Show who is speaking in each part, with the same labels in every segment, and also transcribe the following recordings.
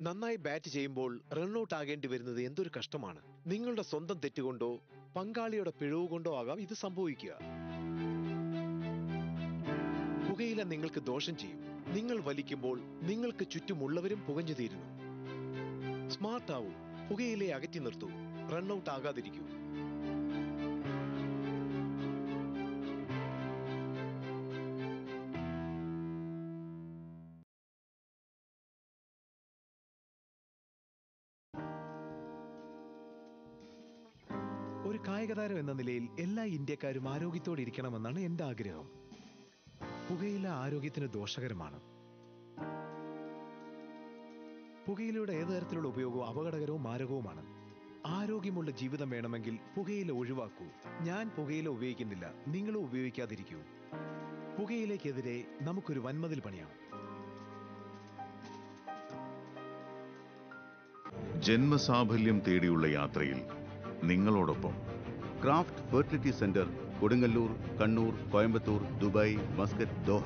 Speaker 1: നന്നായി ബാറ്റ് ചെയ്യുമ്പോൾ റൺഔട്ട് ആകേണ്ടി വരുന്നത് എന്തൊരു കഷ്ടമാണ് നിങ്ങളുടെ സ്വന്തം തെറ്റുകൊണ്ടോ പങ്കാളിയുടെ പിഴവ് കൊണ്ടോ ആകാം ഇത് സംഭവിക്കുക പുകയില നിങ്ങൾക്ക് ദോഷം ചെയ്യും നിങ്ങൾ വലിക്കുമ്പോൾ നിങ്ങൾക്ക് ചുറ്റുമുള്ളവരും പുകഞ്ഞു തീരുന്നു സ്മാർട്ട് ആവൂ പുകയിലെ അകറ്റി നിർത്തൂ റൺഔട്ട് ആകാതിരിക്കൂ ഒരു കായികതാരം എന്ന നിലയിൽ എല്ലാ ഇന്ത്യക്കാരും ആരോഗ്യത്തോടെ ഇരിക്കണമെന്നാണ് എന്റെ ആഗ്രഹം പുകയില ആരോഗ്യത്തിന് ദോഷകരമാണ് പുകയിലയുടെ ഏത് തരത്തിലുള്ള ഉപയോഗവും അപകടകരവും മാരകവുമാണ് ആരോഗ്യമുള്ള ജീവിതം വേണമെങ്കിൽ പുകയില ഒഴിവാക്കൂ ഞാൻ പുകയില ഉപയോഗിക്കുന്നില്ല നിങ്ങളും ഉപയോഗിക്കാതിരിക്കൂ പുകയിലേക്കെതിരെ നമുക്കൊരു വൻമതിൽ പണിയാം
Speaker 2: ജന്മസാഫല്യം തേടിയുള്ള യാത്രയിൽ നിങ്ങളോടൊപ്പം
Speaker 3: craft fertility centre Kodungallur Kannur Coimbatore Dubai Muscat Doha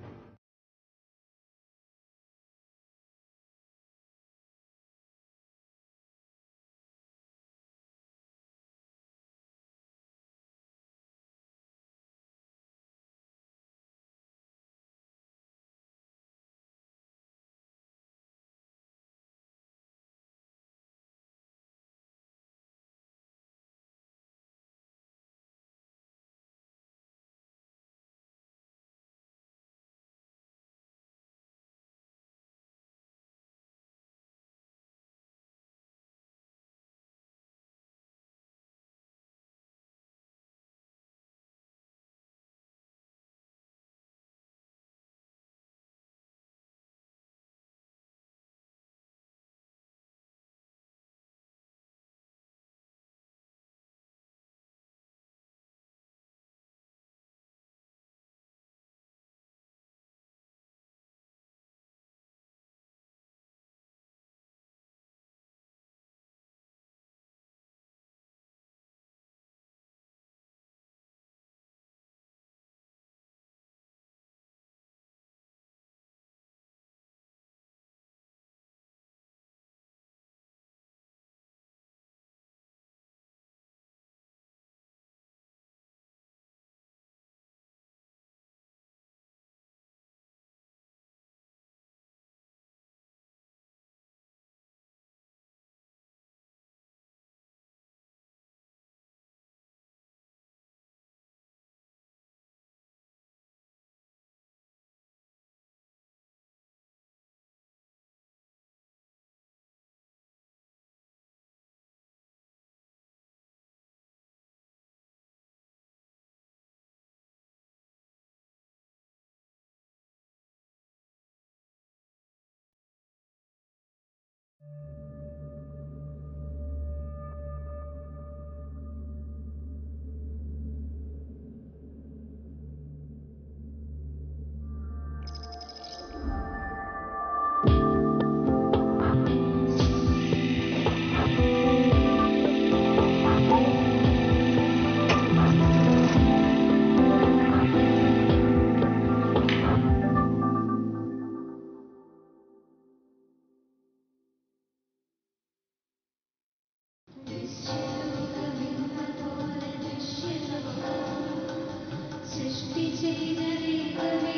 Speaker 4: സൃഷ്ടി ചെയ്ത ദൈവമേ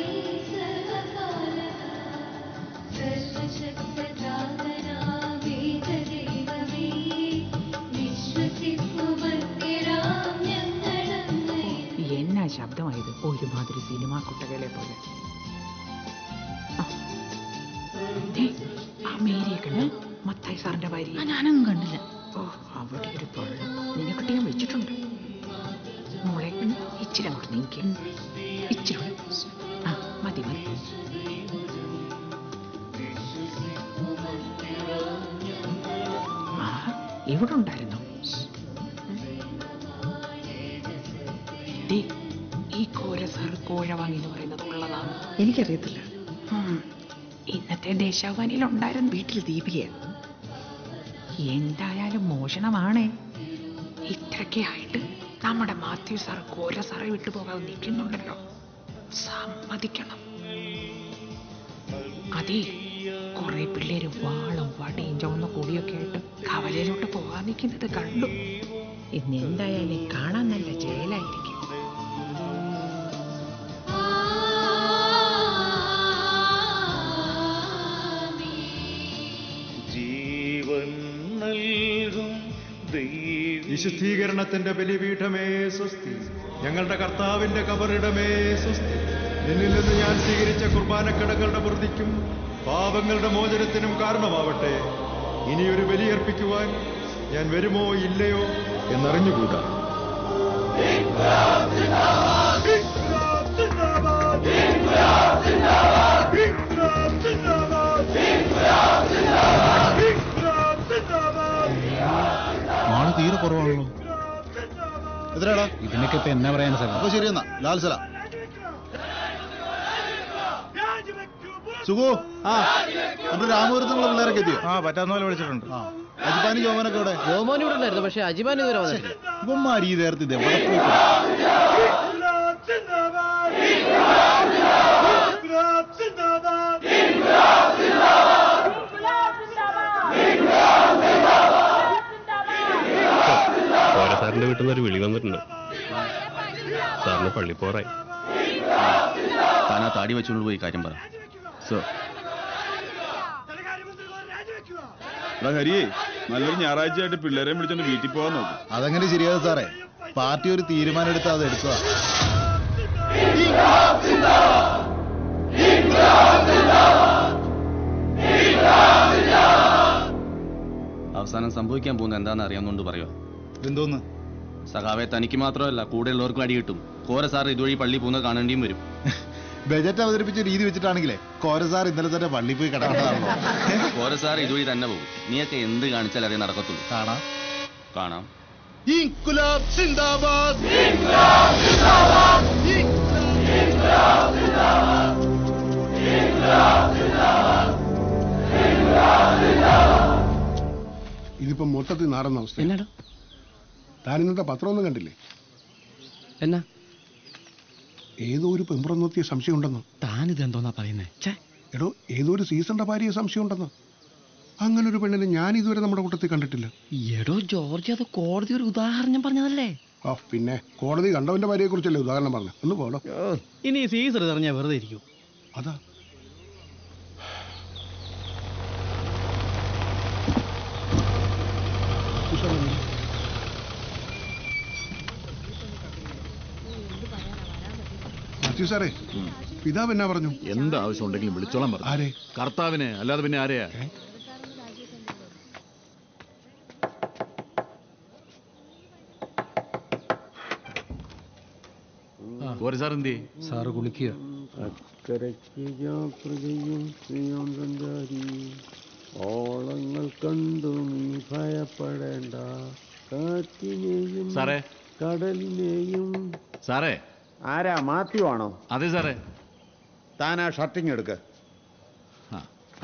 Speaker 4: സർവകാലക സർവശക്തജാതനാമേകദൈവമേ വിശ്വസിപ്പുമത്യരാം ഞങ്ങളങ്ങയിൽ
Speaker 5: എന്നാ ശബ്ദമായത് ഒരുമാതിരി സിനിമാ കുട്ടകളെ പോലെ ആ. ദേ, ആ മേരിയെ കണ്ട് മത്തായി സാറിന്റെ ഭാര്യ ഞാനും കണ്ടില്ല ഓ അവിടെ ഒരു തൊള്ള നിനക്കിട്ട് ഞാൻ വെച്ചിട്ടുണ്ട് മോളെ ഇച്ചിരി അങ്ങോട്ട് നീക്കി ഇച്ചിരി കൂടെ. ആ മതി മതി ആ ഇവിടെ ഉണ്ടായിരുന്നു ദേ, ഈ കോര സാർ കോഴവാങ്ങി എന്ന് പറയുന്നത് ഉള്ളതാണ്
Speaker 6: എനിക്കറിയത്തില്ല
Speaker 5: ഉം. ഇന്നത്തെ ദേശാഭിമാനിയിൽ ഉണ്ടായിരുന്നു
Speaker 6: വീട്ടിൽ ദീപികയാണ്
Speaker 5: എന്തായാലും മോഷണമാണേ ഇത്രയൊക്കെ ആയിട്ട് നമ്മുടെ മാത്യു സാർ കോര സാറെ വിട്ടുപോകാതെ നിൽക്കുന്നുണ്ടല്ലോ സമ്മതിക്കണം അതേ കുറെ പിള്ളേര് വാളും വടി അടിക്കുന്നത് കണ്ടു ഇന്ന് എന്തായാലും കാണാൻ നല്ല ജയിലായിരിക്കും
Speaker 6: ജീവൻ നൽകും ദൈവം
Speaker 7: വിശുദ്ധീകരണത്തിന്റെ ബലിപീഠമേ സ്വസ്തി ഞങ്ങളുടെ കർത്താവിന്റെ കബറിടമേ സ്വസ്തി നിന്നിൽ നിന്ന് ഞാൻ സ്വീകരിച്ച കുർബാനക്കടങ്ങളുടെ വൃദ്ധിക്കും പാപങ്ങളുടെ മോചനത്തിനും കാരണമാവട്ടെ ഇനിയൊരു ബലിയർപ്പിക്കുവാൻ ഞാൻ വരുമോ ഇല്ലയോ എന്നറിഞ്ഞുകൂടാ
Speaker 3: ആള് തീരെ കുറവാണല്ലോ എത്രയാടാ
Speaker 1: ഇതിനൊക്കെ ഇപ്പൊ എന്നാ പറയാൻ സാർ
Speaker 3: അപ്പൊ ശരി എന്നാ ലാൽ സല സുഖോ ആ നമ്മുടെ രാമപുരത്തുള്ള പിള്ളേരൊക്കെ എത്തിയോ
Speaker 7: ആ പറ്റാവുന്ന പോലെ വിളിച്ചിട്ടുണ്ട്
Speaker 3: ആ അജിപ്പാനും ജോമനൊക്കെ ഇവിടെ
Speaker 8: ജോമോൻ ഇവിടെ ഉണ്ടായിരുന്നു പക്ഷെ അജിമാൻ ഇതുവരെ വന്നിട്ടില്ല
Speaker 3: ഇവന്മാർ ഈ നേരത്തെ ഇത് എവിടെ പോയി കിടക്കും?
Speaker 9: ഓരോ സാറിന്റെ വീട്ടിൽ നിന്ന് ഒരു വിളി വന്നിട്ടുണ്ട് സാറിന് പള്ളി പോറായി
Speaker 3: താൻ ആ താടി വെച്ചുകൊണ്ട് പോയി കാര്യം പറ സോ
Speaker 10: ഹരിയേ നല്ലൊരു ഞായറാഴ്ചയായിട്ട് പിള്ളേരെ വിളിച്ചോണ്ട് വീട്ടിൽ പോകാൻ നോക്കും
Speaker 3: അതങ്ങനെ ശരിയാകും സാറേ പാർട്ടി ഒരു തീരുമാനം എടുത്താൽ അത് എടുത്തതാ
Speaker 11: അവസാനം സംഭവിക്കാൻ പോകുന്നത് എന്താണെന്ന് അറിയാവുന്നതുകൊണ്ട് പറയുക
Speaker 3: എന്തോന്ന്
Speaker 11: സഖാവെ തനിക്ക് മാത്രമല്ല കൂടെയുള്ളവർക്കും അടി കിട്ടും കോര സാർ ഇതുവഴി പള്ളി പോകുന്നത് കാണേണ്ടിയും വരും
Speaker 3: ബജറ്റ് അവതരിപ്പിച്ച രീതി വെച്ചിട്ടാണെങ്കിലേ കോര സാർ ഇന്നലെ തന്നെ പള്ളിയിൽ പോയി കിടക്കണതാണല്ലോ
Speaker 11: കോര സാർ ഇതുവഴി തന്നെ പോകും നീയൊക്കെ എന്ത് കാണിച്ചാൽ അതേ നടക്കത്തുള്ളൂ
Speaker 3: കാണാം
Speaker 11: കാണാം
Speaker 3: ഇൻകുലാബ് സിന്ദാബാദ്
Speaker 12: ഇതിപ്പോ മൊത്തത്തിൽ നാറുന്ന അവസ്ഥ
Speaker 8: എന്നാടോ
Speaker 12: താൻ ഇന്നത്തെ പത്രമൊന്നും കണ്ടില്ലേ
Speaker 8: എന്നാ
Speaker 12: ഏതോ ഒരു പെമ്പുറം നോക്കിയ സംശയം ഉണ്ടെന്ന്
Speaker 8: താനിത് എന്തോന്നാ പറയുന്നേ ഛേ
Speaker 12: എടോ ഏതോ ഒരു സീസണിന്റെ ഭാര്യയെ സംശയം ഉണ്ടെന്ന് അങ്ങനെ ഒരു പെണ്ണിനെ ഞാൻ ഇതുവരെ നമ്മുടെ കൂട്ടത്തിൽ കണ്ടിട്ടില്ല
Speaker 8: എടോ ജോർജ് അത് കോടതി ഒരു ഉദാഹരണം പറഞ്ഞതല്ലേ
Speaker 12: ആ പിന്നെ കോടതി കണ്ടവന്റെ ഭാര്യയെ കുറിച്ചല്ലേ ഉദാഹരണം പറഞ്ഞു ഒന്ന് പോടോ
Speaker 8: ഇനി സീസർ തെറിഞ്ഞാ വെറുതെ ഇരിക്കും
Speaker 12: അതാ മാത്യു സാറേ പിതാവ് എന്നാ പറഞ്ഞു
Speaker 2: എന്ത് ആവശ്യം ഉണ്ടെങ്കിലും വിളിച്ചോളാൻ പറഞ്ഞു
Speaker 12: ആരെ
Speaker 2: കർത്താവിനെ അല്ലാതെ പിന്നെ ആരെയാ കോരി സാർ എന്തി
Speaker 1: സാറ് കുളിക്കുക
Speaker 6: അക്കരയ്ക്ക് യാത്ര ചെയ്യും ശ്രീയോൻ സഞ്ചാരി ഓളങ്ങൾ കണ്ടു നീ ഭയപ്പെടേണ്ട കാറ്റിനെയും
Speaker 2: സാറേ
Speaker 6: കടലിനെയും
Speaker 2: സാറേ
Speaker 6: ആരാ മാത്യു ആണോ
Speaker 2: അതെ സാറേ
Speaker 3: താൻ ആ ഷർട്ടിങ് എടുക്ക
Speaker 2: ആ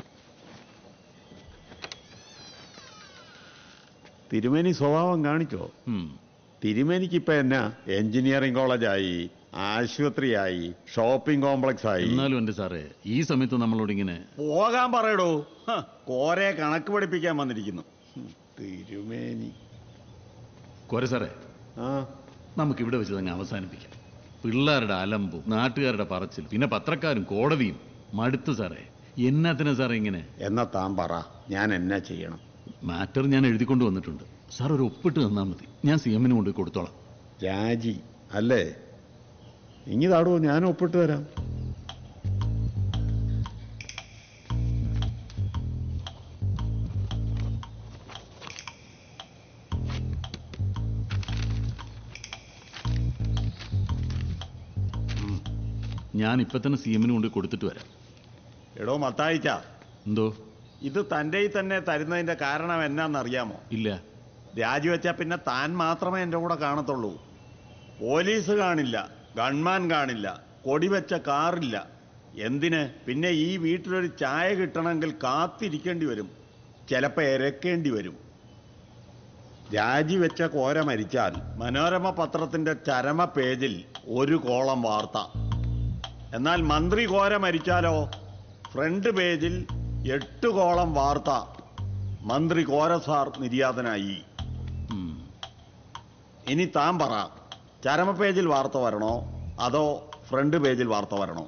Speaker 10: തിരുമേനി സ്വഭാവം കാണിച്ചോ
Speaker 2: ഉം.
Speaker 10: തിരുമേനിക്ക് ഇപ്പൊ എന്നാ എഞ്ചിനീയറിംഗ് കോളേജായി ആശുപത്രിയായി ഷോപ്പിംഗ് കോംപ്ലക്സ് ആയി
Speaker 2: എന്നാലും എന്റെ സാറേ ഈ സമയത്ത് നമ്മളോട് ഇങ്ങനെ
Speaker 10: പോകാൻ പറയടോ ഹ, കോരെ കണക്ക് പഠിപ്പിക്കാൻ വന്നിരിക്കുന്നു ഹും, തിരുമേനി
Speaker 2: കോര സാറേ
Speaker 10: ആ
Speaker 2: നമുക്ക് ഇവിടെ വെച്ച് തന്നെ അവസാനിപ്പിക്കാം പിള്ളേരുടെ അലമ്പും നാട്ടുകാരുടെ പറച്ചിൽ പിന്നെ പത്രക്കാരും കോടതിയും മടുത്തു സാറേ എന്നാത്തിനാ സാറേ ഇങ്ങനെ
Speaker 10: എന്നാ താൻ പറ ഞാൻ എന്നാ ചെയ്യണം
Speaker 2: മാറ്റർ ഞാൻ എഴുതിക്കൊണ്ട് വന്നിട്ടുണ്ട് സാർ ഒരു ഒപ്പിട്ട് തന്നാൽ മതി ഞാൻ സി എമ്മിന് കൊണ്ട് കൊടുത്തോളാം
Speaker 10: രാജി അല്ലേ ഇങ്ങിതാടോ ഞാൻ ഒപ്പിട്ട് തരാം
Speaker 2: ഞാൻ ഇപ്പൊ തന്നെ സി എമ്മിന് കൊണ്ട് കൊടുത്തിട്ട് വരാം
Speaker 10: എടോ മത്തായിച്ച
Speaker 2: എന്തോ
Speaker 10: ഇത് തൻ്റെ തന്നെ തരുന്നതിന്റെ കാരണം എന്നാന്നറിയാമോ
Speaker 2: ഇല്ല
Speaker 10: രാജിവെച്ചാ പിന്നെ താൻ മാത്രമേ എൻ്റെ കൂടെ കാണത്തുള്ളൂ പോലീസ് കാണില്ല ഗൺമാൻ കാണില്ല കൊടിവെച്ച കാറില്ല എന്തിന് പിന്നെ ഈ വീട്ടിലൊരു ചായ കിട്ടണമെങ്കിൽ കാത്തിരിക്കേണ്ടി വരും ചിലപ്പോൾ ഇരക്കേണ്ടി വരും രാജിവെച്ച കോര മരിച്ചാൽ മനോരമ പത്രത്തിന്റെ ചരമ പേജിൽ ഒരു കോളം വാർത്ത എന്നാൽ മന്ത്രി കോര മരിച്ചാലോ ഫ്രണ്ട് പേജിൽ എട്ട് കോളം വാർത്ത മന്ത്രി കോര സാർ നിര്യാതനായി ഇനി താൻ പറ ചരമ പേജിൽ വാർത്ത വരണോ അതോ ഫ്രണ്ട് പേജിൽ വാർത്ത വരണോ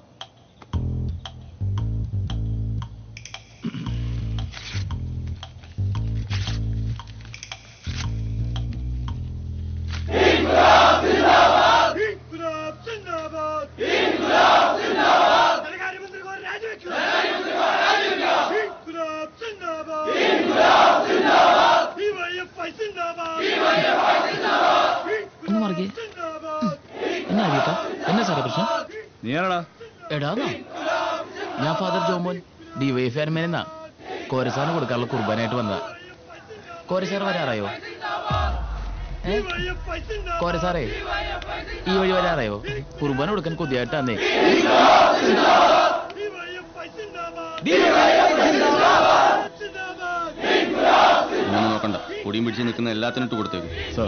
Speaker 8: ഒന്ന് മറികെ എന്നാ അരിയട്ടാ എന്നാ സാറേ പ്രശ്നം
Speaker 11: നീ ആരാടാ
Speaker 8: എടാന്നാ ഞാൻ ഫാദർ ജോമോൻ ഡിവൈഎഫ് ആർമേനെന്നാ കോരസാറിന് കൊടുക്കാനുള്ള കുർബാനായിട്ട് വന്നതാ കോരസാർ വരാറായോ ഏ? കോരസാറേ ഈ വഴി വരാറായോ കുർബാന കൊടുക്കാൻ കൊതിയായിട്ടാന്നേ
Speaker 11: ഇങ്ങനെ നോക്കണ്ട പൊടിയും പിടിച്ച് നിൽക്കുന്ന എല്ലാത്തിനും ഇട്ട് കൊടുത്തേക്കും സാർ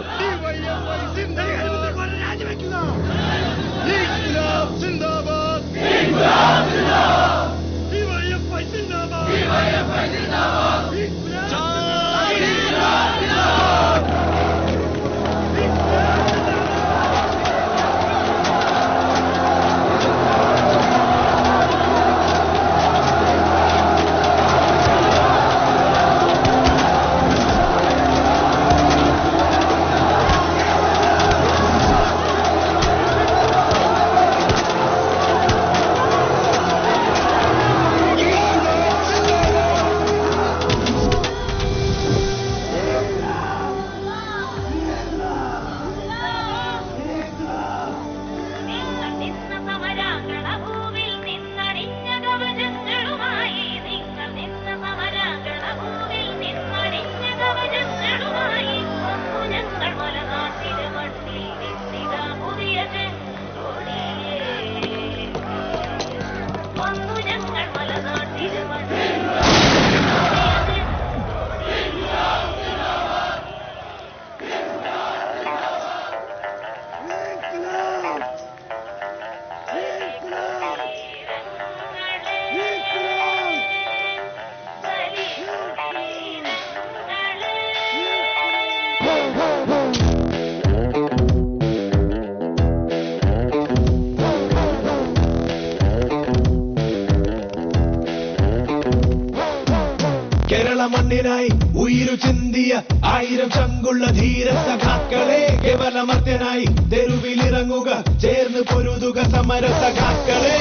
Speaker 13: കേരള മണ്ണിനായി ഉയിരു ചിന്തിയ ആയിരം ചങ്കുള്ള ധീര സഖാക്കളെ കേവലമർത്യനായി തെരുവിലിറങ്ങുക ചേർന്ന് പൊരുതുക സമര സഖാക്കളെ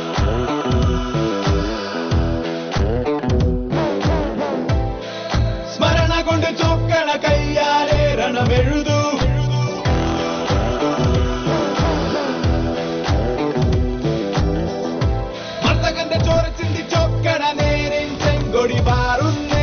Speaker 13: സ്മരണ കൊണ്ട് ചൊക്കണ കയ്യാലെ രണമെഴുതൂ മർത്തകന്റെ ചോര ചിന്തി ചൊക്കണ നേരിൻ ചെങ്കൊടി പാറുന്നേ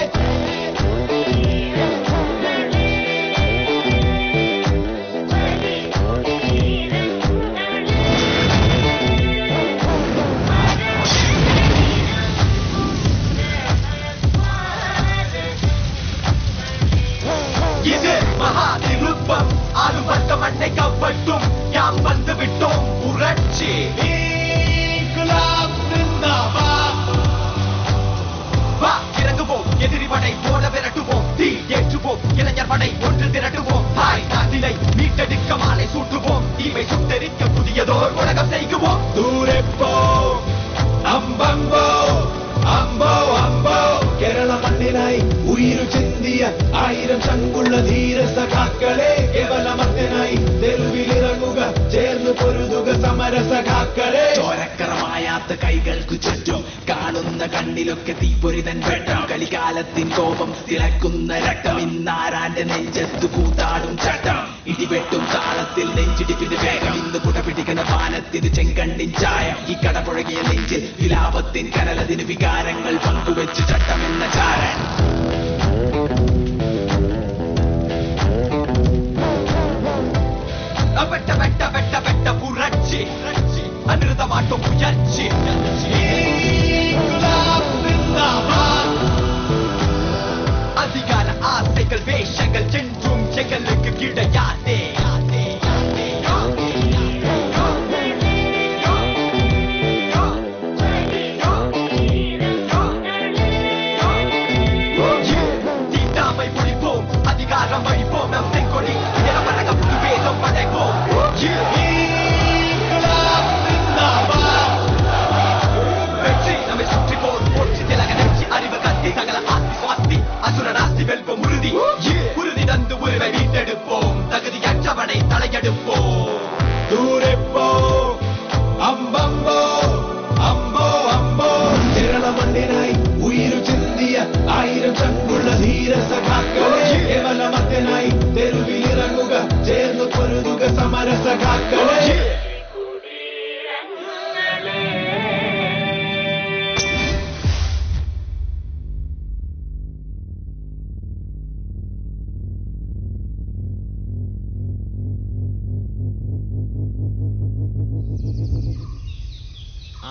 Speaker 13: ഇത് മഹാതിരുപ്പം ആലുപത്ത മണ്ണെ കവട്ടും ഞാൻ വന്ന് വിട്ടോം ഉറച്ചി வா இறங்குவோம் எதிரி படை போல விரட்டுவோம் தீ ஏற்றுவோம் இளைஞர் படை ஒன்று திரட்டுவோம் தாய் நாட்டிலை மீட்டெடுக்க மாலை சூட்டுவோம் தீமை சுட்டெரிக்க புதியதோர் உலகம் செய்குவோம் ദൂരെ പോ അമ്പമ്പോ അമ്പോ അമ്പോ കേരള മണ്ണിനായി ഉയിരു ചിന്തിയ ആയിരം ചങ്കുള്ള ധീര സഖാക്കളെ കേവലമർത്യനായി തെരുവിലിറങ്ങുക ചേർന്ന് പൊരുതുക സമര സഖാക്കളെ ചോരക്കറമായാത്ത കൈകൾക്കു ചുറ്റും കാണുന്ന കണ്ണിലൊക്കെ തീപ്പൊരിതൻ വെട്ടം കലികാലത്തിൻ കോപം തിളക്കുന്ന രക്തം ഇന്നാരാന്റെ നെഞ്ചത്ത് കൂത്താടും ചട്ടം ഇടിവെട്ടും താളത്തിൽ നെഞ്ചിടിപ്പിന്റെ വേഗം ഇന്ന് കുട പിടിക്കുന്ന പാലത്തിന് ചെങ്കണ്ണിൻ ചായം ഈ കടപുഴകിയ നെഞ്ചിൽ വിലാപത്തിൻ കനലതിന് വികാരങ്ങൾ പങ്കുവെച്ച് ചട്ടമെന്ന ചാരൻ വെട്ട വെട്ട വെട്ട വെട്ട പുരட்சி അനിരുദ്ധമാട്ടും ഉയർച്ചി അധികാര ആസൈകൾ വേഷങ്ങൾ ചെൻറും ചെകലുക്ക് കിടയാതെ தீண்டாமை ஒழிப்போம் அதிகாரம் அழிப்போம் நம் செங்கொடி நிலவரக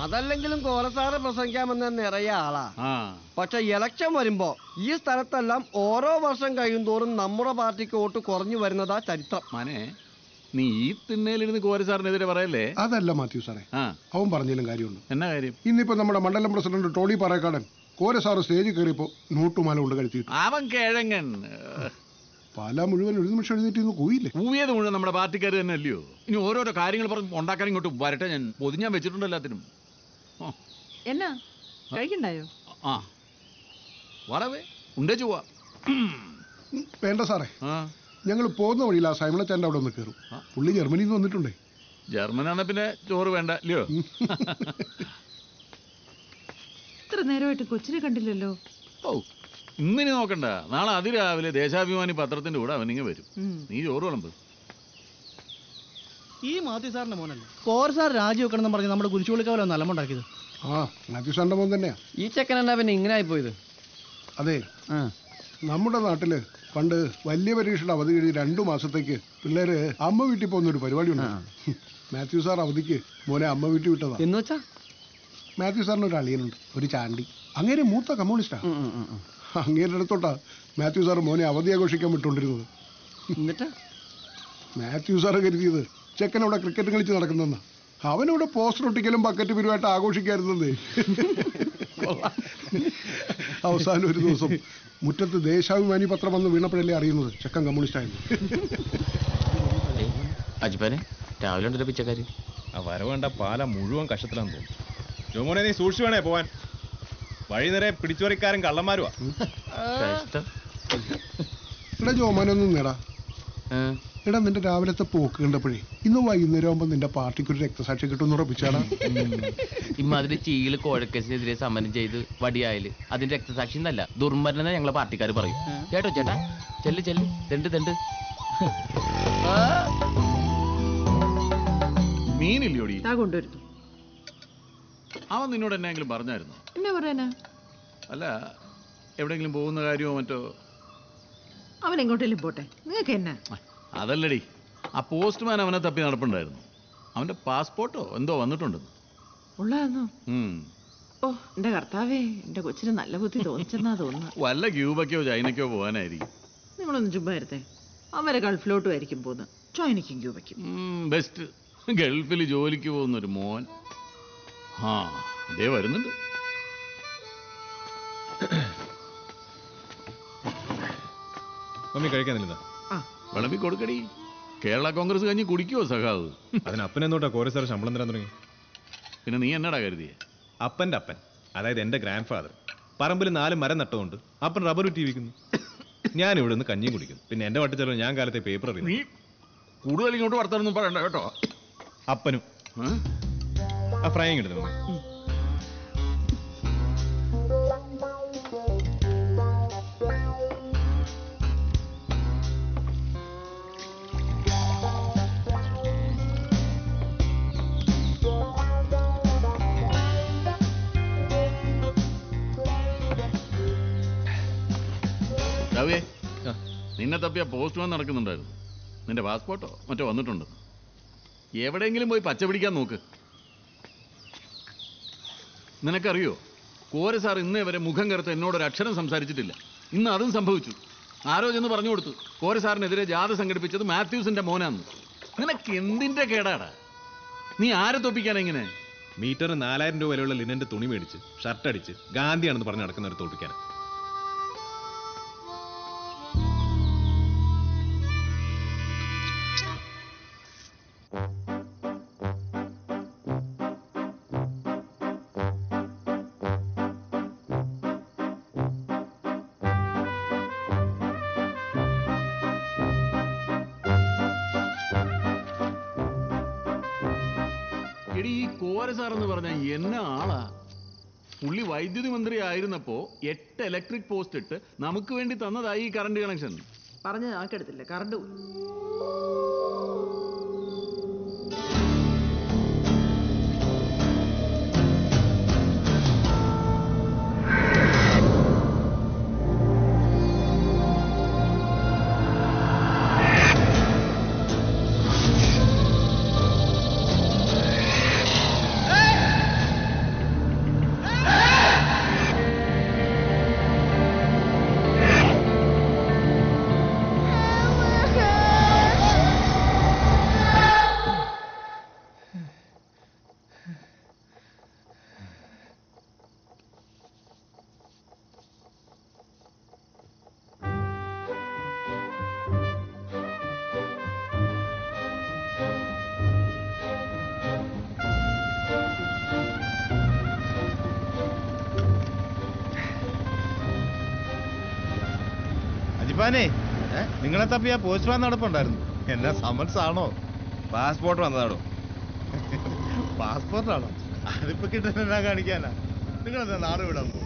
Speaker 14: അതല്ലെങ്കിലും കോലസാറ് പ്രസംഗിക്കാമെന്ന് നിറയെ ആളാ
Speaker 2: ആ
Speaker 14: പക്ഷെ ഇലക്ഷൻ വരുമ്പോ ഈ സ്ഥലത്തെല്ലാം ഓരോ വർഷം കഴിയും തോറും നമ്മുടെ പാർട്ടിക്ക് വോട്ട് കുറഞ്ഞു വരുന്നതാ ചരിത്രം
Speaker 2: മനെ നീ ഈ തിണ്ണയിലിരുന്ന് കോരസാറിനെതിരെ പറയല്ലേ
Speaker 12: അതല്ല മാത്യു സാറേ
Speaker 2: ആ
Speaker 12: അവൻ പറഞ്ഞാലും കാര്യമുണ്ട്
Speaker 2: എന്നാ കാര്യം
Speaker 12: ഇന്നിപ്പോ നമ്മുടെ മണ്ഡലം president Tony Parekkadan Kora sir സ്റ്റേജിൽ കയറിയപ്പോ നോട്ടുമാല കൊണ്ട് കഴുത്തിയിട്ടു
Speaker 2: അവൻ കിഴങ്ങൻ
Speaker 12: പല മുഴുവൻ ഒരു നിമിഷം എഴുന്നേറ്റ് ഇന്ന് പോയില്ലേ
Speaker 2: ഊവിയത് മുഴുവൻ നമ്മുടെ പാർട്ടിക്കാർ തന്നെ അല്ലയോ ഇനി ഓരോരോ കാര്യങ്ങൾ പറഞ്ഞ് ഉണ്ടാക്കാൻ ഇങ്ങോട്ട് വരട്ടെ ഞാൻ പൊതിഞ്ഞാൻ വെച്ചിട്ടുണ്ട് എല്ലാത്തിനും ഓ,
Speaker 5: എന്നാ കഴിക്കണ്ടായോ
Speaker 2: ആ വറവേ ഉണ്ടേ ചൊവ്വ
Speaker 12: വേണ്ട സാറേ
Speaker 2: ആ
Speaker 12: ഞങ്ങൾ പോകുന്ന വഴിയിൽ ആ സൈമളച്ചാൻ്റെ അവിടെ ഒന്ന് കയറും പുള്ളി ജർമ്മനിയിൽ നിന്ന് വന്നിട്ടുണ്ടേ
Speaker 2: ജർമ്മനാണ് പിന്നെ ചോറ് വേണ്ട അല്ലയോ
Speaker 5: ഇത്ര നേരമായിട്ട് കൊച്ചിനെ കണ്ടില്ലല്ലോ
Speaker 2: ഓ ഇന്നിനി നോക്കണ്ട നാളെ അതിരാവിലെ ദേശാഭിമാനി പത്രത്തിന്റെ കൂടെ അവനിങ്ങ് വരും
Speaker 5: ഉം.
Speaker 2: നീ ചോറ് വിളമ്പ്
Speaker 8: ഈ മാത്യു സാറിന്റെ മോനല്ലേ കോർ സാർ രാജിവെക്കണം എന്ന് പറഞ്ഞ് നമ്മുടെ കുരിശുപള്ളിക്കാവല്ലോ നല്ലമുണ്ടാക്കിയത്
Speaker 12: ആ മാത്യു സാറിന്റെ മോൻ തന്നെയാ
Speaker 14: ഈ ചെക്കൻ എന്നാ പിന്നെ ഇങ്ങനെ ആയിപ്പോയത്
Speaker 12: അതെ നമ്മുടെ നാട്ടില് പണ്ട് വലിയ പരീക്ഷയുടെ അവധി കഴിഞ്ഞ് രണ്ടു മാസത്തേക്ക് പിള്ളേര് അമ്മ വീട്ടിൽ പോകുന്ന ഒരു പരിപാടി ഉണ്ട് മാത്യു സാർ അവധിക്ക് മോനെ അമ്മ വീട്ടിൽ വിട്ടതാ
Speaker 14: എന്ന് വെച്ചാ
Speaker 12: മാത്യു സാറിന് ഒരു അളിയനുണ്ട് ഒരു ചാണ്ടി അങ്ങേരെ മൂത്ത കമ്മ്യൂണിസ്റ്റാ അങ്ങേരുടെ അടുത്തോട്ടാ മാത്യു സാർ മോനെ അവധി ആഘോഷിക്കാൻ വിട്ടുകൊണ്ടിരുന്നത്
Speaker 14: എന്നിട്ട്
Speaker 12: മാത്യു സാറ് കരുതിയത് ചെക്കൻ അവിടെ ക്രിക്കറ്റ് കളിച്ച് നടക്കുന്നെന്നാ അവനിവിടെ പോസ്റ്റർ ഒട്ടിക്കലും ബക്കറ്റ് പിരിവായിട്ട് ആഘോഷിക്കായിരുന്നതേ അവസാനം ഒരു ദിവസം മുറ്റത്ത് ദേശാഭിമാനി പത്രം വന്ന് വീണപ്പോഴല്ലേ അറിയുന്നത് ചെക്കൻ കമ്മ്യൂണിസ്റ്റ് ആയിരുന്നു
Speaker 15: അജിപ്പാനെ രാവിലെ ഉണ്ടല്ലോ പിച്ചക്കാര്
Speaker 7: ആ വരവേണ്ട പാല മുഴുവൻ കഷത്തിലാന്ന് തോന്നുന്നു ജോമോനെ നീ സൂക്ഷിച്ചു വേണേ പോവാൻ വഴി നിറയെ പിടിച്ചുപറിക്കാരൻ കള്ളന്മാരുവാ
Speaker 15: കഷ്ടം
Speaker 12: എടാ ജോമാനൊന്നും നേടാ എടാ നിന്റെ രാവിലത്തെ പോക്ക് കണ്ടപ്പോഴേ ഇന്ന് വൈകുന്നേരം ആകുമ്പോ നിന്റെ പാർട്ടിക്ക് ഒരു രക്തസാക്ഷി കിട്ടുമെന്ന് ഉറപ്പിച്ചാടാ
Speaker 15: ഇമാതിരി ചീല് കോഴക്കേസിനെതിരെ സമരം ചെയ്ത് വടിയായാല് അതിന്റെ രക്തസാക്ഷി എന്നല്ല ദുർമരണം ഞങ്ങളെ പാർട്ടിക്കാർ പറയും കേട്ടോ ചേട്ടാ ചെല്ല് ചെല്ല് തെണ്ട് തെണ്ട്
Speaker 2: മീനില്ലോടി
Speaker 5: താ കൊണ്ടുവരുന്നു
Speaker 2: അവൻ നിന്നോട് എന്നെങ്കിലും പറഞ്ഞായിരുന്നു
Speaker 5: എന്നാ പറയാനാ
Speaker 2: അല്ല എവിടെയെങ്കിലും പോകുന്ന കാര്യമോ മറ്റോ
Speaker 5: അവൻ എങ്ങോട്ടേലും പോട്ടെ നിങ്ങൾക്ക് എന്നാ
Speaker 2: അതല്ലടി ആ പോസ്റ്റ്മാൻ അവനെ തപ്പി നടപ്പുണ്ടായിരുന്നു അവന്റെ പാസ്പോർട്ടോ എന്തോ വന്നിട്ടുണ്ടെന്ന്
Speaker 5: ഉള്ളതാന്നോ
Speaker 2: ഉം.
Speaker 5: ഓ എന്റെ കർത്താവേ എന്റെ കൊച്ചിന് നല്ല ബുദ്ധി തോന്നിച്ചെന്നാ തോന്നുന്നു
Speaker 2: വല്ല ക്യൂബയ്ക്കോ ചൈനയ്ക്കോ പോകാനായിരിക്കും
Speaker 5: നിങ്ങളൊന്ന് ചുമ്മാ ഇരുത്തേ അവരെ ഗൾഫിലോട്ടും ആയിരിക്കും പോകുന്നത് ചൈനയ്ക്കും ക്യൂബയ്ക്കും
Speaker 2: ബെസ്റ്റ് ഗൾഫിൽ ജോലിക്ക് പോകുന്ന ഒരു മോൻ ആ ഇതേ വരുന്നുണ്ട്
Speaker 7: മമ്മി കഴിക്കാനില്ല
Speaker 2: വിളമ്പി കൊടുക്കടി കേരള കോൺഗ്രസ് കഞ്ഞി കുടിക്കുവോ സഖാവ്
Speaker 7: അതിന് അപ്പനെന്നോട്ടാ കോരസാർ ശമ്പളം തരാൻ തുടങ്ങി
Speaker 2: പിന്നെ നീ എന്നടാ കരുതിയേ
Speaker 7: അപ്പന്റെ അപ്പൻ അതായത് എന്റെ ഗ്രാൻഡ് ഫാദർ പറമ്പിൽ നാല് മരം നട്ടതുകൊണ്ട് അപ്പൻ റബ്ബർ വിറ്റി വിൽക്കുന്നു ഞാൻ ഇവിടെ നിന്ന് കഞ്ഞിയും കുടിക്കുന്നു പിന്നെ എന്റെ വട്ടിച്ചെലവ് ഞാൻ കാലത്തെ പേപ്പർ
Speaker 2: നീ
Speaker 7: അറിയുന്നു
Speaker 2: കൂടുതൽ ഇങ്ങോട്ട് വർത്താനൊന്നും പറയണ്ട കേട്ടോ
Speaker 7: അപ്പനും ആ ഫ്രൈയും എടുത്തു മമ്മി
Speaker 2: രാവേ നിന്നെ തപ്പിയ പോസ്റ്റ്മാൻ നടക്കുന്നുണ്ടായിരുന്നു നിന്റെ പാസ്പോർട്ടോ മറ്റോ വന്നിട്ടുണ്ട് എവിടെയെങ്കിലും പോയി പച്ച പിടിക്കാൻ നോക്ക് നിനക്കറിയോ കോര സാർ ഇന്നേ വരെ മുഖം കറുത്ത് എന്നോടൊരു അക്ഷരം സംസാരിച്ചിട്ടില്ല ഇന്ന് അതും സംഭവിച്ചു ആരോ ചെന്ന് പറഞ്ഞു കൊടുത്തു കോര സാറിനെതിരെ ജാഥ സംഘടിപ്പിച്ചത് മാത്യൂസിന്റെ മോനാന്ന് നിനക്ക് എന്തിന്റെ കേടാടാ നീ ആരെ തോപ്പിക്കാൻ എങ്ങനെ
Speaker 7: മീറ്ററിന് നാലായിരം രൂപ വിലയുള്ള ലിനന്റെ തുണി മേടിച്ച് ഷർട്ട് അടിച്ച് ഗാന്ധിയാണെന്ന് പറഞ്ഞ് നടക്കുന്ന ഒരു തോപ്പിക്കാൻ
Speaker 2: എടി ഈ കോര സാർ എന്ന് പറഞ്ഞാൽ എന്ന ആളാ പുള്ളി വൈദ്യുതി മന്ത്രി ആയിരുന്നപ്പോ എട്ട് ഇലക്ട്രിക് പോസ്റ്റ് ഇട്ട് നമുക്ക് വേണ്ടി തന്നതായി ഈ കറണ്ട് കണക്ഷൻ
Speaker 5: പറഞ്ഞ് നാക്കെടുത്തില്ല കറണ്ട് പോയി
Speaker 7: അജിപ്പാനെ നിങ്ങളെ തപ്പി ആ പോസ്റ്റ്മാൻ നടപ്പുണ്ടായിരുന്നു എന്നാ സമൻസ് ആണോ പാസ്പോർട്ട് വന്നതാണോ പാസ്പോർട്ടാണോ അതിപ്പോ കിട്ടുന്ന എന്നാ കാണിക്കാനാ നിങ്ങളെന്താ നാട് വിടാൻ പോകും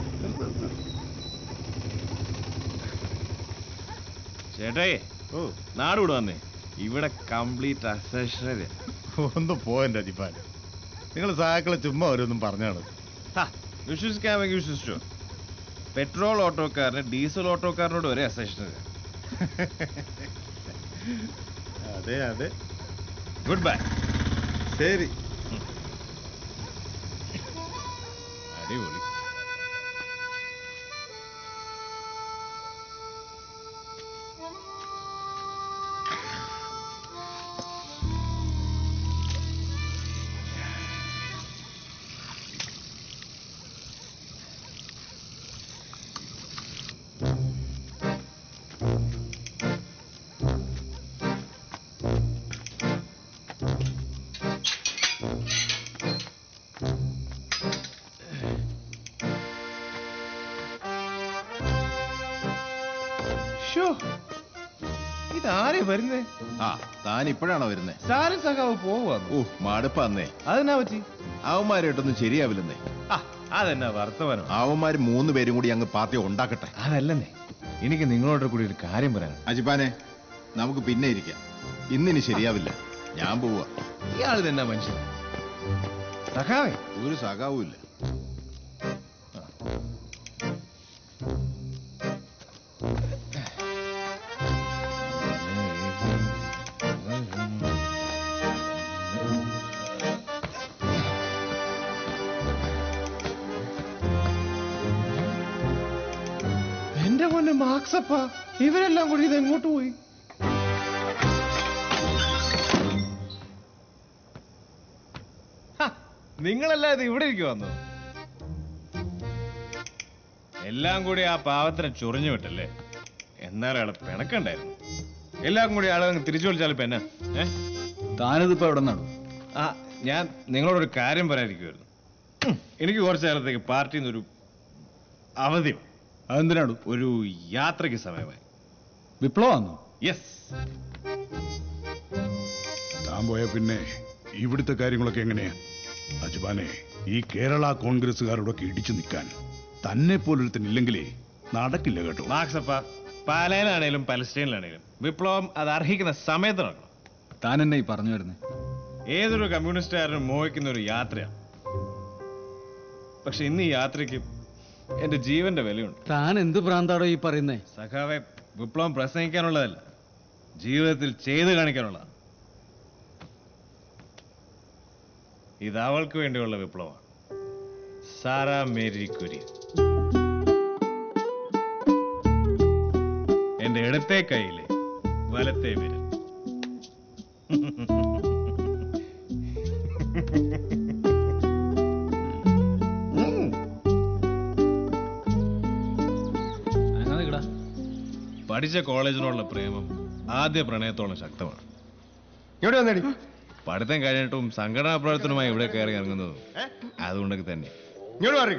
Speaker 7: ചേട്ടായി ഓ നാട് വിടുവന്നേ ഇവിടെ കംപ്ലീറ്റ് അസേഷനറി ഒന്ന് പോയെന്റെ അജിപ്പാൻ നിങ്ങൾ സഹാക്കളെ ചുമ്മാ ഓരോന്നും പറഞ്ഞാണ് വിശ്വസിക്കാമെങ്കിൽ വിശ്വസിച്ചോ പെട്രോൾ ഓട്ടോക്കാരന് ഡീസൽ ഓട്ടോക്കാരനോട് ഒരേ അസേഷനറി അതെ അതെ ഗുഡ് ബൈ ശരി അടിപൊളി ഇതാരെ വരുന്നേ
Speaker 16: ആ താൻ ഇപ്പോഴാണോ വരുന്നേ
Speaker 7: സാരം സഖാവ് പോവാ
Speaker 16: ഓ മടുപ്പന്നേ
Speaker 7: അതെന്നാ പറ്റി
Speaker 16: അവന്മാരായിട്ടൊന്നും ശരിയാവില്ലെന്നേ
Speaker 7: അതെന്നാ വർത്തമാനം
Speaker 16: അവന്മാര് മൂന്ന് പേരും കൂടി അങ്ങ് പാർട്ടി ഉണ്ടാക്കട്ടെ
Speaker 7: അതല്ലെന്നേ എനിക്ക് നിങ്ങളോട് കൂടി ഒരു കാര്യം പറയാൻ
Speaker 16: അജിപ്പാനെ നമുക്ക് പിന്നെ ഇരിക്കാം ഇന്നിനി ശരിയാവില്ല ഞാൻ പോവാ
Speaker 7: ഇയാൾ തന്നെ മനുഷ്യൻ സഖാവേ
Speaker 16: ഒരു സഖാവും ഇല്ല
Speaker 7: എന്റെ പൊന്നെ മാക്സപ്പ ഇവരെല്ലാം കൂടി ഇത് എങ്ങോട്ട് പോയി ഹ, നിങ്ങളെല്ലാം ഇത് ഇവിടെ ഇരിക്കുവന്നു എല്ലാം കൂടി ആ പാവത്തിനെ ചൊറിഞ്ഞു വിട്ടല്ലേ എന്നാലും അയാളെ പിണക്കണ്ടായിരുന്നു എല്ലാം കൂടി ആളെ അങ്ങ് തിരിച്ചു വിളിച്ചാൽ ഇപ്പൊ എന്നാ ഏ
Speaker 11: താനിതിപ്പോ എവിടെ നിന്നാണ്
Speaker 7: ആ ഞാൻ നിങ്ങളോടൊരു കാര്യം പറയാനിരിക്കുമായിരുന്നു ഉം, എനിക്ക് കുറച്ചു നേരത്തേക്ക് പാർട്ടിയിൽ നിന്നൊരു അവധി വേണം.
Speaker 11: അതെന്തിനാടു
Speaker 7: ഒരു യാത്രയ്ക്ക് സമയമായി
Speaker 11: വിപ്ലവാന്നോ
Speaker 7: യെസ്
Speaker 17: താൻ പോയ പിന്നെ ഇവിടുത്തെ കാര്യങ്ങളൊക്കെ എങ്ങനെയാ അജ്ബാനെ ഈ കേരള കോൺഗ്രസ്സുകാരോടൊക്കെ ഇടിച്ചു നിൽക്കാൻ തന്നെ പോലൊരുത്തനില്ലെങ്കിലേ നടക്കില്ല കേട്ടോ
Speaker 7: മാക്സപ്പ പാലയിലാണേലും പലസ്റ്റീനിലാണേലും വിപ്ലവം അത് അർഹിക്കുന്ന സമയത്ത് നടക്കണം
Speaker 11: താൻ എന്നെ ഈ പറഞ്ഞു വരുന്നേ
Speaker 7: ഏതൊരു കമ്മ്യൂണിസ്റ്റുകാരനും മോഹിക്കുന്ന ഒരു യാത്രയാണ് പക്ഷെ ഇന്ന് ഈ യാത്രയ്ക്ക് എന്റെ ജീവന്റെ വിലയുണ്ട്
Speaker 18: താൻ എന്ത് ഭ്രാന്താടോ ഈ പറയുന്നേ
Speaker 7: സഖാവെ വിപ്ലവം പ്രസംഗിക്കാനുള്ളതല്ല ജീവിതത്തിൽ ചെയ്തു കാണിക്കാനുള്ളതാണ് ഇത് അവൾക്ക് വേണ്ടിയുള്ള വിപ്ലവമാണ് സാറാ മേരി കുര്യൻ എന്റെ ഇടത്തെ കൈയിലെ വലത്തെ വിരൽ പഠിച്ച കോളേജിനോടുള്ള പ്രേമം ആദ്യ പ്രണയത്തോളം ശക്തമാണ്
Speaker 6: എവിടെ വന്നടി
Speaker 7: പഠിത്തം കഴിഞ്ഞിട്ടും സംഘടനാ പ്രവർത്തനമായി ഇവിടെ കയറി ഇറങ്ങുന്നതും അതുകൊണ്ടൊക്കെ തന്നെ
Speaker 6: ഇങ്ങോട്ട് മാറി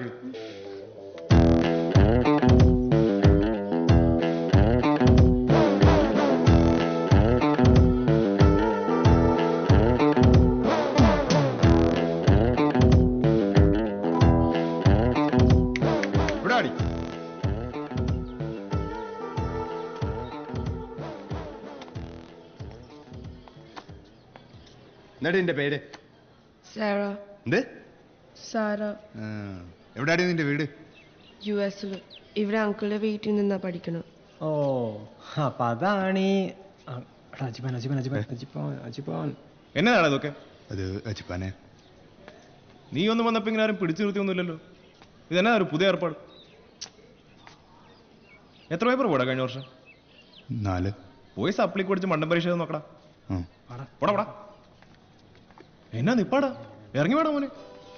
Speaker 6: ഇവിടെ ആടി എന്നിട്ട് നിന്റെ പേര്
Speaker 19: സാറ
Speaker 6: എന്ത്
Speaker 19: സാറ
Speaker 6: എവിടെയാടി നിന്റെ വീട്
Speaker 19: യു എസിൽ ഇവിടെ അങ്കിളുടെ വീട്ടിൽ നിന്നാ പഠിക്കണം
Speaker 20: ഓ അപ്പൊ അതാണ് ഈ ആ, എടാ, അജിബാൻ അജിബാൻ അജിബാൻ അജിബാൻ അജിബാൻ
Speaker 7: എന്നതാണ് അതൊക്കെ
Speaker 6: അത് അജിപ്പാനെ
Speaker 7: നീ ഒന്നും വന്നപ്പോ ഇങ്ങനെ ആരും പിടിച്ചു നിർത്തിയൊന്നുമില്ലല്ലോ ഇതെന്നാ ഒരു പുതിയ ഏർപ്പാട് എത്ര പേപ്പർ പോടാ കഴിഞ്ഞ വർഷം
Speaker 6: നാല്
Speaker 7: പോയി സപ്ലിക്ക് പഠിച്ച് മണ്ടൻ പരീക്ഷ എഴുതി നോക്കടാ
Speaker 6: ഉം.
Speaker 7: പോടാ പോടാ എന്നാ നിപ്പാടാ ഇറങ്ങി വേണം മോനെ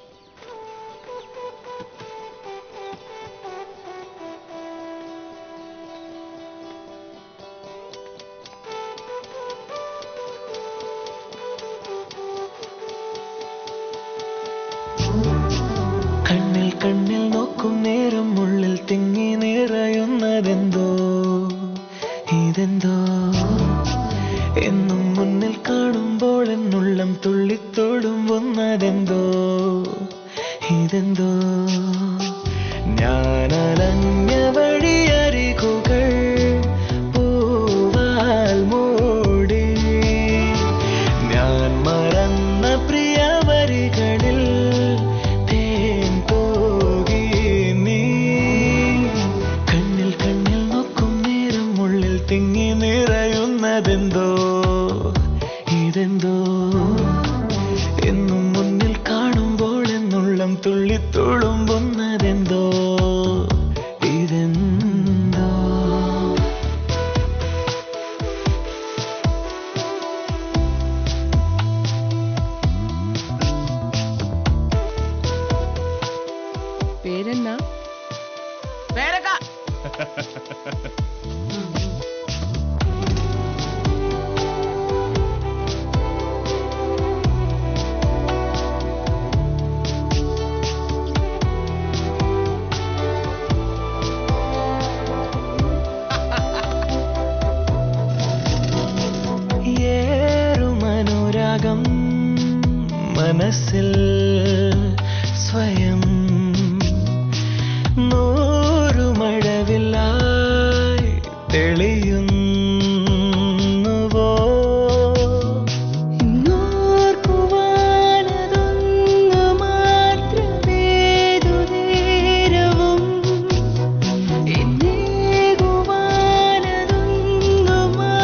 Speaker 21: കണ്ണിൽ കണ്ണിൽ നോക്കും നേരം ഉള്ളിൽ തിങ്ങി നിറയുന്നതെന്തോ ഇതെന്തോ എന്നും മുന്നിൽ കാണുമ്പോൾ എന്നുള്ളം തുള്ളിത്തൊടുമ്പൊന്നതെന്തോ ഇതെന്തോ ഞാനലഞ്ഞ വഴിയരികുകൾ പൂവാൽ മൂടി ഞാൻ മറന്ന പ്രിയ വരികളിൽ തേൻ പോകി നീ കണ്ണിൽ കണ്ണിൽ നോക്കും നേരം ഉള്ളിൽ തിങ്ങി നിറയുന്നതെന്തോ ഇതെന്തോ എന്നും മുന്നിൽ കാണുമ്പോൾ എന്നുള്ളം തുള്ളിത്തുളുമ്പുന്നതെന്തോ ഇതെന്തോ
Speaker 19: പേരെന്നാ
Speaker 15: പേരക്ക
Speaker 21: ഏറുമനുരാഗം മനസ്സിൽ സ്വയം നൂറുമഴവില്ലായി തെളിയുന്നുവോ
Speaker 4: ഓർക്കുവാനതൊന്നു മാത്രമേതു നേരവും എന്നേകുവാനതൊന്നു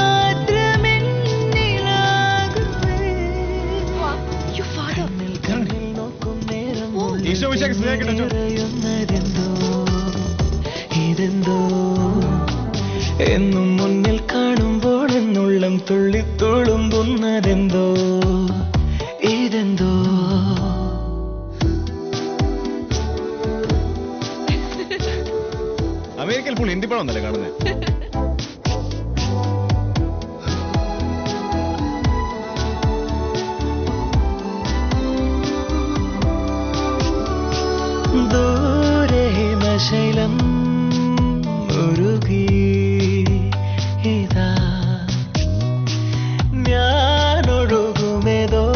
Speaker 7: ഈശോ വിശേഷ സ്നേഹിക്കട്ടെ അച്ചോ.
Speaker 21: നിറയുന്നതെന്തോ ഇതെന്തോ എന്നും മുന്നിൽ കാണുമ്പോൾ എന്നുള്ളം തുള്ളിത്തുളുമ്പുന്നതെന്തോ ഇതെന്തോ
Speaker 7: അമേരിക്കയിൽ ഫുൾ ഹിന്ദി പടം ഒന്നല്ലേ കാണുന്നത്
Speaker 21: ദൂരെ ഹിമശൈലം ഉരുകി ഇതാ ഞാനൊഴുകുമേതോ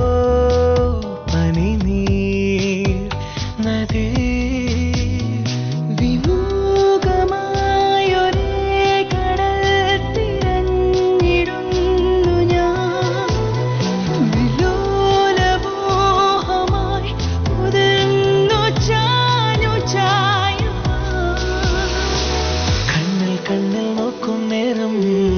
Speaker 21: പനിനീർ നദി
Speaker 4: വിമുഖമായൊരേ കടൽ തിരഞ്ഞിടുന്നു ഞാൻ വിലോലമോഹമായി ഉതിർന്നു ചാഞ്ഞു ചായും
Speaker 21: കണ്ണിൽ കണ്ണിൽ നോക്കും നേരം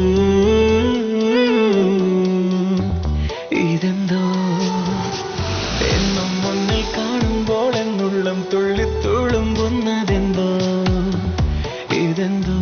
Speaker 21: ഇതെന്തോ എന്നും മുന്നിൽ കാണുമ്പോൾ എന്നുള്ളം തുള്ളിത്തുളുമ്പുന്നതെന്തോ ഇതെന്തോ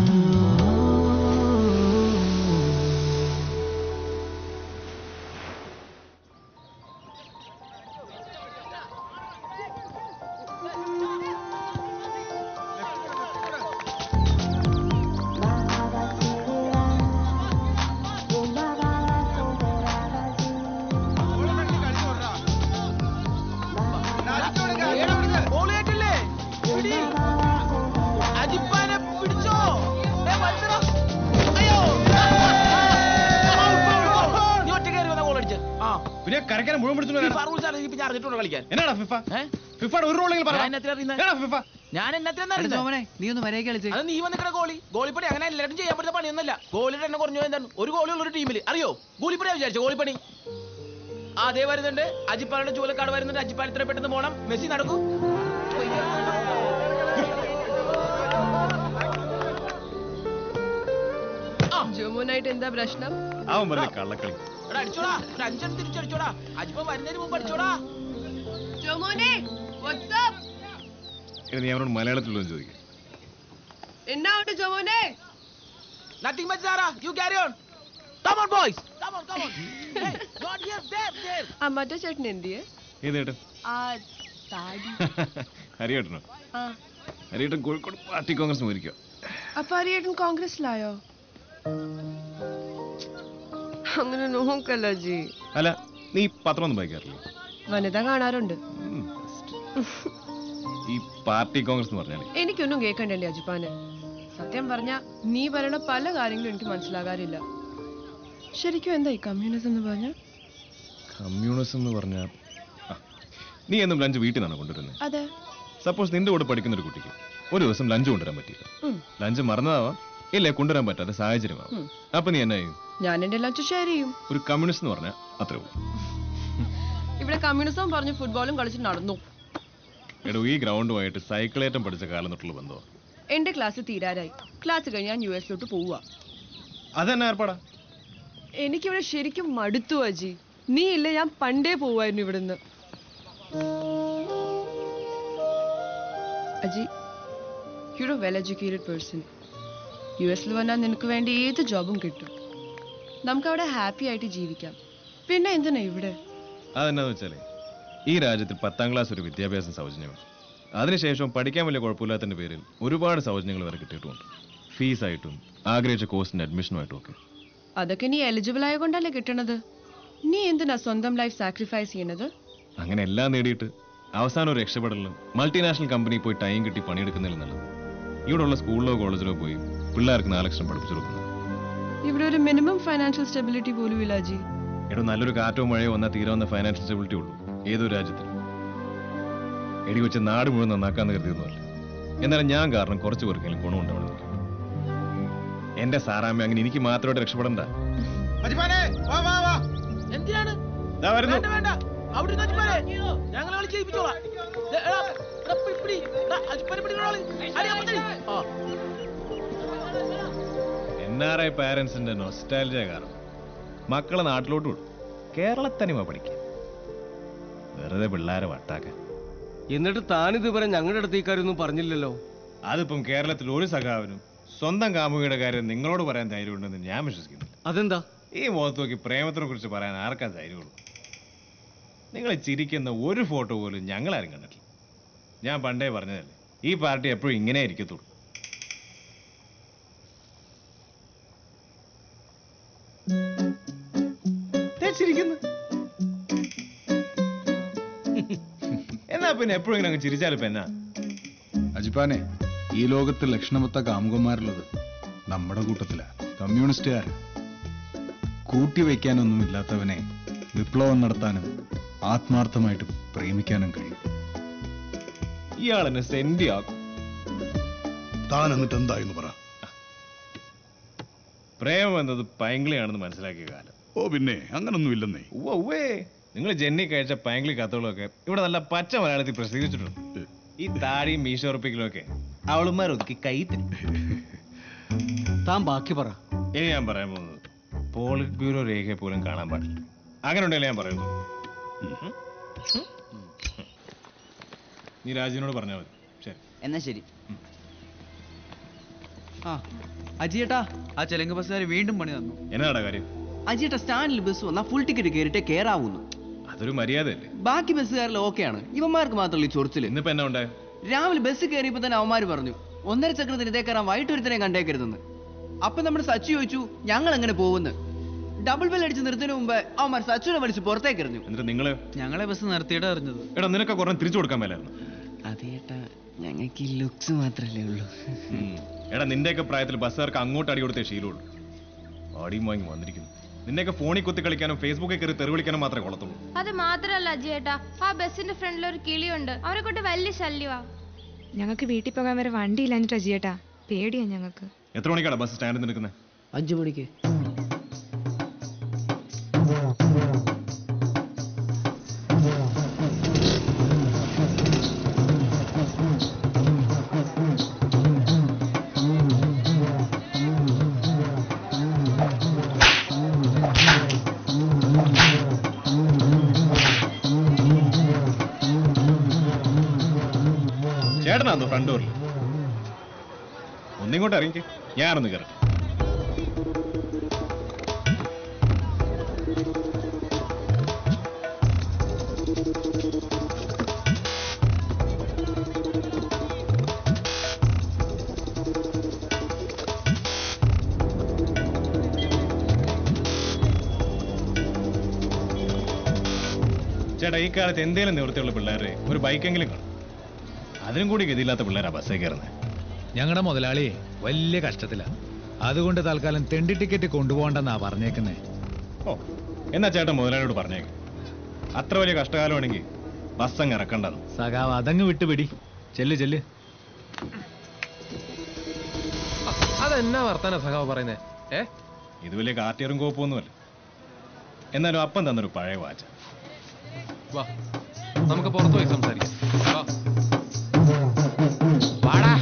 Speaker 15: ഗോളിയായിട്ടില്ലേ? പിടി. അജിപ്പാനെ പിടിച്ചോ ദേ വലിച്ചെടാ. അയ്യോ. നീ ഒറ്റയ്ക്ക് കയറി വന്നാ goal അടിച്ചെ. ആ.
Speaker 7: പിന്നെ കരക്കാരൻ മുഴുവൻ പിടിച്ചു
Speaker 15: ഫിഫ rules ആണ് ഇപ്പൊ ഞാൻ അറിഞ്ഞിട്ടുണ്ടോ കളിക്കാൻ
Speaker 7: എന്നാടാ ഫിഫ ഫിഫയുടെ ഒരു റോളെങ്കിലും പറ
Speaker 15: ഞാൻ എന്നത്തിനാ അറിയുന്നെ?
Speaker 7: എന്നാടാ ഫിഫ
Speaker 15: ഞാൻ എന്നത്തിനാ
Speaker 8: എടാ സോമനെ, നീ ഒന്ന് മര്യാദയ്ക്ക് കളിച്ചേ.
Speaker 15: അത് നീ വന്നിക്കണ ഗോളി ഗോളിപ്പണി അങ്ങനെ എല്ലാവരും ചെയ്യാൻ പറ്റുന്ന പണിയൊന്നുമല്ല ഗോളിയുടെ എണ്ണം കുറഞ്ഞു എന്താണ് ഒരു ഗോളിയുള്ള ഒരു ടീമിൽ അറിയോ ഗോളിപ്പണിയാ വിചാരിച്ചോ ഗോളിപ്പണി ആ അതേ വരുന്നുണ്ട് അജിപ്പാലയുടെ ചൂലക്കാട് വരുന്നുണ്ട് അജിപ്പാൽ ഇത്ര പെട്ടെന്ന് പോണം മെസ്സി നടക്കൂ
Speaker 19: ജോമോനായിട്ട് എന്താ പ്രശ്നം
Speaker 7: അവൻ വെറുതെ കള്ളക്കളി
Speaker 15: എടാ അടിച്ചോടാ ഒരു അഞ്ചെണ്ണം തിരിച്ചടിച്ചോടാ അജിപ്പ വരുന്നതിന് മുമ്പ് അടിച്ചോടാ
Speaker 19: ജോമോനെ വാട്സ്ആപ്പ്
Speaker 7: ഇനി നീ അവനോട് മലയാളത്തിലൊന്നും ചോദിക്കും
Speaker 19: എന്നാ ഉണ്ട് ജോമോനെ
Speaker 15: Nothing much, Zara. You carry on. Come on, boys. Come on, come on. hey, not here, there, there.
Speaker 19: ആ മറ്റേ ചേട്ടൻ എന്തിയെ
Speaker 7: ഏത് ഏട്ടൻ
Speaker 19: ആ താടി
Speaker 7: ഹരിയേട്ടനോ
Speaker 19: ആ
Speaker 7: ഹരിയേട്ടൻ കോഴിക്കോട് പാർട്ടി കോൺഗ്രസ് പോയിരിക്കോ
Speaker 19: അപ്പൊ അരിയേട്ടൻ കോൺഗ്രസിലായോ അങ്ങനെ നോക്കല്ല ജി
Speaker 7: അല്ല നീ പത്രം ഒന്നും വായിക്കാറില്ലേ
Speaker 19: വനിത കാണാറുണ്ട്
Speaker 7: ഈ പാർട്ടി കോൺഗ്രസ് എന്ന് പറഞ്ഞാൽ
Speaker 19: എനിക്കൊന്നും കേൾക്കണ്ടല്ലേ അജിപ്പാന് സത്യം പറഞ്ഞ നീ പറയണ പല കാര്യങ്ങളും എനിക്ക് മനസ്സിലാകാറില്ല ശരിക്കും എന്താ ഈ കമ്മ്യൂണിസം എന്ന് പറഞ്ഞ
Speaker 7: കമ്മ്യൂണിസം എന്ന് പറഞ്ഞാൽ നീ എന്നും ലഞ്ച് വീട്ടിൽ നിന്നാണ് കൊണ്ടുവരുന്നത്
Speaker 19: അതെ
Speaker 7: സപ്പോസ് നിന്റെ കൂടെ പഠിക്കുന്ന ഒരു കുട്ടിക്ക് ഒരു ദിവസം ലഞ്ച് കൊണ്ടുവരാൻ പറ്റിയില്ല
Speaker 19: ഉം.
Speaker 7: ലഞ്ച് മറന്നതാവാം ഇല്ലേ കൊണ്ടുവരാൻ പറ്റാത്ത സാഹചര്യമാവാം
Speaker 19: ഉം.
Speaker 7: അപ്പൊ നീ എന്നാ ചെയ്യും
Speaker 19: ഞാൻ എന്റെ ലഞ്ച് ഷെയർ ചെയ്യും
Speaker 7: ഒരു കമ്മ്യൂണിസ്റ്റ് എന്ന് പറഞ്ഞാൽ അത്രേ ഉള്ളൂ
Speaker 19: ഇവിടെ കമ്മ്യൂണിസം പറഞ്ഞ് ഫുട്ബോളും കളിച്ച് നടന്നു
Speaker 7: എടോ ഈ ഗ്രൗണ്ടുമായിട്ട് സൈക്കിളേറ്റം പഠിച്ച കാലം തൊട്ടുള്ള ബന്ധമാണ്
Speaker 19: എന്റെ ക്ലാസ് തീരാറായി ക്ലാസ് കഴിഞ്ഞ് ഞാൻ യു എസിലോട്ട് പോവുക
Speaker 7: അതെന്നെ ഏർപ്പാടാ
Speaker 19: എനിക്കിവിടെ ശരിക്കും മടുത്തു അജി നീ ഇല്ല ഞാൻ പണ്ടേ പോവായിരുന്നു ഇവിടുന്ന് Aji you do well educated person U എസിൽ വന്നാൽ നിനക്ക് വേണ്ടി ഏത് ജോബും കിട്ടും നമുക്ക് അവിടെ ഹാപ്പി ആയിട്ട് ജീവിക്കാം പിന്നെ എന്തിനാ ഇവിടെ
Speaker 7: അതെന്നാന്ന് വെച്ചാലേ ഈ രാജ്യത്തിൽ പത്താം ക്ലാസ് ഒരു വിദ്യാഭ്യാസം സൗജന്യമാണ് അതിനുശേഷം പഠിക്കാൻ വലിയ കുഴപ്പമില്ലാത്തതിന്റെ പേരിൽ ഒരുപാട് സൗജന്യങ്ങൾ വരെ കിട്ടിയിട്ടുമുണ്ട് ഫീസായിട്ടും ആഗ്രഹിച്ച കോഴ്സിന്റെ അഡ്മിഷനുമായിട്ടും ഒക്കെ
Speaker 19: അതൊക്കെ നീ എലിജിബിൾ ആയതുകൊണ്ടല്ലേ കിട്ടണത് നീ എന്തിനാ സ്വന്തം ലൈഫ് സാക്രിഫൈസ് ചെയ്യണത്
Speaker 7: അങ്ങനെ എല്ലാം നേടിയിട്ട് അവസാനം ഒരു രക്ഷപ്പെടലും മൾട്ടിനാഷണൽ കമ്പനി പോയി ടൈം കിട്ടി പണിയെടുക്കുന്നതിൽ നല്ലത് ഇവിടെ ഉള്ള സ്കൂളിലോ കോളേജിലോ പോയി പിള്ളേർക്ക് നാല് ലക്ഷം പഠിപ്പിച്ചു കൊടുക്കുന്നത്
Speaker 19: ഇവിടെ ഒരു മിനിമം ഫൈനാൻഷ്യൽ സ്റ്റെബിലിറ്റി പോലും ഇല്ല അജി
Speaker 7: എടോ നല്ലൊരു കാറ്റോ മഴയോ വന്നാൽ തീരാവുന്ന ഫൈനാൻഷ്യൽ സ്റ്റെബിലിറ്റി ഉള്ളൂ ഏതൊരു രാജ്യത്തിലും എടി വെച്ച് നാട് മുഴുവൻ നന്നാക്കാന്ന് കരുതിയൊന്നുമല്ല എന്നാലും ഞാൻ കാരണം കുറച്ച് പേർക്കെങ്കിലും ഗുണമുണ്ടാവണം എനിക്ക്. എന്റെ സാറാമ്മ അങ്ങനെ എനിക്ക് മാത്രമായിട്ട് രക്ഷപ്പെടണ്ട
Speaker 15: എന്തിനാണ്
Speaker 7: ദാ വരുന്നു.
Speaker 15: വേണ്ട വേണ്ട അവിടെ ഇരുന്ന് അജിപ്പാനെ ഞങ്ങൾ കളി ചെയ്യിപ്പിച്ചോളാം ദേ, എടാ, എടാ, പിടി, പിടി. എടാ, അജിപ്പാനെ പിടിക്കണ ആള്. അടി, അപ്പത്തടി. ആ.
Speaker 7: എൻ ആർ ഐ പാരന്റ്സിന്റെ നൊസ്റ്റാലജിയ കാരണം മക്കളെ നാട്ടിലോട്ട് വിടും കേരളത്തനിമ പഠിക്കുക വെറുതെ പിള്ളേരെ വട്ടാക്കാൻ
Speaker 14: എന്നിട്ട് താനിതുവരെ ഞങ്ങളുടെ അടുത്ത് ഈ കാര്യമൊന്നും പറഞ്ഞില്ലല്ലോ
Speaker 7: അതിപ്പം കേരളത്തിൽ ഒരു സഖാവിനും സ്വന്തം കാമുകിയുടെ കാര്യം നിങ്ങളോട് പറയാൻ ധൈര്യമുണ്ടെന്ന് ഞാൻ വിശ്വസിക്കുന്നു
Speaker 14: അതെന്താ
Speaker 7: ഈ മുഖത്ത് നോക്കി പ്രേമത്തിനെ കുറിച്ച് പറയാൻ ആർക്കാ ധൈര്യമുള്ളൂ നിങ്ങൾ ചിരിക്കുന്ന ഒരു ഫോട്ടോ പോലും ഞങ്ങളാരും കണ്ടിട്ടില്ല ഞാൻ പണ്ടേ പറഞ്ഞതല്ലേ ഈ പാർട്ടി എപ്പോഴും ഇങ്ങനെ ഇരിക്കത്തുള്ളൂ ചിരിക്കുന്നു എന്നാ പിന്നെ എപ്പോഴും ഇങ്ങനെ അങ്ങ് ചിരിച്ചാലിപ്പോ എന്നാ
Speaker 17: അജിപ്പാനെ ഈ ലോകത്ത് ലക്ഷണമൊത്ത കാമുകന്മാരുള്ളത് നമ്മുടെ കൂട്ടത്തിലാ കമ്മ്യൂണിസ്റ്റുകാർ കൂട്ടിവെക്കാനൊന്നുമില്ലാത്തവനെ വിപ്ലവം നടത്താനും ആത്മാർത്ഥമായിട്ട് പ്രേമിക്കാനും കഴിയും
Speaker 7: ഇയാൾ എന്നെ സെന്റി ആക്കും
Speaker 17: താൻ എന്നിട്ട് എന്തായെന്ന് പറ
Speaker 7: പ്രേമം എന്നത് പൈങ്കിളിയാണെന്ന് മനസ്സിലാക്കിയ കാലം
Speaker 17: ഓ പിന്നെ അങ്ങനൊന്നും ഇല്ലെന്നേ
Speaker 7: ഉവ്വേ നിങ്ങൾ ജെന്നി കഴിച്ച പൈങ്കിളി കത്തുകളൊക്കെ ഇവിടെ നല്ല പച്ച മലയാളത്തിൽ പ്രസിദ്ധീകരിച്ചിട്ടുണ്ട് ഈ താടിയും മീശോറപ്പിക്കലും ഒക്കെ അവളുമാർ ഒതുക്കി കൈ തരും
Speaker 18: താൻ ബാക്കി പറ
Speaker 7: ഇനി ഞാൻ പറയാൻ പോകുന്നത് പോളിറ്റ് ബ്യൂറോ രേഖയെ പോലും കാണാൻ പാടില്ല അങ്ങനെ ഉണ്ടല്ലേ ഞാൻ പറയുന്നു നീ രാജുവിനോട് പറഞ്ഞാൽ മതി ശരി
Speaker 9: എന്നാ ശരി
Speaker 18: ആ അജിയേട്ടാ ആ ചെലങ്ക് ബസ്സുകാർ വീണ്ടും പണി തന്നു
Speaker 7: എന്നാടാ കാര്യം
Speaker 18: അജിയേട്ടാ സ്റ്റാൻഡിൽ ബസ് വന്നാൽ ഫുൾ ടിക്കറ്റ് കയറിയിട്ട് കയറാവുന്നു
Speaker 7: അതൊരു മര്യാദയല്ലേ
Speaker 18: ബാക്കി ബസ്സുകാരിൽ ഓക്കെയാണ് ഇവന്മാർക്ക് മാത്രമല്ല ഈ ചൊറിച്ചില്
Speaker 7: ഇന്നിപ്പോ എന്നാ ഉണ്ടായ
Speaker 18: രാവിലെ ബസ് കയറിയപ്പോ തന്നെ അവന്മാര് പറഞ്ഞു ഒന്നര ചക്രത്തിന് ഇതേ കയറാൻ വൈകിട്ട് ഒരുത്തനെ കണ്ടേക്കരുതെന്ന് അപ്പൊ നമ്മുടെ സച്ചു ചോദിച്ചു ഞങ്ങൾ എങ്ങനെ പോകുന്നു ഡബിൾ ബെൽ അടിച്ച് നിർത്തുന്നതിന് മുമ്പ് അവന്മാർ സച്ചുനെ വലിച്ച് പുറത്തേക്ക് എറിഞ്ഞു
Speaker 7: എന്നിട്ട് നിങ്ങള്
Speaker 18: ഞങ്ങളെ ബസ് നിർത്തിയിട്ട് അറിഞ്ഞത്
Speaker 7: എടാ നിനക്ക് കുറേ തിരിച്ചു കൊടുക്കാൻ മേലായിരുന്നു
Speaker 9: അതേട്ടാ ഞങ്ങൾക്ക് ഈ ലുക്സ് മാത്രല്ലേ ഉള്ളൂ
Speaker 7: എടാ നിന്റെയൊക്കെ പ്രായത്തിൽ ബസ്സുകാർക്ക് അങ്ങോട്ട് അടി കൊടുത്തേ ശീലമുള്ളൂ അടിയും വാങ്ങി വന്നിരിക്കുന്നു നിന്നെയൊക്കെ ഫോണിൽ കുത്തി കളിക്കാനും ഫേസ്ബുക്കിൽ കയറി തെറി വിളിക്കാനും മാത്രമേ കൊള്ളത്തുള്ളൂ
Speaker 22: അത് മാത്രല്ല അജിയേട്ടാ ആ ബസ്സിന്റെ ഫ്രണ്ടിൽ ഒരു കിളിയുണ്ട് അവരെ കൊണ്ട് വലിയ ശല്യമാ
Speaker 23: ഞങ്ങൾക്ക് വീട്ടിൽ പോകാൻ വരെ വണ്ടി ഇല്ലാഞ്ഞിട്ടാ ജിയേട്ടാ പേടിയാ ഞങ്ങൾക്ക്
Speaker 7: എത്ര മണിക്കാണ് ബസ് സ്റ്റാൻഡിൽ നിൽക്കുന്നത്
Speaker 14: അഞ്ചു മണിക്ക്
Speaker 7: ചേട്ടനാന്നോ ഫ്രണ്ട് ഡോറിൽ ഒന്നിങ്ങോട്ട് ഇറങ്ങി ഞാനൊന്ന് കയറട്ടെ ചേട്ടാ ഈ കാലത്ത് എന്തേലും നിവൃത്തിയുള്ള പിള്ളേരെ ഒരു ബൈക്കെങ്കിലും കാണും അതിനും കൂടി ഗതിയില്ലാത്ത പിള്ളേരാ ബസ്സേ കയറുന്നത്
Speaker 24: ഞങ്ങളുടെ മുതലാളിയെ
Speaker 1: വലിയ കഷ്ടത്തിലാ അതുകൊണ്ട് തൽക്കാലം തെണ്ടി ടിക്കറ്റ് കൊണ്ടുപോകണ്ടെന്നാ പറഞ്ഞേക്കുന്നേ
Speaker 7: ഓ എന്നാ ചേട്ടൻ മുതലാളിയോട് പറഞ്ഞേക്ക് അത്ര വലിയ കഷ്ടകാലമാണെങ്കിൽ ബസ് അങ്ങ് ഇറക്കണ്ടെന്ന്
Speaker 1: സഖാവ് അതങ്ങ് വിട്ടുപിടി ചെല്ല് ചെല്ല്
Speaker 3: അതെന്നാ വർത്താന സഖാവ് പറയുന്നേ ഏ
Speaker 7: ഇത് വലിയ കാർട്ടിയറും കോപ്പൊന്നുമല്ല എന്നാലും അപ്പം തന്നൊരു പഴയ വാച്ച
Speaker 3: വാ നമുക്ക് പുറത്തു പോയി സംസാരിക്കാം വാ. വാടാ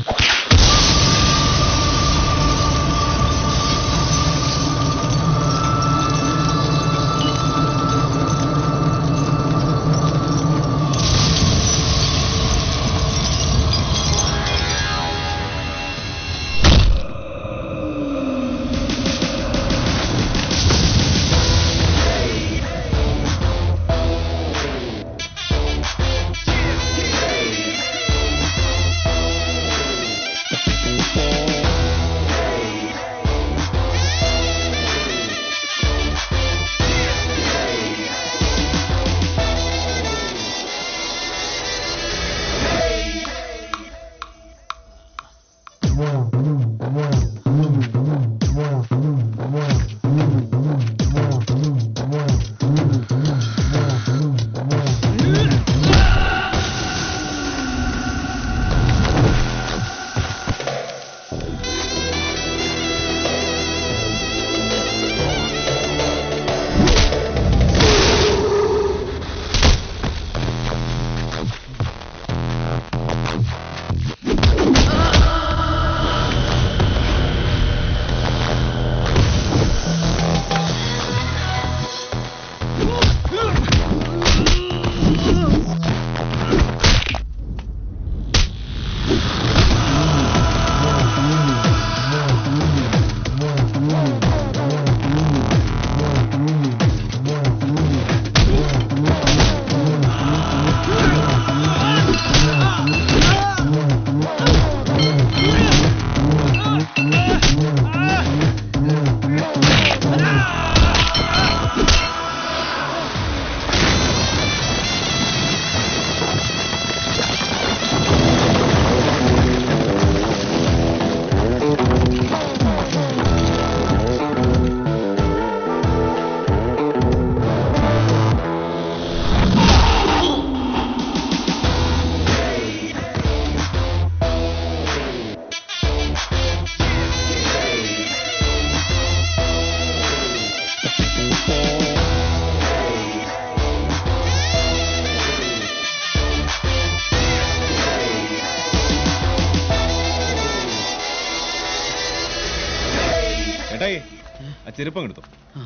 Speaker 7: ചേട്ടായി ആ ചെരുപ്പം എടുത്തു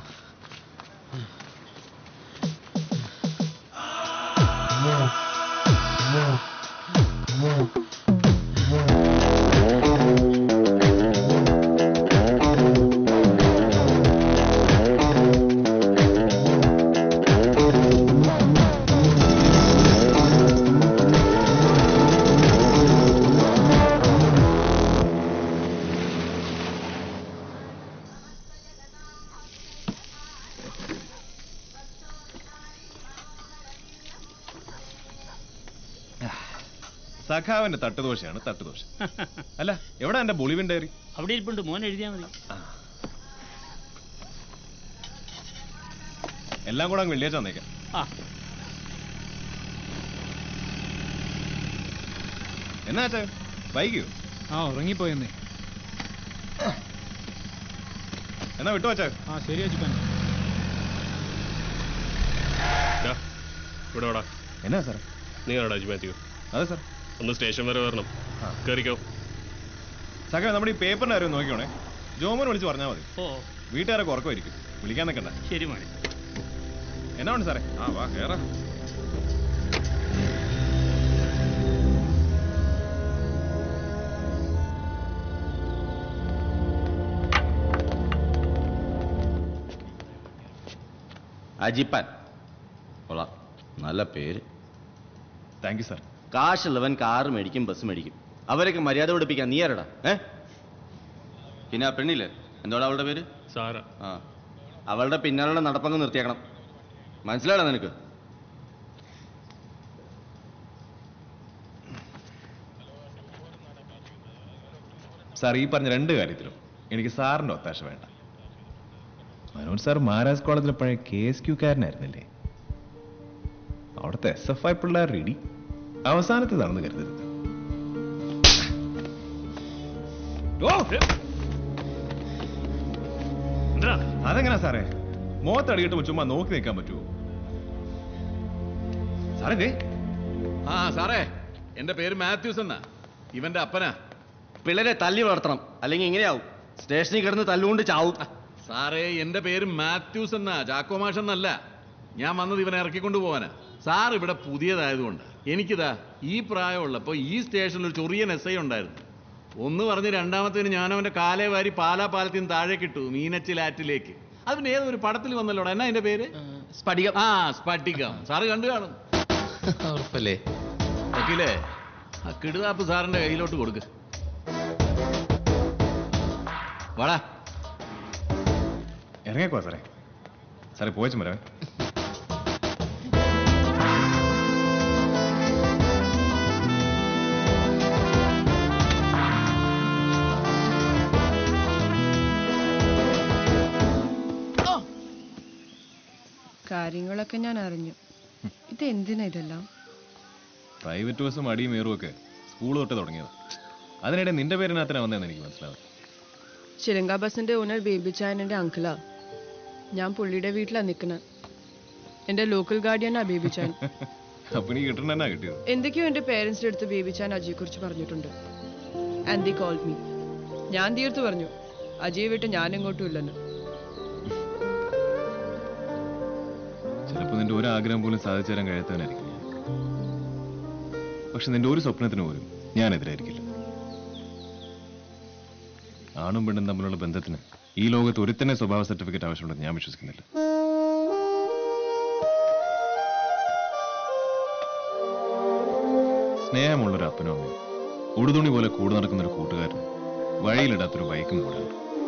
Speaker 7: സഖാവിന്റെ തട്ടുദോശയാണ് തട്ടുദോശ അല്ല എവിടെ എന്റെ ബൊളിവിൻ ഡയറി
Speaker 10: അവിടെ ഇരിപ്പുണ്ട് മോൻ എഴുതിയാ മതി
Speaker 7: എല്ലാം കൂടെ അങ്ങ് വെള്ളിയാഴ്ച വന്നേക്കാം
Speaker 10: ആ
Speaker 7: എന്നാ അച്ഛാ വൈകിയോ
Speaker 1: ആ ഉറങ്ങിപ്പോയെന്നേ
Speaker 7: എന്നാ വിട്ടു വച്ചാ
Speaker 1: ആ ശരി അജിപ്പൻ
Speaker 24: ഇവിടെ വാടാ
Speaker 7: എന്നാ സാർ
Speaker 24: നീ ആടാ അജി മാത്യു
Speaker 7: അതെ സാർ
Speaker 24: ഒന്ന് സ്റ്റേഷൻ വരെ വരണം കയറിക്കോ
Speaker 7: സഖാ നമ്മുടെ ഈ പേപ്പറിന്റെ കാര്യം നോക്കിയോണേ ജോമോൻ വിളിച്ച് പറഞ്ഞാൽ മതി
Speaker 10: ഓ
Speaker 7: വീട്ടുകാരൊക്കെ ഉറക്കമായിരിക്കും വിളിക്കാൻ നിൽക്കണ്ട
Speaker 10: ശരി മതി
Speaker 7: എന്നാ ഉണ്ട് സാറേ ആ വാ കേറാ
Speaker 11: അജിപ്പാൻ കൊള്ളാം നല്ല പേര്
Speaker 7: താങ്ക് യു സാർ
Speaker 11: കാശുള്ളവൻ കാറ് മേടിക്കും ബസ് മേടിക്കും അവരൊക്കെ മര്യാദ പഠിപ്പിക്കാൻ നീ ആരടാ ഏ പിന്നെ ആ പെണ്ണില്ലേ എന്തോടാ അവളുടെ പേര്
Speaker 24: സാര
Speaker 11: ആ അവളുടെ പിന്നാലുള്ള നടപ്പങ്ങ് നിർത്തിയേക്കണം മനസ്സിലാടാ നിനക്ക്
Speaker 7: സാർ ഈ പറഞ്ഞ രണ്ട് കാര്യത്തിലും എനിക്ക് സാറിന്റെ ഒത്താശ വേണ്ട മനോജ് സാർ മഹാരാജ് കോളേജിലെ പഴയ കെ എസ് ക്യൂക്കാരനായിരുന്നില്ലേ അവിടുത്തെ എസ് എഫ് ഐ പിള്ളേർ റെഡി അവസാനത്തേതാണെന്ന് കരുതരുത് അതെങ്ങനാ സാറേ മുഖത്തടിയിട്ട് ചുമ്മാ നോക്കി നിൽക്കാൻ പറ്റുമോ സാറേ ദേ
Speaker 2: ആ സാറേ എന്റെ പേര് മാത്യൂസ് എന്നാ ഇവന്റെ അപ്പനാ
Speaker 11: പിള്ളേരെ തല്ലി വളർത്തണം അല്ലെങ്കിൽ ഇങ്ങനെയാവും സ്റ്റേഷനിൽ കിടന്ന് തല്ലുകൊണ്ട് ചാവും
Speaker 2: സാറേ എന്റെ പേര് മാത്യൂസ് എന്നാ ചാക്കോ മാഷ് എന്നല്ല ഞാൻ വന്നത് ഇവനെ ഇറക്കിക്കൊണ്ട് പോവാനാ സാർ ഇവിടെ പുതിയതായതുകൊണ്ട് എനിക്കിതാ ഈ പ്രായമുള്ളപ്പോ ഈ സ്റ്റേഷനിൽ ഒരു ചൊറിയൻ എസ് ഐ ഉണ്ടായിരുന്നു ഒന്ന് പറഞ്ഞ് രണ്ടാമത്തേന് ഞാൻ അവന്റെ കാലേ വാരി പാലാ പാലത്തിൽ നിന്ന് താഴെ കിട്ടു മീനച്ചിലാറ്റിലേക്ക് അത് പിന്നെ ഏതൊരു പടത്തിൽ വന്നല്ലോടാ എന്നാ അതിന്റെ പേര് സ്ഫടികം ആ സ്ഫടികം സാറ് കണ്ടു കാണും
Speaker 15: ഉറപ്പല്ലേ
Speaker 2: വക്കീലേ ആ കിടുതാപ്പ് സാറിന്റെ കയ്യിലോട്ട് കൊടുക്ക് വാടാ
Speaker 7: ഇറങ്ങിക്കോ സാറേ സാറേ പോയച്ചും വരാം
Speaker 19: കാര്യങ്ങളൊക്കെ ഞാൻ അറിഞ്ഞു ഇത് എന്തിനാ ഇതെല്ലാം
Speaker 7: പ്രൈവറ്റ് ബസ്സും അടിയും ഏറും ഒക്കെ സ്കൂൾ തൊട്ട് തുടങ്ങിയത് അതിനിടെ നിന്റെ പേരിനകത്തിനാ വന്നതെന്ന് എനിക്ക് മനസ്സിലാവും
Speaker 19: ചിലങ്ക ബസിന്റെ ഓണർ ബേബി ചായൻ എൻ്റെ അങ്കിളാ ഞാൻ പുള്ളിയുടെ വീട്ടിലാ നിൽക്കുന്നത് എൻ്റെ ലോക്കൽ ഗാർഡിയനാ ബേബി ചാൻ
Speaker 7: അപ്പൊ നീ കിട്ടണ എന്നാ കിട്ടിയത്
Speaker 19: എന്തൊക്കെയോ എൻ്റെ പേരൻസിൻ്റെ അടുത്ത് ബേബി ചാൻ അജയെ കുറിച്ച് പറഞ്ഞിട്ടുണ്ട് ആൻഡ് ദി കോൾഡ് മീ ഞാൻ തീർത്ത് പറഞ്ഞു അജയ് വിട്ട് ഞാൻ എങ്ങോട്ടും ഇല്ലെന്ന്
Speaker 7: ചിലപ്പോ നിന്റെ ഒരു ആഗ്രഹം പോലും സാധിച്ചു തരാൻ കഴിയാത്തവനായിരിക്കും ഞാൻ. പക്ഷെ നിന്റെ ഒരു സ്വപ്നത്തിന് പോലും ഞാൻ എതിരായിരിക്കില്ല ആണും പെണ്ണും തമ്മിലുള്ള ബന്ധത്തിന് ഈ ലോകത്ത് ഒരുത്തന്നെ സ്വഭാവ സർട്ടിഫിക്കറ്റ് ആവശ്യമുണ്ടെന്ന് ഞാൻ വിശ്വസിക്കുന്നില്ല സ്നേഹമുള്ളൊരു അപ്പനും അമ്മയും ഉടുതുണി പോലെ കൂടെ നടക്കുന്ന ഒരു കൂട്ടുകാരനും വഴിയിലിടാത്തൊരു ബൈക്കും കൂടെയുണ്ട്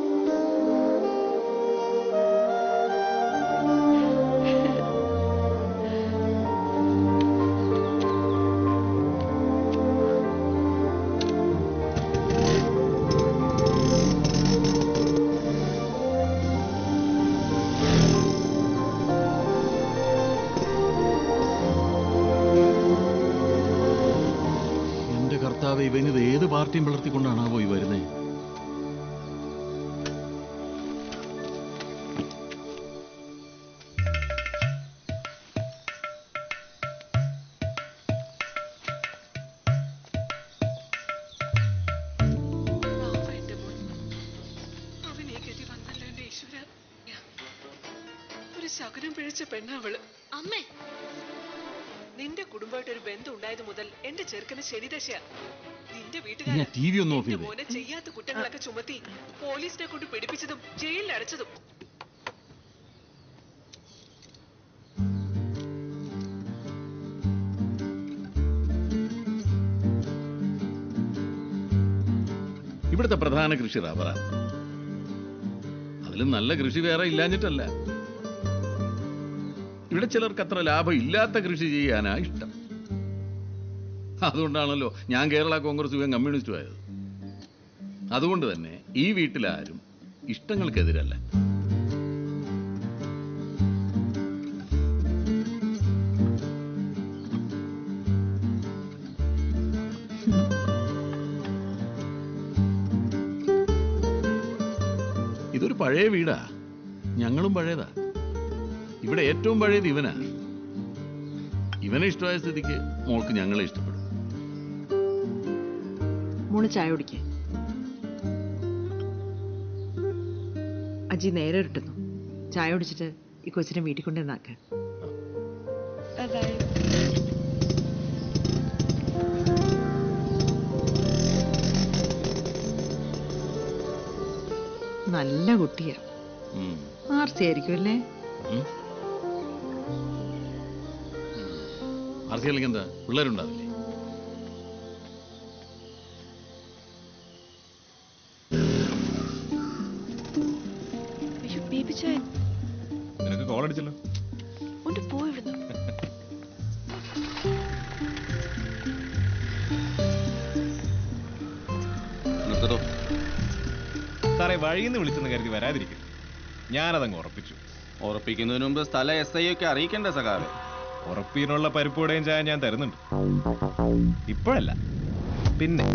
Speaker 2: എന്റെ കർത്താവ് ഇവനിത് ഏത് പാർട്ടിയും വളർത്തിക്കൊണ്ടാണാവോ ഈ വരുന്നേ
Speaker 5: ഒരു ശകുനം പിഴച്ച പെണ്ണവള് അമ്മേ നിന്റെ കുടുംബമായിട്ട് ഒരു ബന്ധം ഉണ്ടായത് മുതൽ എന്റെ ചെറുക്കന് ശനിദശ നിന്റെ വീട്ടുകാരൻ
Speaker 2: ഞാൻ TV ഒന്ന് ഓഫ്
Speaker 5: എന്റെ
Speaker 2: ചെയ്തേ.
Speaker 5: മോനെ ചെയ്യാത്ത കുറ്റങ്ങളൊക്കെ ചുമത്തി പോലീസിനെ കൊണ്ട് പിടിപ്പിച്ചതും ജയിലിൽ അടച്ചതും
Speaker 2: ഇവിടുത്തെ പ്രധാന കൃഷി റബ്ബറാ അതിലും നല്ല കൃഷി വേറെ ഇല്ലാഞ്ഞിട്ടല്ല ഇവിടെ ചിലർക്ക് അത്ര ലാഭം ഇല്ലാത്ത കൃഷി ചെയ്യാനാ ഇഷ്ടം അതുകൊണ്ടാണല്ലോ ഞാൻ കേരള കോൺഗ്രസ് യുവൻ കമ്മ്യൂണിസ്റ്റും ആയത് അതുകൊണ്ട് തന്നെ ഈ വീട്ടിലാരും ഇഷ്ടങ്ങൾക്കെതിരല്ല ഇതൊരു പഴയ വീടാ ഞങ്ങളും പഴയതാ ഇവിടെ ഏറ്റവും പഴയത് ഇവനാ ഇവനെ ഇഷ്ടമായ സ്ഥിതിക്ക് മോൾക്ക് ഞങ്ങളെ ഇഷ്ടപ്പെടും
Speaker 5: മോള് ചായ കുടിക്കേ അജി നേരെ ഇട്ടുന്നു ചായ കുടിച്ചിട്ട് ഈ കൊച്ചിനെ വീട്ടിൽ കൊണ്ടുവന്നാക്കാൻ നല്ല കുട്ടിയാ
Speaker 2: ഉം.
Speaker 5: ആർസി ആയിരിക്കും അല്ലേ
Speaker 2: ഉം. ആർസിയിലേക്ക് എന്താ പിള്ളേരുണ്ടാവില്ലേ
Speaker 19: അയ്യോ ബേബി ചായൻ
Speaker 7: നിനക്ക് കോൾ അടിച്ചല്ലോ
Speaker 19: ഒന്ന് പോയിവിടുന്നു
Speaker 11: നിർത്തട്ടോ
Speaker 7: സാറേ വഴിയിൽ നിന്ന് വിളിച്ചെന്ന് കരുതി വരാതിരിക്കും ഞാനതങ്ങ് ഉറപ്പിച്ചു
Speaker 11: ഉറപ്പിക്കുന്നതിന് മുമ്പ് സ്ഥല എസ് ഐ ഒക്കെ അറിയിക്കണ്ടേ സഖാവേ
Speaker 7: ഉറപ്പിനുള്ള പരിപ്പുടയും ചായ ഞാൻ തരുന്നുണ്ട് ഇപ്പോഴല്ല പിന്നെ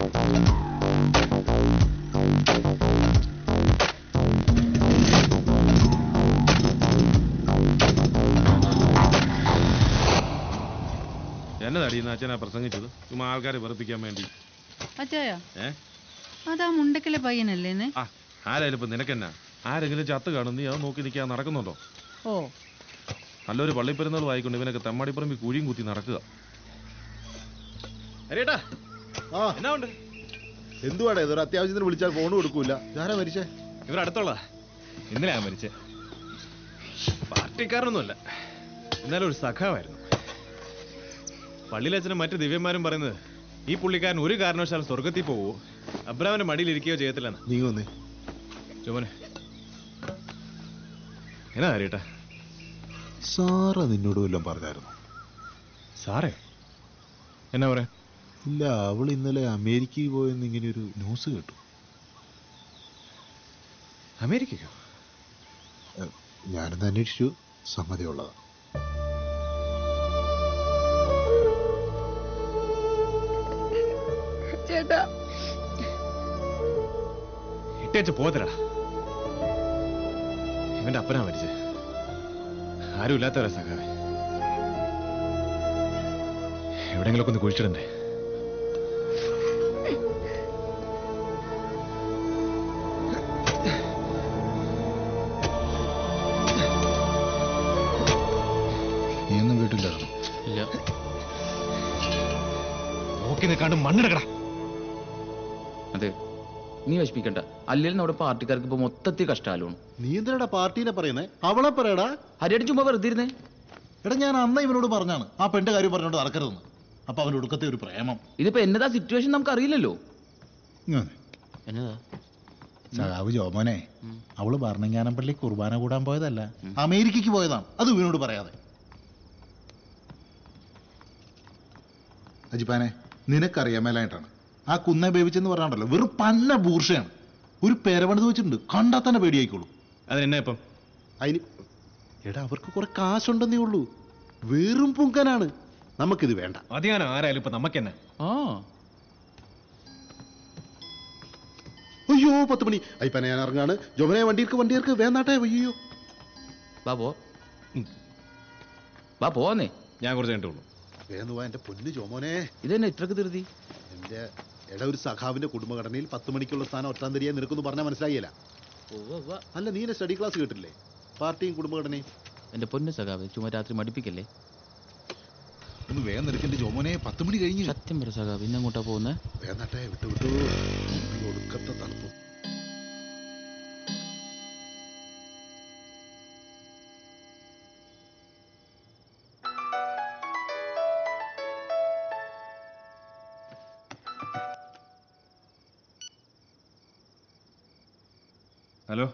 Speaker 7: എന്നതടിയെന്ന് അച്ഛനാ പ്രസംഗിച്ചത് ചുമ്മാ ആൾക്കാരെ വെറുപ്പിക്കാൻ വേണ്ടി
Speaker 10: അച്ചായ
Speaker 7: ഏ
Speaker 10: അതാ മുണ്ടക്കിലെ പയ്യനല്ലേന്ന്
Speaker 7: ആ ആരായാലും ഇപ്പൊ നിനക്കെന്നാ ആരെങ്കിലും ചത്ത് കാണും നീ അത് നോക്കി നിൽക്കാൻ നടക്കുന്നുണ്ടോ
Speaker 10: ഓ
Speaker 7: നല്ലൊരു പള്ളിപ്പെരുന്നാൾ വായിക്കൊണ്ട് ഇവനൊക്കെ തെമ്മാടിപ്പറമ്പി കുഴിയും കുത്തി നടക്കുക
Speaker 12: അരേട്ടാ ആ എന്നാ ഉണ്ട് എന്തുവാടേ ഇതൊരു അത്യാവശ്യത്തിന് വിളിച്ചാൽ ഫോൺ കൊടുക്കൂല ഞാനാ മരിച്ചേ
Speaker 7: ഇവർ അടുത്തുള്ള ഇന്നലെ ഞാൻ മരിച്ചേ പാർട്ടിക്കാരനൊന്നുമല്ല എന്നാലും ഒരു സഖാവായിരുന്നു പള്ളിയിലച്ഛനും മറ്റു ദിവ്യന്മാരും പറയുന്നത് ഈ പുള്ളിക്കാരൻ ഒരു കാരണവശാലും സ്വർഗത്തിൽ പോവോ അബ്രാമിന്റെ മടിയിലിരിക്കുകയോ ചെയ്യത്തില്ലെന്ന്
Speaker 12: നീ വന്നേ
Speaker 7: ചുമനെ എന്നാ അറിയട്ടാ
Speaker 12: സാറ് നിന്നോട് വല്ലതും പറഞ്ഞായിരുന്നു
Speaker 7: സാറേ എന്നാ പറയാ
Speaker 12: ഇല്ല അവൾ ഇന്നലെ അമേരിക്കയിൽ പോയെന്ന് ഇങ്ങനെ ഒരു ന്യൂസ് കേട്ടു
Speaker 7: അമേരിക്കയ്ക്കോ
Speaker 12: ഞാനൊന്ന് അന്വേഷിച്ചു സമ്മതിയുള്ളതാ
Speaker 10: ചേട്ടാ
Speaker 7: ഇട്ടേച്ച് പോകത്തില്ലടാ ഇവന്റെ അപ്പനാ മരിച്ചത് ആരും ഇല്ലാത്തവരാ സഖാവേ എവിടെയെങ്കിലൊക്കെ ഒന്ന് കുഴിച്ചിടണ്ടേ
Speaker 12: നീയൊന്നും വീട്ടില്ലായിരുന്നു
Speaker 15: ഇല്ല
Speaker 7: നോക്കി നിൽക്കാണ്ട് മണ്ണെടുക്കടാ
Speaker 15: അതെ നീ വിഷമിക്കണ്ട അല്ലെങ്കിൽ നമ്മുടെ പാർട്ടിക്കാർക്ക് ഇപ്പൊ മൊത്തത്തിൽ കഷ്ടാലും
Speaker 12: നീ എന്തിനാടാ പാർട്ടീനെ പറയുന്നേ അവളെ പറയടാ
Speaker 15: ഹരിയടി ചുമ്മാ വെറുതെ ഇരുന്നേ
Speaker 12: എടാ ഞാൻ അന്ന് ഇവനോട് പറഞ്ഞാണ് ആ പെണ്ണിന്റെ കാര്യം പറഞ്ഞോണ്ട് നടക്കരുതെന്ന് അപ്പൊ അവന്റെ ഒടുക്കത്തെ ഒരു പ്രേമം
Speaker 15: ഇതിപ്പോ എന്നതാ സിറ്റുവേഷൻ നമുക്ക് അറിയില്ലല്ലോ
Speaker 12: ഇങ്ങനെ.
Speaker 15: എന്നതാ
Speaker 12: സഖാവ് ജോമോനെ അവള് ഭരണങ്ങാനപ്പള്ളി കുർബാന കൂടാൻ പോയതല്ല അമേരിക്കക്ക് പോയതാണ് അത് ഇവനോട് പറയാതെ അജിപ്പാനെ നിനക്കറിയാൻ മേലായിട്ടാണ് ആ കുന്നെ ബേബിച്ചെന്ന് പറഞ്ഞാണ്ടല്ലോ വെറും പന്ന ബൂർഷയാണ് ഒരു പെരവണത് വെച്ചിട്ടുണ്ട് കണ്ടാൽ തന്നെ പേടിയായിക്കോളൂ
Speaker 7: അതിനെന്നാ ഇപ്പം
Speaker 12: അതിന് എടാ അവർക്ക് കുറെ കാശുണ്ടെന്നേ ഉള്ളൂ വെറും പുങ്കനാണ് നമുക്കിത് വേണ്ട
Speaker 7: മതിയാനോ ആരായാലും ഇപ്പൊ നമുക്കെന്നെ
Speaker 15: ആ
Speaker 12: അയ്യോ പത്ത് മണി അയ്യപ്പനെ ഞാൻ ഇറങ്ങാണ് ജോമനെ വണ്ടിയിർക്ക് വണ്ടിയിർക്ക് വേന്നാട്ടെ അയ്യോ
Speaker 15: വാ പോ വാ പോന്നേ
Speaker 7: ഞാൻ കുറച്ച് കഴിഞ്ഞിട്ടുള്ളൂ
Speaker 12: വേന്ന് പോവാ എന്റെ പൊന്നു ജോമോനെ
Speaker 15: ഇതെന്നെ ഇത്രക്ക് ധൃതി
Speaker 12: എന്റെ എടാ ഒരു സഖാവിന്റെ കുടുംബഘടനയിൽ പത്ത് മണിക്കുള്ള സ്ഥാനം ഒറ്റാം തരിയാ നിനക്കൊന്നും പറഞ്ഞാൽ മനസ്സിലായില്ല അല്ല നീ എന്നെ സ്റ്റഡി ക്ലാസ് കേട്ടില്ലേ പാർട്ടിയും കുടുംബഘടനയും
Speaker 15: എന്റെ പൊന്നു സഖാവ് ചുമ്മാ രാത്രി മടിപ്പിക്കല്ലേ
Speaker 12: ഒന്ന് വേഗം നിനക്കെന്റെ ജോമോനെ പത്ത് മണി കഴിഞ്ഞു
Speaker 15: സത്യം പറ സഖാവ് ഇന്ന് അങ്ങോട്ടാ പോകുന്നേ
Speaker 12: വേന്നട്ടെ വിട്ടു വിട്ടു ഈ ഒടുക്കത്തെ തണുപ്പ്
Speaker 7: ഹലോ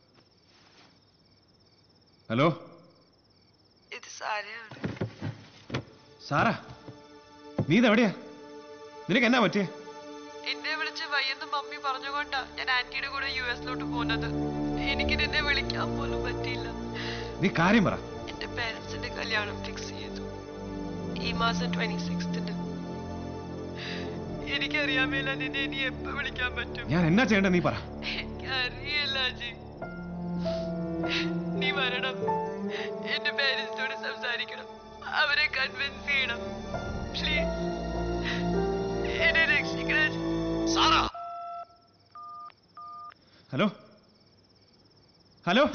Speaker 7: ഹലോ
Speaker 4: ഇത് സാരയാണ്
Speaker 7: സാറാ നീ ഇതെവിടെയാ നിനക്ക് എന്നാ പറ്റിയേ
Speaker 4: എന്നെ വിളിച്ച് വയ്യെന്ന് മമ്മി പറഞ്ഞുകൊണ്ടാ ഞാൻ ആന്റിയുടെ കൂടെ യു എസിലോട്ട് പോകുന്നത് എനിക്ക് നിന്നെ വിളിക്കാൻ പോലും പറ്റിയില്ല
Speaker 7: നീ കാര്യം പറ
Speaker 4: എന്റെ പേരൻസിന്റെ കല്യാണം ഫിക്സ് ചെയ്തു ഈ മാസം ട്വന്റി സിക്സ്തിന് എനിക്കറിയാൻ മേല നിന്നെ ഇനി എപ്പോ വിളിക്കാൻ പറ്റും
Speaker 7: ഞാൻ എന്നാ ചെയ്യണ്ട നീ പറ
Speaker 4: എനിക്കറിയില്ല അജി നീ വരണം എന്റെ പേരൻസിനോട് സംസാരിക്കണം അവരെ കൺവിൻസ് ചെയ്യണം പ്ലീസ് എന്നെ രക്ഷിക്കണം സാറാ
Speaker 7: hello hello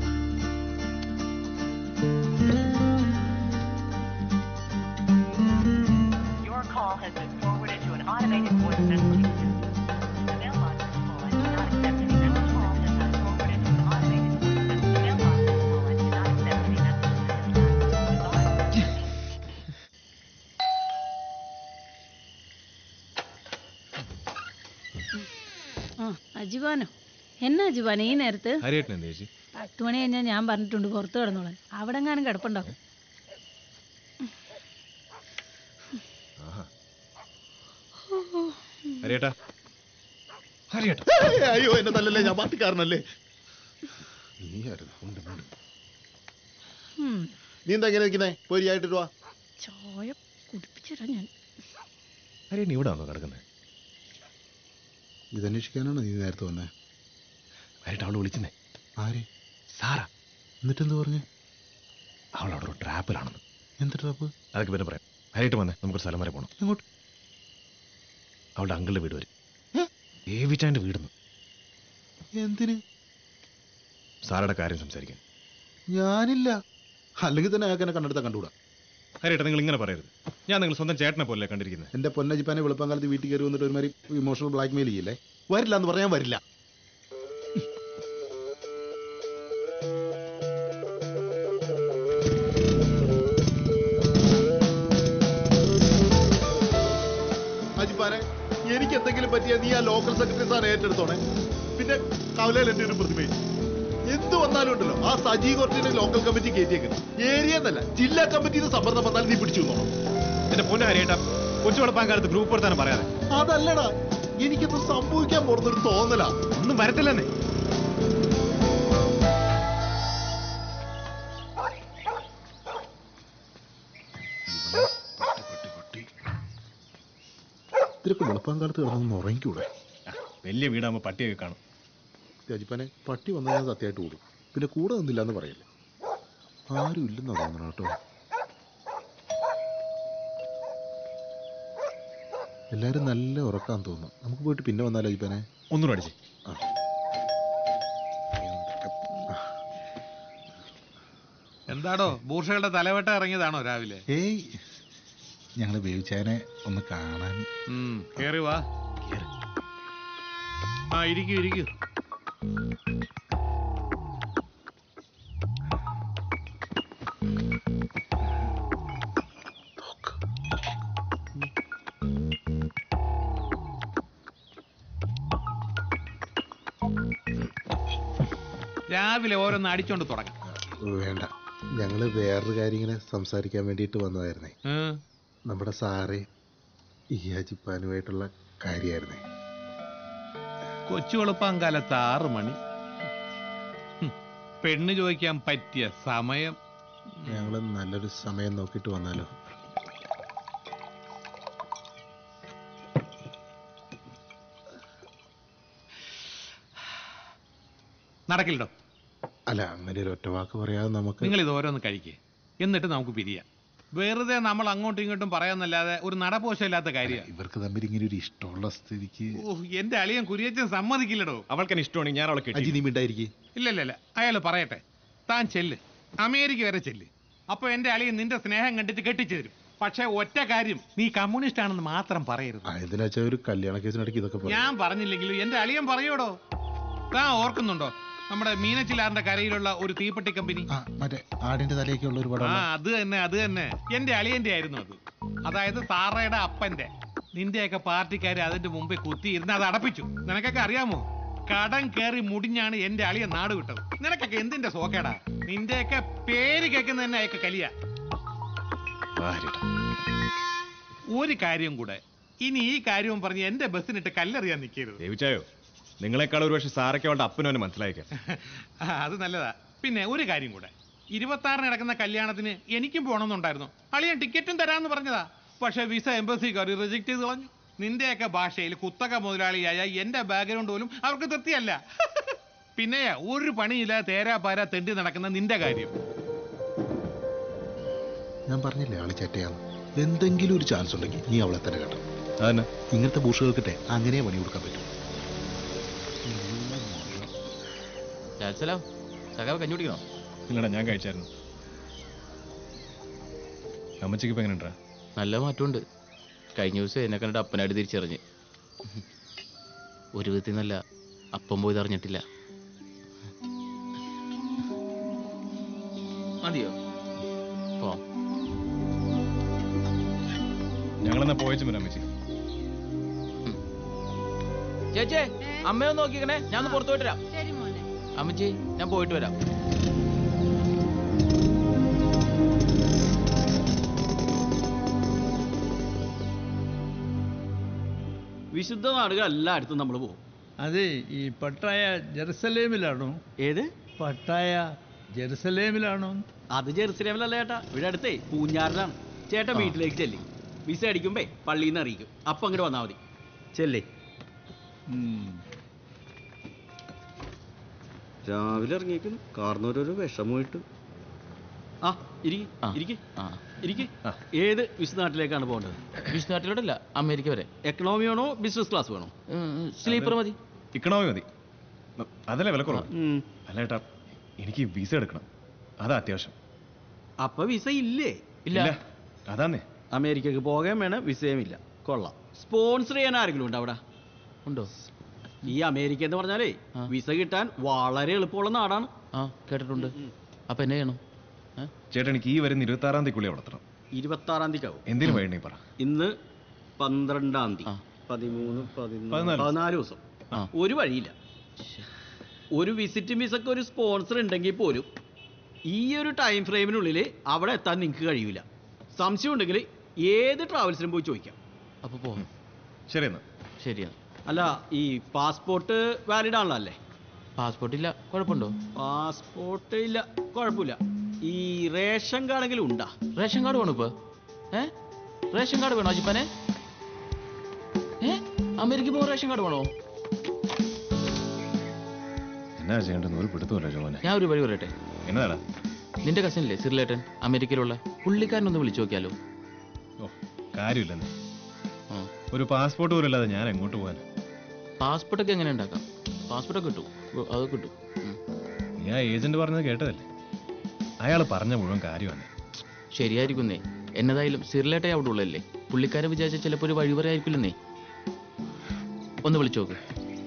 Speaker 13: Your call has been forwarded to an automated voice messaging system. The mailbox is full and cannot accept any message. Call has been forwarded to an automated voice message. The mailbox is full and cannot accept any messages at this time.
Speaker 10: ആ അജിബാനോ എന്നാ അജിബാന ഈ നേരത്ത്
Speaker 7: ഹരിയേട്ടൻ എന്താ ചേച്ചി
Speaker 10: പത്ത് മണി കഴിഞ്ഞാൽ ഞാൻ പറഞ്ഞിട്ടുണ്ട് പുറത്ത് കിടന്നോളാൻ അവിടെ എങ്ങാനും കിടപ്പുണ്ടാവും
Speaker 7: ഹരിയേട്ടാ
Speaker 12: ഏയ്, അയ്യോ എന്നെ തല്ലല്ലേ ഞാൻ പാർട്ടിക്കാരനല്ലേ നീ ആയിരുന്നു ഉണ്ട്, ഉണ്ട്. നീ എന്താ ഇങ്ങനെ നിൽക്കുന്നേ പൊരിയായിട്ട് വാ
Speaker 10: ചോയ കുടിപ്പിച്ചിടാ ഞാൻ
Speaker 7: ഹരിയേട്ടൻ ഇവിടെ വന്നോ കിടക്കുന്നത്
Speaker 12: ഇതന്വേഷിക്കാനാണോ നീ നേരത്തെ വന്നേ
Speaker 7: ഹരിയേട്ടൻ അവള് വിളിക്കുന്നേ
Speaker 12: ആര്
Speaker 7: സാറാ
Speaker 12: എന്നിട്ട് എന്ത് പറഞ്ഞു
Speaker 7: അവൾ അവിടെ ഒരു ട്രാപ്പിലാണെന്ന്
Speaker 12: എന്ത് ട്രാപ്പ്
Speaker 7: അതൊക്കെ പിന്നെ പറയാം ഹരിയേട്ടൻ വന്നേ നമുക്കൊരു സ്ഥലം വരെ പോകണം
Speaker 12: എങ്ങോട്ട്
Speaker 7: അവളുടെ അങ്കിളുടെ വീട് വരും ഏവിച്ചാൻ്റെ വീടുന്നു
Speaker 12: എന്തിന്
Speaker 7: സാറയുടെ കാര്യം സംസാരിക്കാൻ
Speaker 12: ഞാനില്ല അല്ലെങ്കിൽ തന്നെ അയാൾക്ക് എന്നെ കണ്ടെടുത്താൽ കണ്ടുകൂടാ
Speaker 7: ഹരിയേട്ടൻ നിങ്ങൾ ഇങ്ങനെ പറയരുത് ഞാൻ നിങ്ങൾ സ്വന്തം ചേട്ടനെ പോലെ കണ്ടിരിക്കുന്നത്
Speaker 12: എന്റെ പൊന്നജിപ്പാനെ വെളുപ്പാങ്കാലത്ത് വീട്ടിൽ കയറി വന്നിട്ട് ഒരുമാതിരി ഇമോഷണൽ ബ്ലാക്ക് മെയിൽ ചെയ്യില്ലേ വരില്ല എന്ന് പറയാൻ വരില്ല അജിപ്പാനെ എനിക്ക് എന്തെങ്കിലും പറ്റിയാൽ നീ ആ ലോക്കൽ സെക്രട്ടറി സാർ ഏറ്റെടുത്തോണേ പിന്നെ കവലയിൽ എന്റെ ഒരു പ്രതിമയും എന്ത് വന്നാലും ഉണ്ടല്ലോ ആ സജി കോർട്ടിന്റെ ലോക്കൽ കമ്മിറ്റി കയറ്റിയേക്ക് ഏരിയ എന്നല്ല ജില്ലാ കമ്മിറ്റിന്ന് സമ്മർദ്ദം വന്നാൽ നീ പിടിച്ചു നോണം
Speaker 7: എന്റെ പൊന്നു ഹരിയേട്ട കൊച്ചു വെളുപ്പാൻ കാലത്ത് ഗ്രൂപ്പ് വർത്താനം പറയാതെ
Speaker 12: അതല്ലടാ എനിക്കിത് സംഭവിക്കാൻ പോകുന്നൊരു തോന്നലാ
Speaker 7: ഒന്നും വരത്തില്ലെന്നേ
Speaker 12: ഇതിലൊക്കെ വെളുപ്പാങ്കാലത്ത് കിടന്നൊന്ന് ഉറങ്ങിക്കൂടെ
Speaker 7: വലിയ വീടാകുമ്പോൾ പട്ടിയൊക്കെ കാണും
Speaker 12: രാജിപ്പാനെ പട്ടി വന്നാൽ ഞാൻ സത്യമായിട്ട് കൂടും പിന്നെ കൂടെ നിന്നില്ല എന്ന് പറയില്ല ആരും ഇല്ലെന്നാ തോന്നണം കേട്ടോ എല്ലാരും നല്ല ഉറക്കാൻ തോന്നും നമുക്ക് പോയിട്ട് പിന്നെ വന്നാലോ അജിപ്പാനെ
Speaker 7: ഒന്നുകൂടെ അടിച്ചേ
Speaker 6: എന്താടോ ബൂർഷകളുടെ തലവെട്ട ഇറങ്ങിയതാണോ രാവിലെ
Speaker 12: ഏയ് ഞങ്ങൾ ബേബിച്ചായനെ ഒന്ന് കാണാൻ
Speaker 6: ഉം, കേറി വാ ആ ഇരിക്കൂ ഇരിക്കൂ രാവിലെ ഓരോന്ന് അടിച്ചോണ്ട് തുടങ്ങാം
Speaker 12: വേണ്ട ഞങ്ങള് വേറൊരു കാര്യം ഇങ്ങനെ സംസാരിക്കാൻ വേണ്ടിയിട്ട് വന്നതായിരുന്നേ
Speaker 6: ഏ?
Speaker 12: നമ്മുടെ സാറ് ഈ അജിപ്പാനുമായിട്ടുള്ള കാര്യമായിരുന്നേ
Speaker 6: കൊച്ചു വെളുപ്പാൻ കാലത്ത് ആറ് മണി ഹും, പെണ്ണ് ചോദിക്കാൻ പറ്റിയ സമയം
Speaker 12: ഞങ്ങൾ നല്ലൊരു സമയം നോക്കിയിട്ട് വന്നാലോ
Speaker 6: നടക്കില്ലടോ
Speaker 12: അല്ല അങ്ങനെ ഒരു ഒറ്റ വാക്ക് പറയാതെ നമുക്ക്
Speaker 6: നിങ്ങൾ ഇത് ഓരോന്ന് കഴിക്കേ എന്നിട്ട് നമുക്ക് പിരിയാം വെറുതെ നമ്മൾ അങ്ങോട്ടും ഇങ്ങോട്ടും പറയാന്നല്ലാതെ ഒരു നടപോശമില്ലാത്ത കാര്യമാണ്
Speaker 12: ഇവർക്ക് തമ്മിൽ ഇങ്ങനെ ഒരു ഇഷ്ടമുള്ള സ്ഥിതിക്ക്
Speaker 6: ഓ എന്റെ അളിയൻ കുരിയച്ചൻ സമ്മതിക്കില്ലടോ
Speaker 7: അവൾക്ക് ഇഷ്ടമാണെങ്കിൽ ഞാൻ അവളെ
Speaker 12: അജി നീ മിണ്ടായിരിക്കേ
Speaker 6: ഇല്ല ഇല്ല ഇല്ല അയാൾ പറയട്ടെ താൻ ചെല്ല് അമേരിക്ക വരെ ചെല്ല് അപ്പൊ എന്റെ അളിയൻ നിന്റെ സ്നേഹം കണ്ടിട്ട് കെട്ടിച്ചു തരും പക്ഷെ ഒറ്റ കാര്യം നീ കമ്മ്യൂണിസ്റ്റ് ആണെന്ന് മാത്രം പറയരുത്
Speaker 12: എന്തിനാ വെച്ചാൽ ഒരു കല്യാണ കേസിനിടയ്ക്ക് ഇതൊക്കെ പറയും
Speaker 6: ഞാൻ പറഞ്ഞില്ലെങ്കിലും എന്റെ അളിയൻ പറയോടോ താൻ ഓർക്കുന്നുണ്ടോ നമ്മുടെ മീനച്ചിലാറിന്റെ കരയിലുള്ള ഒരു തീപ്പെട്ടി കമ്പനി
Speaker 12: മറ്റേ ആടിന്റെ തലയൊക്കെയുള്ള ഒരു
Speaker 6: ആ
Speaker 12: പടം
Speaker 6: അത് തന്നെ അത് തന്നെ എന്റെ അളിയന്റെ ആയിരുന്നു അത് അതായത് സാറയുടെ അപ്പന്റെ നിന്റെയൊക്കെ പാർട്ടിക്കാര് അതിന്റെ മുമ്പേ കുത്തിയിരുന്ന് അത് അടപ്പിച്ചു നിനക്കൊക്കെ അറിയാമോ കടം കയറി മുടിഞ്ഞാണ് എന്റെ അളിയൻ നാട് വിട്ടത് നിനക്കൊക്കെ എന്തിന്റെ സോക്കേടാ നിന്റെയൊക്കെ പേര് കേൾക്കുന്ന തന്നെ അയക്ക കലിയ ഒരു കാര്യം കൂടെ ഇനി ഈ കാര്യവും പറഞ്ഞ് എന്റെ ബസ്സിനിട്ട് കല്ലെറിയാൻ നിൽക്കരുത്
Speaker 7: ദേവിച്ചായോ നിങ്ങളെക്കാൾ ഒരു പക്ഷേ സാറൊക്കെ അവളുടെ അപ്പനും മനസ്സിലായേക്കാം
Speaker 6: ആ, അത് നല്ലതാ പിന്നെ ഒരു കാര്യം കൂടെ ഇരുപത്തി ആറിന് നടക്കുന്ന കല്യാണത്തിന് എനിക്കും പോകണമെന്നുണ്ടായിരുന്നു അളിയൻ ടിക്കറ്റും തരാമെന്ന് പറഞ്ഞതാ പക്ഷെ വിസ എംബസിക്കാർ റിജക്ട് ചെയ്ത് കളഞ്ഞു നിന്റെയൊക്കെ ഭാഷയിൽ കുത്തക മുതലാളിയായ എന്റെ ബാക്ക്ഗ്രൗണ്ട് പോലും അവർക്ക് തൃപ്തിയല്ല പിന്നെ ഒരു പണിയില്ല തേരാ പാര തെണ്ടി നടക്കുന്ന നിന്റെ കാര്യം
Speaker 12: ഞാൻ പറഞ്ഞില്ലേ ആള് ചേട്ടയാന്ന് എന്തെങ്കിലും ഒരു ചാൻസ് ഉണ്ടെങ്കിൽ നീ അവളെ തന്നെ കേട്ടോ
Speaker 7: അതന്നെ
Speaker 12: ഇങ്ങനത്തെ ബൂഷുകൾക്കിട്ടെ അങ്ങനെ പണി കൊടുക്കാൻ പറ്റും
Speaker 15: സലാം സഖാവ് കഞ്ഞി കുടിക്കണോ
Speaker 7: നിങ്ങളടാ ഞാൻ കഴിച്ചായിരുന്നു അമ്മച്ചിക്ക് ഇപ്പൊ എങ്ങനെയുണ്ടാ
Speaker 15: നല്ല മാറ്റമുണ്ട് കഴിഞ്ഞ ദിവസം എന്നെ കണ്ടിട്ട് അപ്പനായിട്ട് തിരിച്ചറിഞ്ഞ് ഒരു വിധത്തിൽ നല്ല അപ്പം പോയി അറിഞ്ഞിട്ടില്ല മതിയോ പോ
Speaker 7: ഞങ്ങളെന്നാ പോയച്ചു വരാം അമ്മച്ചി
Speaker 15: ചേച്ചേ അമ്മയൊന്ന് നോക്കിക്കണേ ഞാൻ ഒന്ന് പുറത്തു പോയിട്ട് വരാം
Speaker 22: ശരി മോനെ
Speaker 15: അമ്മച്ചി ഞാൻ പോയിട്ട് വരാം
Speaker 16: വിശുദ്ധ നാടുകൾ എല്ലായിടത്തും നമ്മൾ പോകും
Speaker 8: അതെ ഈ പട്ടായ ജെറുസലേമിലാണോ
Speaker 16: ഏത്
Speaker 8: പട്ടായ ജെറുസലേമിലാണോ
Speaker 16: അത് ജെറുസലേമിലല്ല ചേട്ടാ ഇവിടെ അടുത്തേ പൂഞ്ഞാറിലാണ് ചേട്ടൻ
Speaker 8: ആ.
Speaker 16: വീട്ടിലേക്ക് ചെല്ലി വിസ അടിക്കുമ്പേ പള്ളിയിൽ നിന്ന് അറിയിക്കും അപ്പൊ അങ്ങോട്ട് വന്നാൽ മതി ചെല്ലേ
Speaker 11: രാവിലെ ഇറങ്ങിയേക്കും കാർന്നോരോ വിഷമമായിട്ട്
Speaker 16: ആ ഇരിക്ക് ഇരിക്ക് ഇരിക്ക് ഏത് വിസ് നാട്ടിലേക്കാണ് പോകേണ്ടത്
Speaker 15: വിസ് നാട്ടിലോട്ടല്ല അമേരിക്ക വരെ
Speaker 16: എക്കണോമി ആണോ ബിസിനസ് ക്ലാസ് വേണോ
Speaker 15: സ്ലീപ്പർ മതി
Speaker 7: ഇക്കണോമി മതി ന- അതല്ലേ വില കുറവ് അല്ല ഏട്ടാ എനിക്ക് വിസ എടുക്കണം അതാ അത്യാവശ്യം
Speaker 16: അപ്പൊ വിസ ഇല്ലേ
Speaker 7: ഇല്ല അതാന്നേ
Speaker 16: അമേരിക്കക്ക് പോകാൻ വേണം വിസയും ഇല്ല കൊള്ളാം സ്പോൺസർ ചെയ്യാൻ ആരെങ്കിലും ഉണ്ടോ അവിടെ
Speaker 15: ഉണ്ടോ
Speaker 16: ഈ അമേരിക്ക എന്ന് പറഞ്ഞാലേ വിസ കിട്ടാൻ വളരെ എളുപ്പമുള്ള നാടാണ്
Speaker 15: ആ കേട്ടിട്ടുണ്ട് അപ്പൊ എന്നെ ചെയ്യണം
Speaker 7: ചേട്ടാ എനിക്ക് ഈ വരുന്ന ഇരുപത്തി ആറാം തീയതിക്കുള്ളിൽ വളർത്തണം
Speaker 16: ഇരുപത്തി ആറാം തീയതി
Speaker 7: എന്തിനു വേണ്ടി പറ
Speaker 16: ഇന്ന് പന്ത്രണ്ടാം തീയതി പതിമൂന്ന് പതിനാല്
Speaker 7: പതിനാല്.
Speaker 16: പതിനാല് ദിവസം ഒരു വഴിയില്ല ഒരു വിസിറ്റ് വിസക്ക് ഒരു സ്പോൺസർ ഉണ്ടെങ്കിൽ പോലും ഈ ഒരു ടൈം ഫ്രെയിമിനുള്ളിൽ അവിടെ എത്താൻ നിങ്ങൾക്ക് കഴിയില്ല സംശയം ഉണ്ടെങ്കിൽ ഏത് ട്രാവൽസിനും പോയി ചോദിക്കാം
Speaker 15: അപ്പൊ പോ
Speaker 7: ശരി എന്നാ
Speaker 15: ശരിയാണ്
Speaker 16: അല്ല ഈ പാസ്പോർട്ട് വാലിഡ് ആണല്ലോ അല്ലേ
Speaker 15: പാസ്പോർട്ട് ഇല്ല കുഴപ്പമുണ്ടോ
Speaker 16: പാസ്പോർട്ട് ഇല്ല കുഴപ്പമില്ല ഈ റേഷൻ കാർഡെങ്കിലും ഉണ്ടാ
Speaker 15: റേഷൻ കാർഡ് വേണോ ഇപ്പൊ ഏ റേഷൻ കാർഡ് വേണോ അജിപ്പനെ ഏ അമേരിക്ക പോകാൻ റേഷൻ കാർഡ് വേണോ
Speaker 7: എന്നാ ചെയ്യേണ്ടത് ഒരു പിടുത്തമല്ല ജോനെ
Speaker 15: ഞാൻ ഒരു വഴി പറയട്ടെ
Speaker 7: എന്നതാടാ
Speaker 15: നിന്റെ കസിനില്ലേ സിറിലേട്ടൻ അമേരിക്കയിലുള്ള പുള്ളിക്കാരനൊന്ന് വിളിച്ചു നോക്കിയാലോ
Speaker 7: ഓ കാര്യമില്ലെന്ന് ഒരു പാസ്പോർട്ട് പോലും ഇല്ലാതെ ഞാൻ എങ്ങോട്ട് പോകാൻ
Speaker 15: പാസ്പോർട്ടൊക്കെ എങ്ങനെ ഉണ്ടാക്കാം പാസ്പോർട്ടൊക്കെ കിട്ടും ഓ, അത് കിട്ടും ഉം.
Speaker 7: നീ ആ ഏജന്റ് പറഞ്ഞത് കേട്ടതല്ലേ അയാൾ പറഞ്ഞ മുഴുവൻ കാര്യമാണ്
Speaker 15: ശരിയായിരിക്കുന്നേ എന്നതായാലും സിറിലേട്ടേ അവിടെ ഉള്ളല്ലേ പുള്ളിക്കാരൻ വിചാരിച്ച ചിലപ്പോൾ ഒരു വഴി പറയായിരിക്കില്ലെന്നേ ഒന്ന് വിളിച്ചു നോക്ക്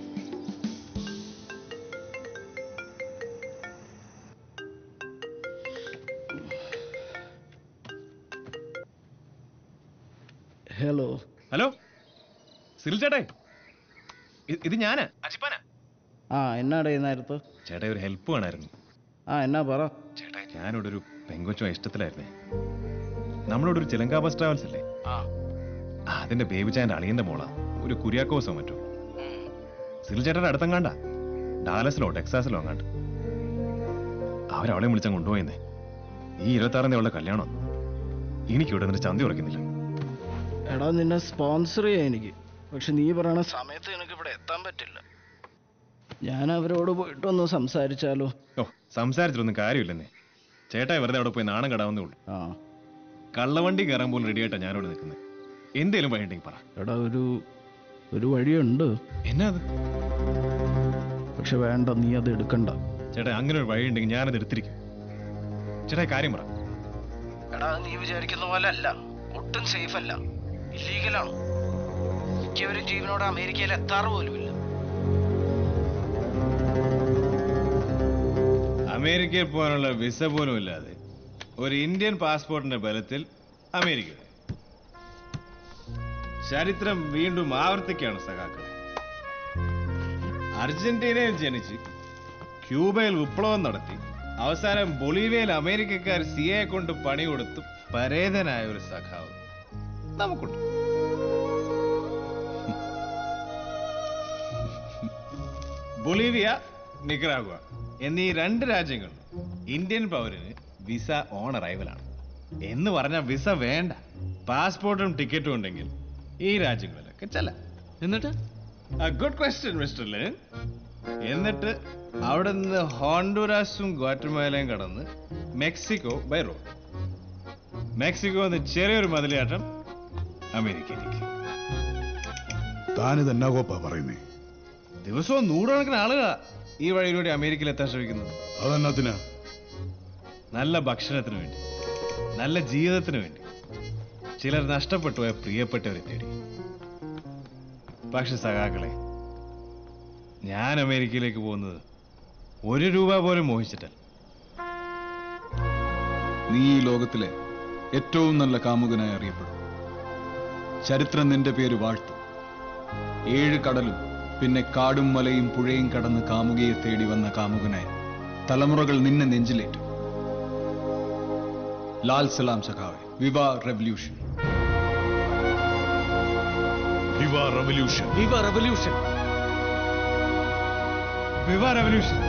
Speaker 16: ഹലോ
Speaker 7: ഹലോ സിറിൽ ചേട്ടേ ഇ- ഇത് ഞാനാ അജിപ്പാനാ
Speaker 16: ആ എന്നാടേ നേരത്ത്
Speaker 7: ചേട്ടാ ഒരു ഹെൽപ്പ് വേണമായിരുന്നു
Speaker 16: ആ എന്നാ പറ
Speaker 7: ചേട്ടാ ഞാനിവിടെ ഒരു പെങ്കൊച്ചോ ഇഷ്ടത്തിലായിരുന്നേ നമ്മളിവിടെ ഒരു ചിലങ്ക ബസ് ട്രാവൽസ് അല്ലേ
Speaker 16: ആ
Speaker 7: ആ, അതിന്റെ ബേബി ചായന്റെ അളിയന്റെ മോളാ ഒരു കുര്യാക്കോസോ മറ്റോ സിറിൽ ചേട്ടന്റെ അടുത്തെങ്ങാണ്ടാ ഡാലസിലോ ടെക്സാസിലോ അങ്ങാണ്ട് അവരവളെ വിളിച്ചാൽ കൊണ്ടുപോയെന്നേ ഈ ഇരുപത്തി ആറാം തീയതി അവളുടെ കല്യാണം എനിക്ക് ഇവിടെ നിന്ന് ചന്തി ഉറക്കുന്നില്ല
Speaker 16: എടാ നിന്നെ സ്പോൺസർ ചെയ്യാൻ എനിക്ക് പക്ഷെ നീ പറയണ സമയത്ത് എനിക്ക് ഇവിടെ എത്താൻ പറ്റില്ല ഞാൻ അവരോട് പോയിട്ടൊന്ന് സംസാരിച്ചാലോ
Speaker 7: ഓ സംസാരിച്ചിട്ടൊന്നും കാര്യമില്ലെന്നേ ചേട്ടായി വെറുതെ അവിടെ പോയി നാണം കടാവുന്നേ ഉള്ളൂ
Speaker 16: ആ
Speaker 7: കള്ളവണ്ടി കയറാൻ പോലും റെഡിയായിട്ടാ ഞാനിവിടെ നിൽക്കുന്നത് എന്തേലും വഴിയുണ്ടെങ്കിൽ പറ
Speaker 16: എടാ ഒരു ഒരു വഴിയുണ്ട്
Speaker 7: എന്നാ അത്
Speaker 16: പക്ഷെ വേണ്ട നീ അത് എടുക്കണ്ട
Speaker 7: ചേട്ടാ അങ്ങനെ ഒരു വഴിയുണ്ടെങ്കിൽ ഞാനത് എടുത്തിരിക്കും ചേട്ടാ കാര്യം പറ
Speaker 16: എടാ നീ വിചാരിക്കുന്ന പോലെ അല്ല ഒട്ടും സേഫ് അല്ല ഇല്ലീഗലാണ് മിക്കവരും ജീവനോട് അമേരിക്കയിൽ എത്താറ് പോലുമില്ല
Speaker 7: അമേരിക്കയിൽ പോകാനുള്ള വിസ പോലും ഇല്ലാതെ ഒരു ഇന്ത്യൻ പാസ്പോർട്ടിന്റെ ബലത്തിൽ അമേരിക്ക ചരിത്രം വീണ്ടും ആവർത്തിക്കുകയാണ് സഖാക്കൾ അർജന്റീനയിൽ ജനിച്ച് ക്യൂബയിൽ വിപ്ലവം നടത്തി അവസാനം ബൊളീവിയയിൽ അമേരിക്കക്കാർ സിയെ കൊണ്ട് പണി കൊടുത്ത് പരേതനായ ഒരു സഖാവ് നമുക്കുണ്ട് ബൊളീവിയ നിക്കറാഗുവ എന്നീ രണ്ട് രാജ്യങ്ങൾ ഇന്ത്യൻ പൗരന് വിസ ഓൺ അറൈവലാണ് എന്ന് പറഞ്ഞാൽ വിസ വേണ്ട പാസ്പോർട്ടും ടിക്കറ്റും ഉണ്ടെങ്കിൽ ഈ രാജ്യങ്ങളിലൊക്കെ ചെല്ലാം
Speaker 15: എന്നിട്ട്
Speaker 7: ഗുഡ് ക്വസ്റ്റ്യൻ മിസ്റ്റർ ലെൻ എന്നിട്ട് അവിടെ നിന്ന് ഹോണ്ടുറാസും ഗോറ്റമേലയും കടന്ന് മെക്സിക്കോ ബൈ റോഡ് മെക്സിക്കോ എന്ന് ചെറിയൊരു മതിലാട്ടം അമേരിക്കയിലേക്ക്
Speaker 17: താനിത് എന്നാ കോപ്പാ പറയുന്നേ
Speaker 7: ദിവസവും നൂറുകണക്കിന് ആളുകളാ ഈ വഴിയിലൂടെ അമേരിക്കയിൽ എത്താൻ ശ്രമിക്കുന്നത്
Speaker 17: അതെന്നാത്തിനാ
Speaker 7: നല്ല ഭക്ഷണത്തിന് വേണ്ടി നല്ല ജീവിതത്തിന് വേണ്ടി ചിലർ നഷ്ടപ്പെട്ടു പോയ പ്രിയപ്പെട്ടവരെ തേടി പക്ഷെ സഖാക്കളെ ഞാൻ അമേരിക്കയിലേക്ക് പോകുന്നത് ഒരു രൂപ പോലും മോഹിച്ചിട്ടല്ല
Speaker 20: നീ ഈ ലോകത്തിലെ ഏറ്റവും നല്ല കാമുകനായി അറിയപ്പെടും ചരിത്രം നിന്റെ പേര് വാഴ്ത്തും ഏഴ് കടലും പിന്നെ കാടും മലയും പുഴയും കടന്ന് കാമുകയെ തേടി വന്ന കാമുകനായി തലമുറകൾ നിന്നെ നെഞ്ചിലേറ്റും ലാൽ സലാം സഖാവെ viva revolution
Speaker 17: viva revolution
Speaker 16: viva revolution
Speaker 1: viva revolution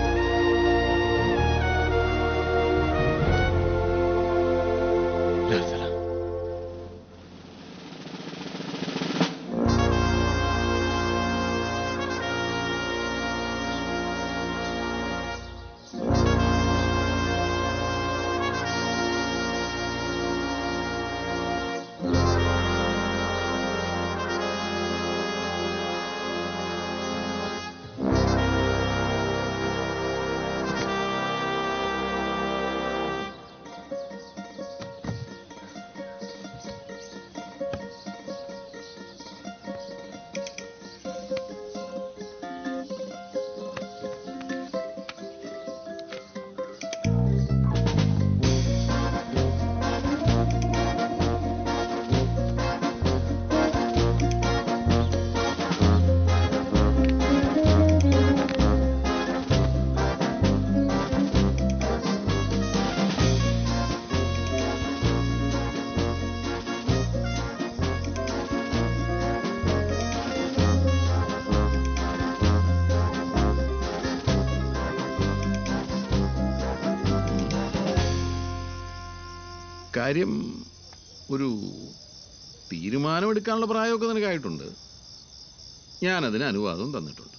Speaker 2: കാര്യം ഒരു തീരുമാനമെടുക്കാനുള്ള പ്രായമൊക്കെ നിനക്കായിട്ടുണ്ട് ഞാനതിന് അനുവാദം തന്നിട്ടുണ്ട്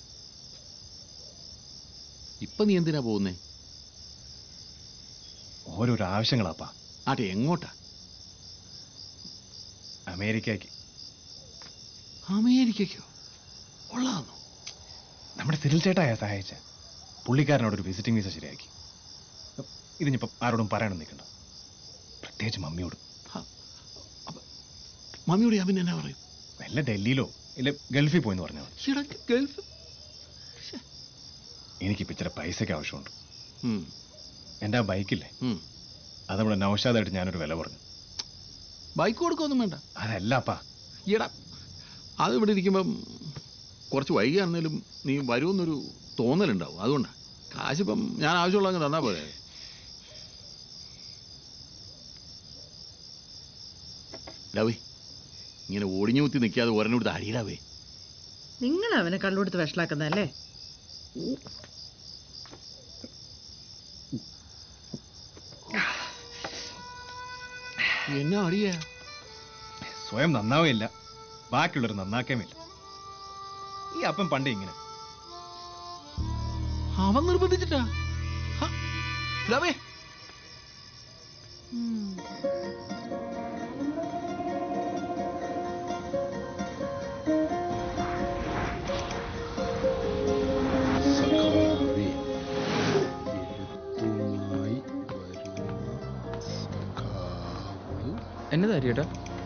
Speaker 2: ഇപ്പൊ നീ എന്തിനാ പോകുന്നേ
Speaker 7: ഓരോരോ ആവശ്യങ്ങളാപ്പാ
Speaker 2: ആട്ടെ എങ്ങോട്ടാ
Speaker 7: അമേരിക്കയ്ക്ക്
Speaker 2: അമേരിക്കയ്ക്കോ കൊള്ളാന്നോ
Speaker 7: നമ്മുടെ സിരിൽ ചേട്ടായ സഹായിച്ച പുള്ളിക്കാരനോടൊരു വിസിറ്റിംഗ് വിസ ശരിയാക്കി ഇതിനിപ്പം ആരോടും പറയാനൊന്നും നിൽക്കണ്ട പ്രത്യേകിച്ച് മമ്മിയോട്
Speaker 2: മമ്മിയോട് ഞാൻ പിന്നെ എന്നാ പറയും
Speaker 7: വല്ല ഡൽഹിയിലോ ഇല്ല ഗൾഫിൽ പോയെന്ന് പറഞ്ഞാൽ മതി
Speaker 2: ഗൾഫ്
Speaker 7: എനിക്കിപ്പോൾ ഇച്ചിരി പൈസയ്ക്ക് ആവശ്യമുണ്ട്
Speaker 2: ഉം.
Speaker 7: എൻ്റെ ആ ബൈക്കില്ലേ
Speaker 2: ഉം.
Speaker 7: അത് നമ്മുടെ നൗഷാദായിട്ട് ഞാനൊരു വില പറഞ്ഞു
Speaker 2: ബൈക്ക് കൊടുക്കൊന്നും വേണ്ട
Speaker 7: അതല്ലപ്പാ
Speaker 2: ഈടാ അത് ഇവിടെ ഇരിക്കുമ്പം കുറച്ച് വൈകിയാണെങ്കിലും നീ വരുമെന്നൊരു തോന്നലുണ്ടാവും അതുകൊണ്ടാ കാശിപ്പം ഞാൻ ആവശ്യമുള്ള അങ്ങ് തന്നാ പോലെ ലവേ ഇങ്ങനെ ഓടിഞ്ഞു കുത്തി നിൽക്കാതെ ഒരെണ്ണെടുത്ത് അടിയിടാവേ
Speaker 5: നിങ്ങൾ അവനെ കള്ളുകൊടുത്ത് വഷളാക്കുന്നതല്ലേ
Speaker 2: എന്നാ അടിയാ
Speaker 7: സ്വയം നന്നാവുകയില്ല ബാക്കിയുള്ളവർ നന്നാക്കേമില്ല ഈ അപ്പം പണ്ട് ഇങ്ങനെ
Speaker 2: അവൻ നിർബന്ധിച്ചിട്ടാ ഹ, ലവേ
Speaker 12: സഖാവേ, എഴുത്തുമായി വരുന്ന സഖാവ്
Speaker 15: എന്നതാ ചേട്ടാ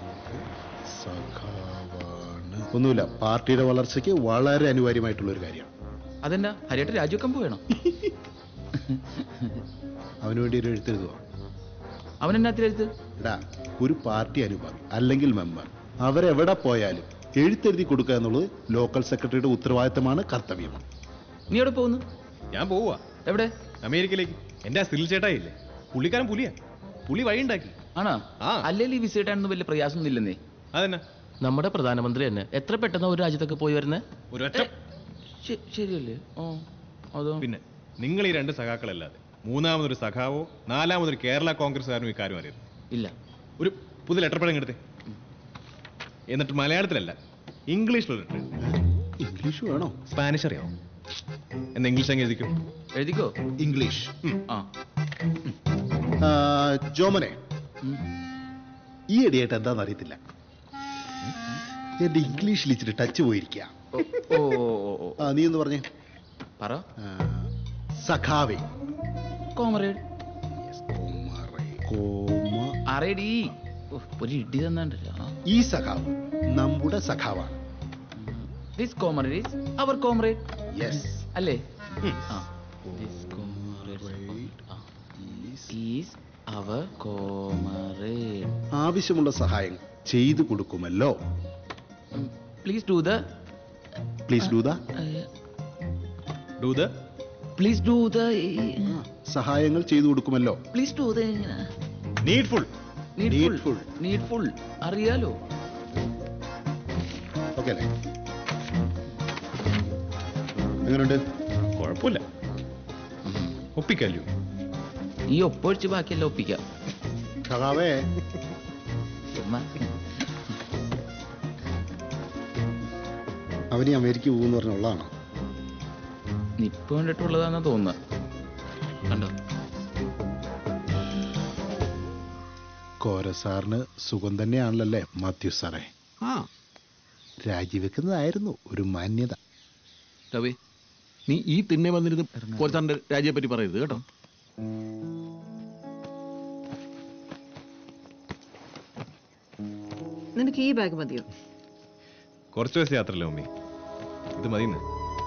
Speaker 12: സഖാവാണ് ഒന്നുമില്ല പാർട്ടിയുടെ വളർച്ചയ്ക്ക് വളരെ അനിവാര്യമായിട്ടുള്ള ഒരു കാര്യമാണ്
Speaker 15: അതെന്നാ ഹരിയേട്ട രാജിവെക്കാൻ പോവേണം
Speaker 12: അവന് വേണ്ടി ഒരു എഴുത്തെഴുതുക
Speaker 15: അവൻ എന്നാത്തിലെഴുത്ത്
Speaker 12: എടാ ഒരു പാർട്ടി അനുഭാവി അല്ലെങ്കിൽ മെമ്പർ അവരെവിടെ പോയാലും എഴുത്തെഴുതി കൊടുക്കുക എന്നുള്ളത് ലോക്കൽ സെക്രട്ടറിയുടെ ഉത്തരവാദിത്തമാണ് കർത്തവ്യമാണ്
Speaker 15: നീ എവിടെ പോകുന്നു
Speaker 7: ഞാൻ പോവാ
Speaker 15: എവിടെ
Speaker 7: അമേരിക്കയിലേക്ക് എൻ്റെ ആ സിറിൽ ചേട്ടായില്ലേ പുള്ളിക്കാരൻ പുലിയാ പുള്ളി വഴിയുണ്ടാക്കി
Speaker 15: ആണോ അല്ലെങ്കിൽ ഈ വിസ കിട്ടാനൊന്നും വലിയ പ്രയാസമൊന്നും ഇല്ലെന്നേ
Speaker 7: അതെന്നാ
Speaker 15: നമ്മുടെ പ്രധാനമന്ത്രി തന്നെ എത്ര പെട്ടെന്ന് ഒരു രാജ്യത്തൊക്കെ പോയി വരുന്നേ
Speaker 7: ഒരൊറ്റ
Speaker 15: ശരിയല്ലേ ഓ അതോ
Speaker 7: പിന്നെ നിങ്ങൾ ഈ രണ്ട് സഖാക്കളല്ലാതെ മൂന്നാമതൊരു സഖാവോ നാലാമതൊരു കേരള കോൺഗ്രസ്സുകാരനോ ഈ കാര്യം അറിയുന്നു
Speaker 15: ഇല്ല
Speaker 7: ഒരു പുതിയ ലെറ്റർ പടം എടുത്തേ എന്നിട്ട് മലയാളത്തിലല്ല ഇംഗ്ലീഷിലൊരു ലെറ്റർ
Speaker 12: ഇംഗ്ലീഷ് വേണോ
Speaker 7: സ്പാനിഷ് അറിയാമോ എന്ന് ഇംഗ്ലീഷ് അങ്ങ് എഴുതിക്കും
Speaker 15: എഴുതിക്കോ
Speaker 12: ഇംഗ്ലീഷ്
Speaker 15: ആ
Speaker 12: ആ, ജോമനെ ഈ ഇടിയായിട്ട് എന്താണെന്ന് അറിയത്തില്ല എന്റെ ഇംഗ്ലീഷിൽ ഇച്ചിരി ടച്ച് പോയിരിക്കുക
Speaker 15: ഓ ഓ ഓ
Speaker 12: ആ, നീ എന്ന് പറഞ്ഞേ
Speaker 15: പറ
Speaker 12: ആ, സഖാവേ
Speaker 15: കോമറേഡ്
Speaker 12: കോമ
Speaker 15: അറേഡി ഓ, ഒരു ഇടി തന്നാണ്ടല്ലോ
Speaker 12: ഈ സഖാവ് നമ്മുടെ സഖാവാണ്
Speaker 15: this comrade is our comrade
Speaker 12: yes
Speaker 15: അല്ലേ ആ this comrade is our comrade
Speaker 12: ആവശ്യമുള്ള സഹായം ചെയ്തു കൊടുക്കുമല്ലോ
Speaker 15: please do the
Speaker 12: please do the
Speaker 7: do the
Speaker 15: please do the
Speaker 12: സഹായങ്ങൾ ചെയ്തു കൊടുക്കുമല്ലോ
Speaker 15: please do the
Speaker 7: needful
Speaker 15: needful needful അറിയാലോ
Speaker 12: ഓക്കെ അല്ലേ എങ്ങനെയുണ്ട്
Speaker 7: കുഴപ്പമില്ല ഒപ്പിക്കല്ലോ
Speaker 15: ഈ ഒപ്പൊഴിച്ച് ബാക്കിയെല്ലാം ഒപ്പിക്കാം
Speaker 12: സഖാവേ
Speaker 15: ചുമ്മാ
Speaker 12: അവന് ഈ അമേരിക്ക പോകുമെന്ന് പറഞ്ഞുള്ളതാണോ
Speaker 15: നിപ്പ് കണ്ടിട്ടുള്ളതാണെന്നാ തോന്നുന്നത് കണ്ടോ
Speaker 12: കോര സാറിന് സുഖം തന്നെയാണല്ലേ മാത്യു സാറേ
Speaker 2: ആ
Speaker 12: രാജിവെക്കുന്നതായിരുന്നു ഒരു മാന്യത
Speaker 2: രവി നീ ഈ തിണ്ണെ വന്നിരുന്ന് കോച്ചാറിന്റെ രാജിയെ പറ്റി പറയരുത് കേട്ടോ
Speaker 5: നിനക്ക് ഈ ബാഗ് മതിയോ
Speaker 7: കുറച്ച് ദിവസം യാത്രയല്ലേ മമ്മി ഇത് മതിന്ന്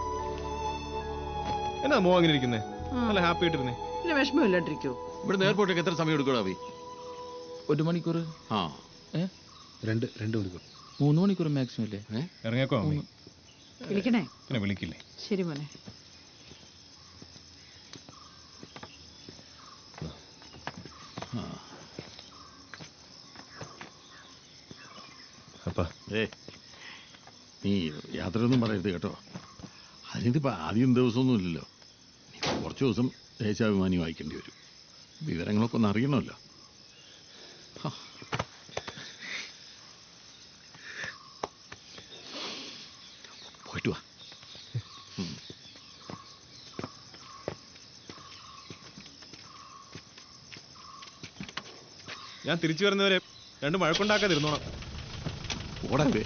Speaker 7: എന്നാ മോ അങ്ങനെ ഇരിക്കുന്നേ നല്ല ഹാപ്പി ആയിട്ടിരുന്നേ
Speaker 5: പിന്നെ വിഷമമില്ലാണ്ടിരിക്കോ
Speaker 2: ഇവിടെ എയർപോർട്ടിലേക്ക് എത്ര സമയം എടുക്കും രവി
Speaker 15: ഒരു മണിക്കൂർ
Speaker 2: ആ
Speaker 15: ഏ
Speaker 12: രണ്ട് രണ്ട് മണിക്കൂർ
Speaker 15: മൂന്ന് മണിക്കൂർ മാക്സിമം അല്ലേ
Speaker 7: ഇറങ്ങിയേക്കോ മമ്മി
Speaker 5: വിളിക്കണേ
Speaker 7: പിന്നെ വിളിക്കില്ലേ
Speaker 5: ശരി മോനെ
Speaker 7: അപ്പാ
Speaker 2: ഏ നീ യാത്രയൊന്നും പറയരുത് കേട്ടോ അതിനിതിപ്പോ ആദ്യം ദിവസമൊന്നും ഇല്ലല്ലോ നീ കുറച്ച് ദിവസം ദേശാഭിമാനി വായിക്കേണ്ടി വരും വിവരങ്ങളൊക്കെ ഒന്ന് അറിയണമല്ലോ ഹാ. പോയിട്ട് വാ ഉം.
Speaker 7: ഞാൻ തിരിച്ചു വരുന്നവരെ രണ്ട് മഴക്കുണ്ടാക്കാതിരുന്നോണം
Speaker 2: ഓടാവേ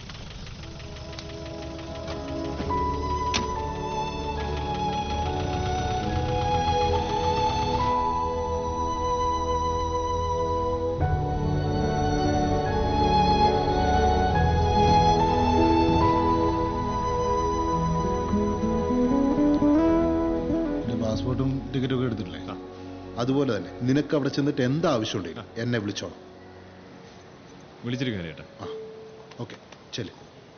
Speaker 12: പാസ്പോർട്ടും ടിക്കറ്റും ഒക്കെ എടുത്തിട്ടില്ലേ അതുപോലെ തന്നെ നിനക്ക് അവിടെ ചെന്നിട്ട് എന്താ ആവശ്യമുണ്ടെങ്കിലും എന്നെ വിളിച്ചോളാം
Speaker 7: വിളിച്ചിരിക്കുന്നു ചേട്ടാ
Speaker 12: ഓക്കെ ചെല്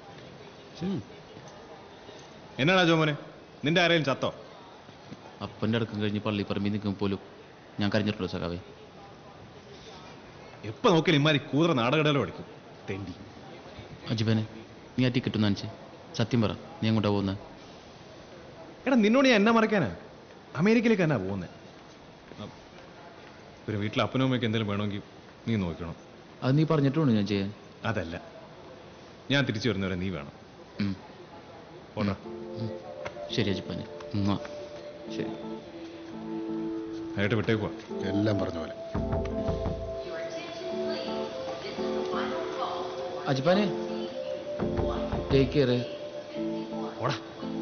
Speaker 7: എന്നാടാ ജോമോനെ നിന്റെ ആരെയും ചത്തോ
Speaker 15: അപ്പൻ്റെ അടക്കം കഴിഞ്ഞ് പള്ളിപ്പറമ്പിൽ നിൽക്കുമ്പോൾ പോലും ഞാൻ കരഞ്ഞിട്ടുള്ളൂ സഖാവേ
Speaker 7: എപ്പോ നോക്കിയാലും ഇമാരി കൂതറ നാടകടലോ അടിക്കും തെണ്ടി
Speaker 15: അജിബനെ നീ ആ ടിക്കറ്റ് ഒന്ന് അനിച്ച് സത്യം പറ നീ എങ്ങോട്ടാ പോകുന്നത്
Speaker 7: എടാ നിന്നോട് ഞാൻ എന്നാ മറക്കാനാ അമേരിക്കയിലേക്ക് എന്നാ പോകുന്നത് പിന്നെ വീട്ടിൽ അപ്പനും അമ്മയ്ക്ക് എന്തെങ്കിലും വേണമെങ്കിൽ നീ നോക്കണം
Speaker 15: അത് നീ പറഞ്ഞിട്ടുണ്ട് ഞാൻ ചെയ്യാൻ
Speaker 7: അതല്ല ഞാൻ തിരിച്ചു വരുന്നവരെ നീ വേണം ഓണോ
Speaker 15: ശരി അജിപ്പാനെ ഉമ്മ. ശരി
Speaker 7: ആയിട്ട് വിട്ടേക്കുവാ
Speaker 12: എല്ലാം പറഞ്ഞ പോലെ
Speaker 15: അജിപ്പാനെ ടേക്ക് കെയർ
Speaker 7: ഓടാ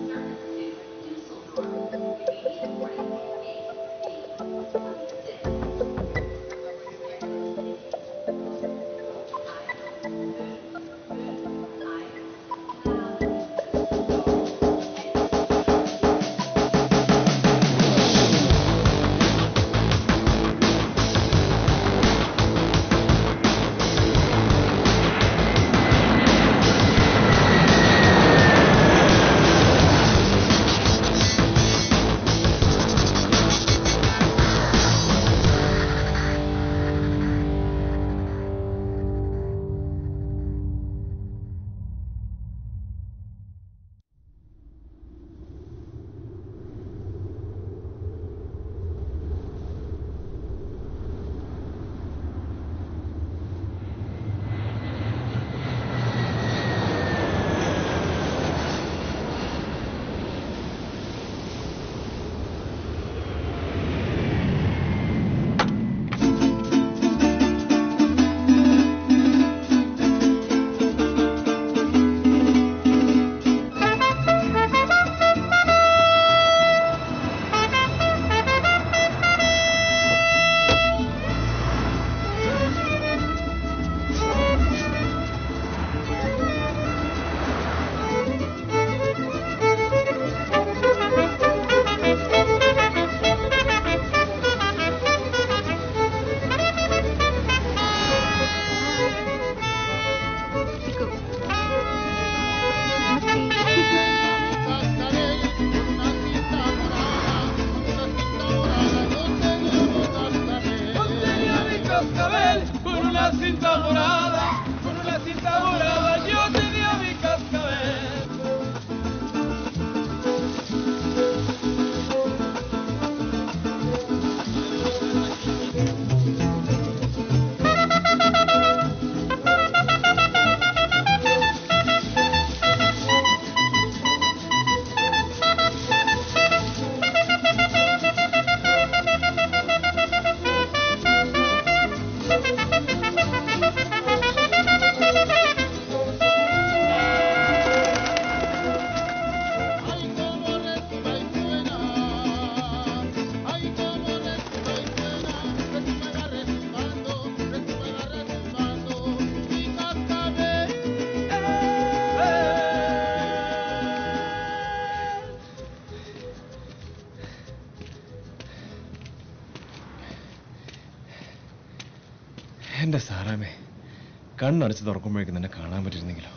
Speaker 9: Con una cinta morada, con una cinta morada, yo tenía mi cascabel.
Speaker 7: എന്റെ സാറാമേ കണ്ണടച്ച് തുറക്കുമ്പോഴേക്കും നിന്നെ കാണാൻ പറ്റിയിരുന്നെങ്കിലോ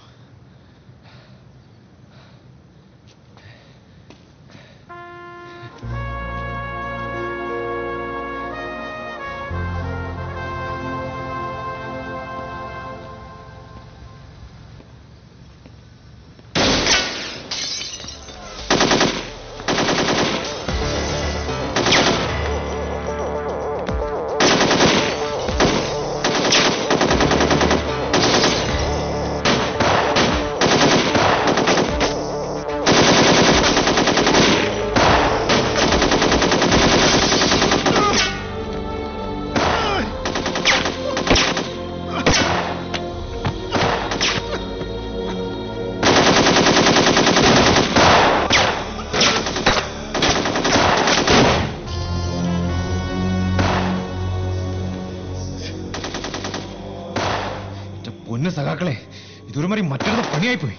Speaker 7: എന്റെ പൊന്ന് സഖാക്കളെ ഇതൊരുമാതിരി മറ്റൊരു പണിയായിപ്പോയി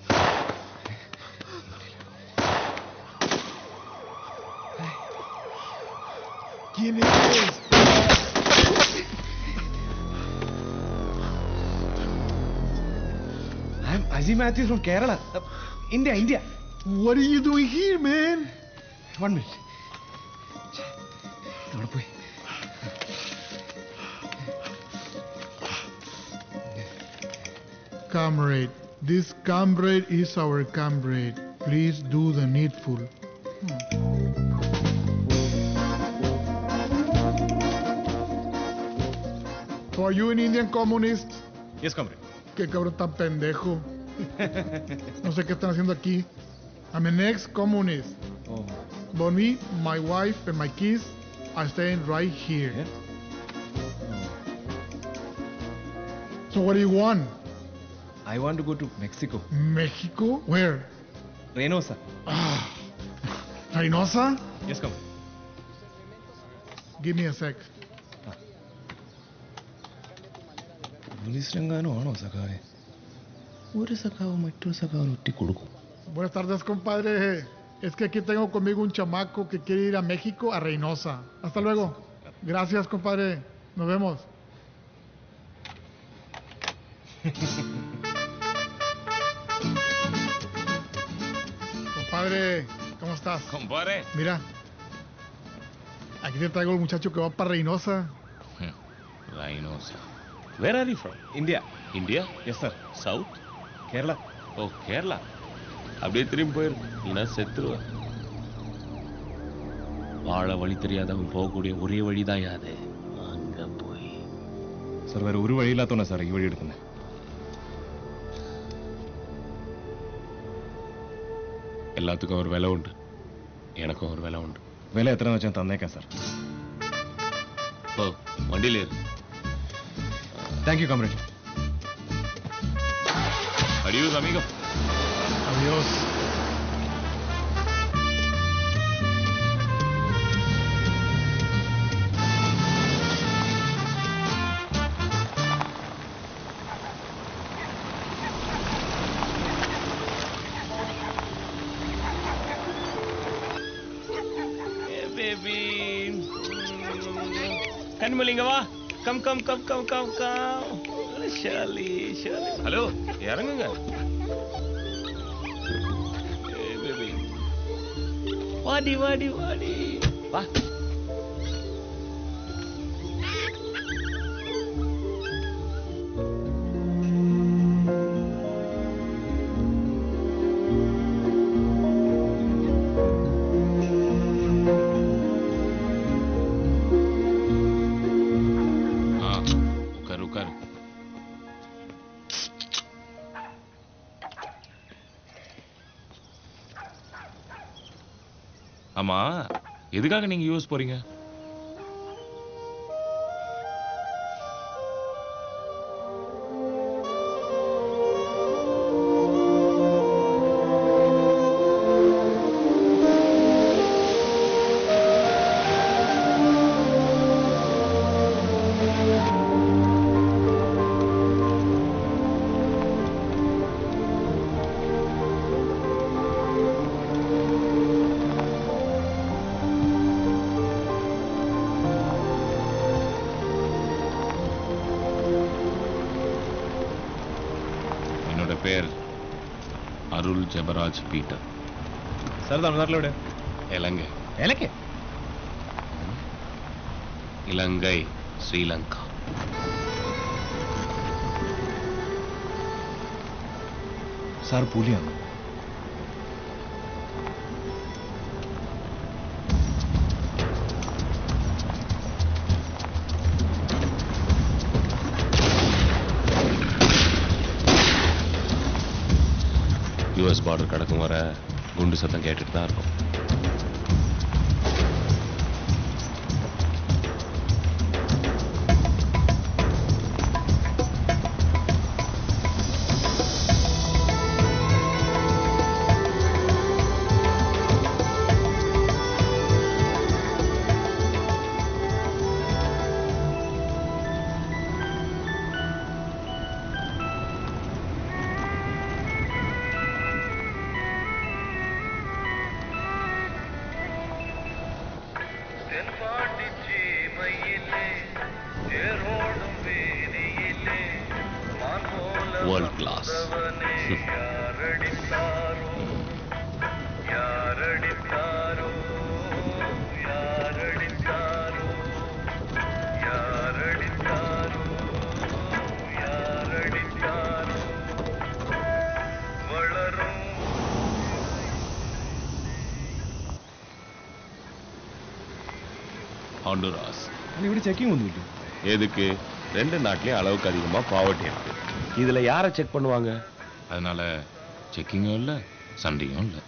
Speaker 9: ¿Quién eres?
Speaker 7: I'm Ajay Matthews from Kerala. Uh, India, India.
Speaker 9: What are you doing here, man?
Speaker 7: One minute. അവിടെ പോയി
Speaker 14: Comrade, this comrade is our comrade. Please do the needful. So are you an Indian communist?
Speaker 7: Yes, comrade.
Speaker 14: Qué cabrón tan pendejo. No sé qué están haciendo aquí. I'm an ex-communist.
Speaker 7: Oh.
Speaker 14: But me, my wife, and my kids are staying right here. So what do you want?
Speaker 7: I want to go to Mexico.
Speaker 14: Mexico? Where?
Speaker 7: Reynosa.
Speaker 14: Ah, Reynosa?
Speaker 7: Yes, comrade.
Speaker 14: Give me a sec.
Speaker 7: Police രംഗാനോ ആണോ സഖാവെ ഒരു സഖാവ് മറ്റൊരു സഖാവിന് ഒറ്റി കൊടുക്കും
Speaker 14: Buenas tardes, compadre. Es que aquí tengo conmigo un chamaco que quiere ir a México, a Reynosa. Hasta luego. Gracias, compadre. Nos vemos. Compadre, ¿cómo estás?
Speaker 7: Compadre.
Speaker 14: Mira, aquí te traigo el muchacho que va para Reynosa.
Speaker 7: Reynosa. Where are you from? India.
Speaker 18: India?
Speaker 7: Yes, sir.
Speaker 18: South?
Speaker 7: Kerala.
Speaker 18: ஓ கேரளா அப்படியே திரும்பி போயிரு நீனா செத்துருவேன் வாழ வழி தெரியாதவன் போகக்கூடிய ஒரே வழிதான் யாது அங்க போய்
Speaker 7: സാർ വേറെ ഒരു വഴിയില്ലാത്തോണ്ടാ സാർ ഈ വഴി എടുക്കുന്നത്
Speaker 18: எல்லாத்துக்கும் ஒரு விலை உண்டு எனக்கும் ஒரு விலை உண்டு
Speaker 7: വില എത്രയെന്ന് വെച്ചാൽ തന്നേക്കാം സാർ
Speaker 18: ஓ வண்டியில ஏறு
Speaker 7: thank you comrade
Speaker 18: Adiós, amigo.
Speaker 14: Adiós.
Speaker 18: Baby கண்மலிங்க வா come come come come come come ஷாலி ஷாலி ஹலோ இறங்குங்க ஏய் பேபி வாடி வாடி வாடி வா ஆ உட்காரு உட்காரு ஆமா எதுக்காக நீங்க யூஎஸ் போறீங்க പേർ അരുൾ ജബരാജ് പീറ്റർ
Speaker 7: സാർ തമിഴ്നാട്ടിലെവിടെ
Speaker 18: ഇലങ്കை
Speaker 7: ഏലക്കെ
Speaker 18: ഇലങ്കை ശ്രീലങ്ക
Speaker 7: സാർ പുലിയാണ്
Speaker 18: யூஎஸ் பார்டர் கடக்கும் வர குண்டு சத்தம் கேட்டுட்டு தான் இருக்கும் വേൾഡ് ക്ലാസ് ஹாண்டுராஸ்
Speaker 7: ഇവിടെ ചെക്കിംഗ് ഒന്നുമില്ല
Speaker 18: எதுக்கு ரெண்டு நாட்டிலையும் அளவுக்கு அதிகமா பாவர்ட்டி இருக்கு இதுல யாரை செக் பண்ணுவாங்க அதனால செக்கிங்கும் இல்ல சண்டையும் இல்ல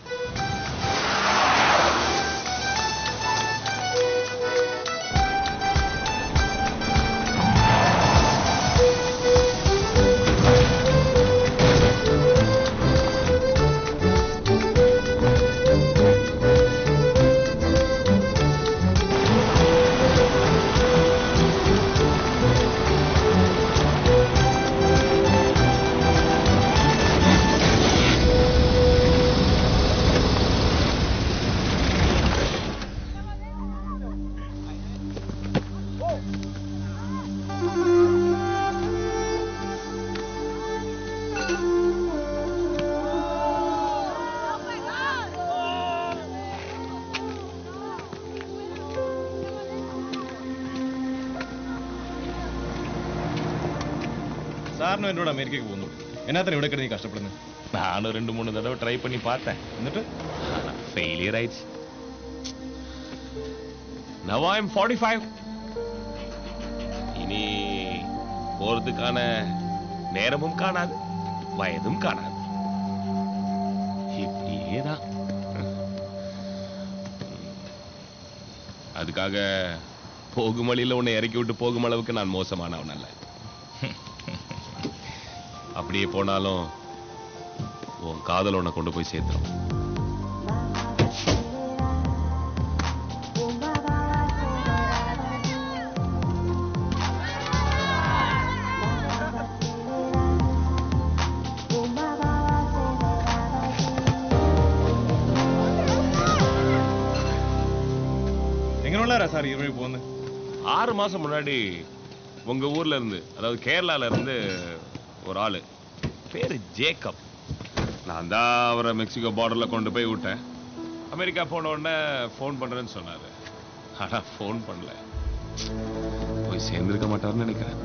Speaker 7: സാറിനും എന്നോട് അമേരിക്കയ്ക്ക് പോകുന്നു എന്നാത്തിന് ഇവിടെ കിടന്ന് നീ കഷ്ടപ്പെടുന്നത്
Speaker 18: நானும் ரெண்டு மூணு தடவை ட்ரை பண்ணி பார்த்தேன்
Speaker 7: എന്നിട്ട്
Speaker 18: ஃபெயிலியர் ஆயிடுச்சு நவ் ஐம் ஃபார்ட்டி ஃபைவ் இனி போறதுக்கான நேரமும் காணாது வயதும் காணாது இப்படியே தான் அதுக்காக போகும் வழியில உன்னை இறக்கி விட்டு போகும் அளவுக்கு நான் மோசமானவன் அல்ல அப்படியே போனாலும் உன் காதல் உன்னை கொண்டு போய் சேர்த்துரும்
Speaker 7: എങ്ങനെയുള്ളവരാ സാർ ഈ വഴി പോകുന്നത്
Speaker 18: ஆறு மாசம் முன்னாடி உங்க ஊர்ல இருந்து அதாவது கேரளால இருந்து ஒரு ஆளு பேரு ஜேக்கப் நான் தான் அவரை மெக்சிகோ பார்டர்ல கொண்டு போய் விட்டேன் அமெரிக்கா போன உடனே ஃபோன் பண்றேன்னு சொன்னாரு ஆனா ஃபோன் பண்ணல போய் சேர்ந்திருக்க மாட்டாருன்னு நினைக்கிறேன்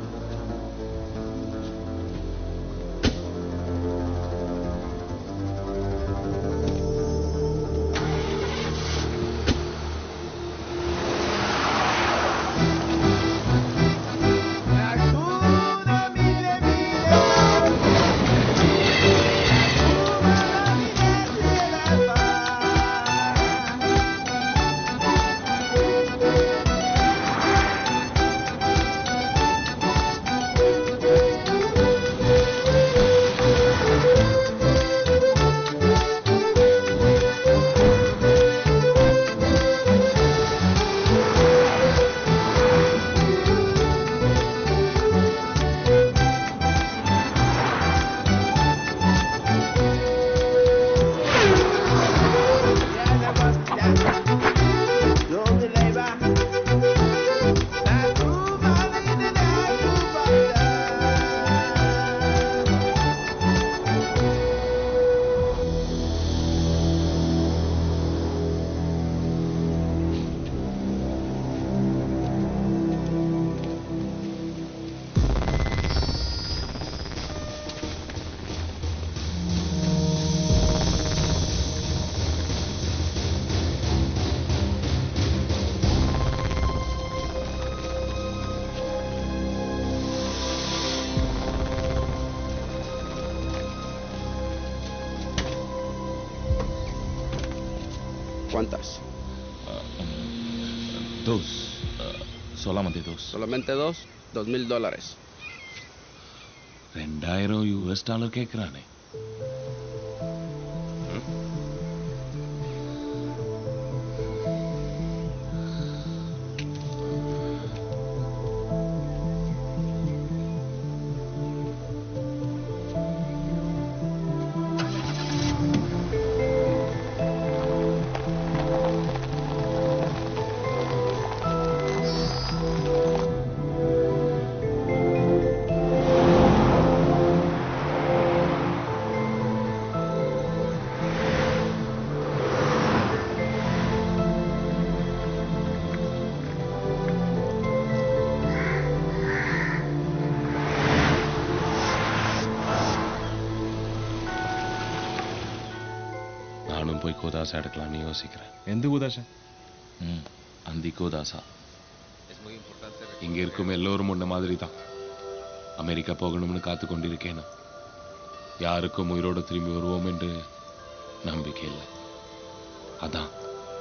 Speaker 9: Ayúdame,
Speaker 3: ¿Cuántas?
Speaker 18: Dos. Uh, solamente dos.
Speaker 3: Solamente dos, dos mil dólares.
Speaker 18: ரெண்டாயிரம் யூஎஸ் டாலர் கேட்குறானே நானும் போய் கோதாசா எடுக்கலாம்னு யோசிக்கிறேன்
Speaker 7: எந்த கோதாசா
Speaker 18: ம் அந்தி கோதாசா இங்க இருக்கும் எல்லோரும் முன்ன மாதிரி தான் அமெரிக்கா போகணும்னு காத்து கொண்டிருக்கேன் யாருக்கும் உயிரோட திரும்பி வருவோம் என்று நம்பிக்கை இல்லை அதான்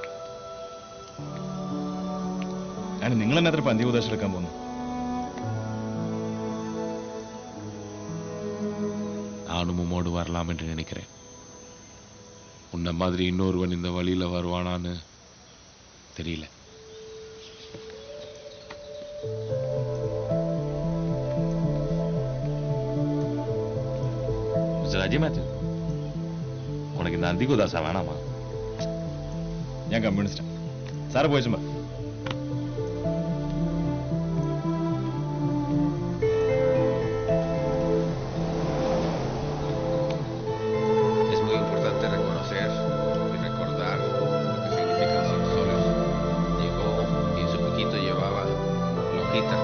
Speaker 7: ആണ് നിങ്ങൾ എന്നാ അത്ര പന്തികോദാശം എടുക്കാൻ പോകുന്നു
Speaker 18: நானும் உம்மோடு வரலாம் என்று நினைக்கிறேன் உன்ன மாதிரி இன்னொருவன் இந்த வழியில வருவானான்னு தெரியல மிஸ்டர் அஜய் மேத்யூ உனக்கு இந்த அந்திகோதாசா வேணாமா
Speaker 7: ഞാൻ കമ്മ്യൂണിസ്റ്റാ സാറ് പോയി ചുമ്മാ
Speaker 21: Es muy importante reconocer y recordar lo que significan ser solos. Llegó y en su piquito llevaba loquita.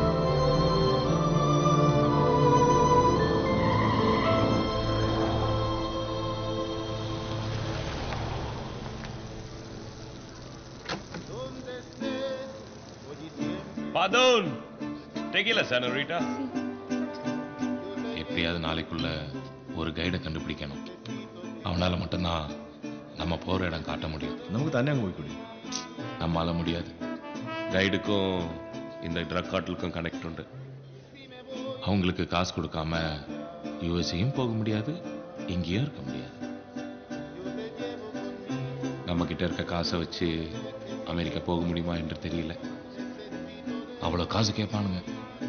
Speaker 18: பதோன் டெகில சனோரிட்டா எப்படியாவது நாளைக்குள்ள ஒரு கைடை கண்டுபிடிக்கணும் அவனால மட்டும்தான் நம்ம போற இடம் காட்ட முடியும்
Speaker 7: നമുക്ക് തന്നെ അങ്ങ് പോയിക്കൂടി
Speaker 18: நம்மால முடியாது கைடுக்கும் இந்த ட்ரக் கார்ட்டலுக்கும் கனெக்ட் உண்டு அவங்களுக்கு காசு கொடுக்காம யூஎஸ்ஏயும் போக முடியாது இங்கேயும் இருக்க முடியாது நம்ம கிட்ட இருக்க காசை வச்சு அமெரிக்கா போக முடியுமா என்று தெரியல அவ்வளோ காசு கேட்பானுங்க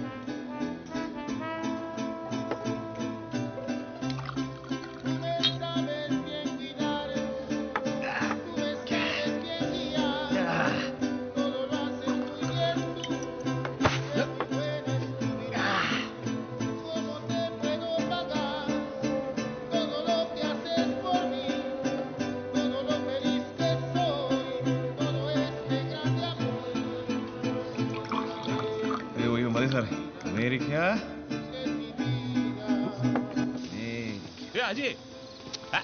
Speaker 7: അയ്യോ അയ്യോ മതി സാറേ അമേരിക്ക
Speaker 18: ஏ அஜி அ.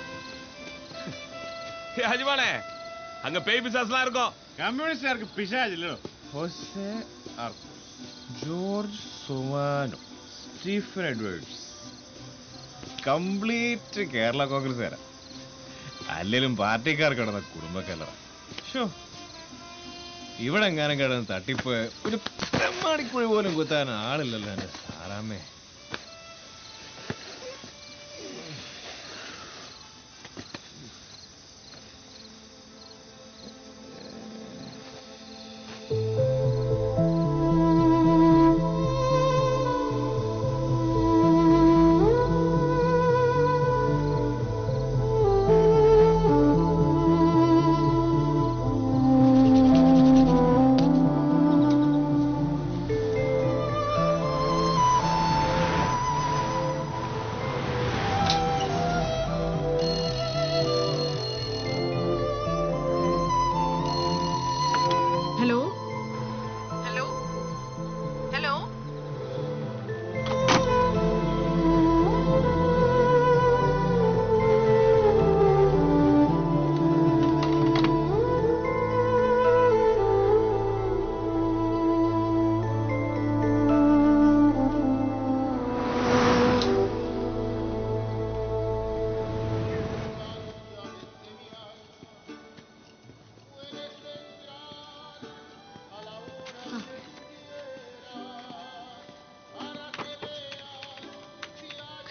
Speaker 18: ஏ அஜிமானே அங்க பேய் பிசாஸ்லாம் இருக்கும்
Speaker 6: കമ്മ്യൂണിസ്റ്റുകാർക്ക് പിശാചില്ലല്ലോ
Speaker 7: Jose Arcos George Sumano Stephen Edwards complete Kerala Congress തരാം അല്ലെങ്കിലും പാർട്ടിക്കാർ കിടന്ന കുടുംബക്കല്ലറ ഷോ ഇവിടെ എങ്ങാനും കിടന്ന് തട്ടിപ്പ് ഒരു തെമ്മാടിക്കുഴി പോലും കുത്താൻ ആളില്ലല്ലോ എന്റെ സാറാമ്മേ
Speaker 21: Thank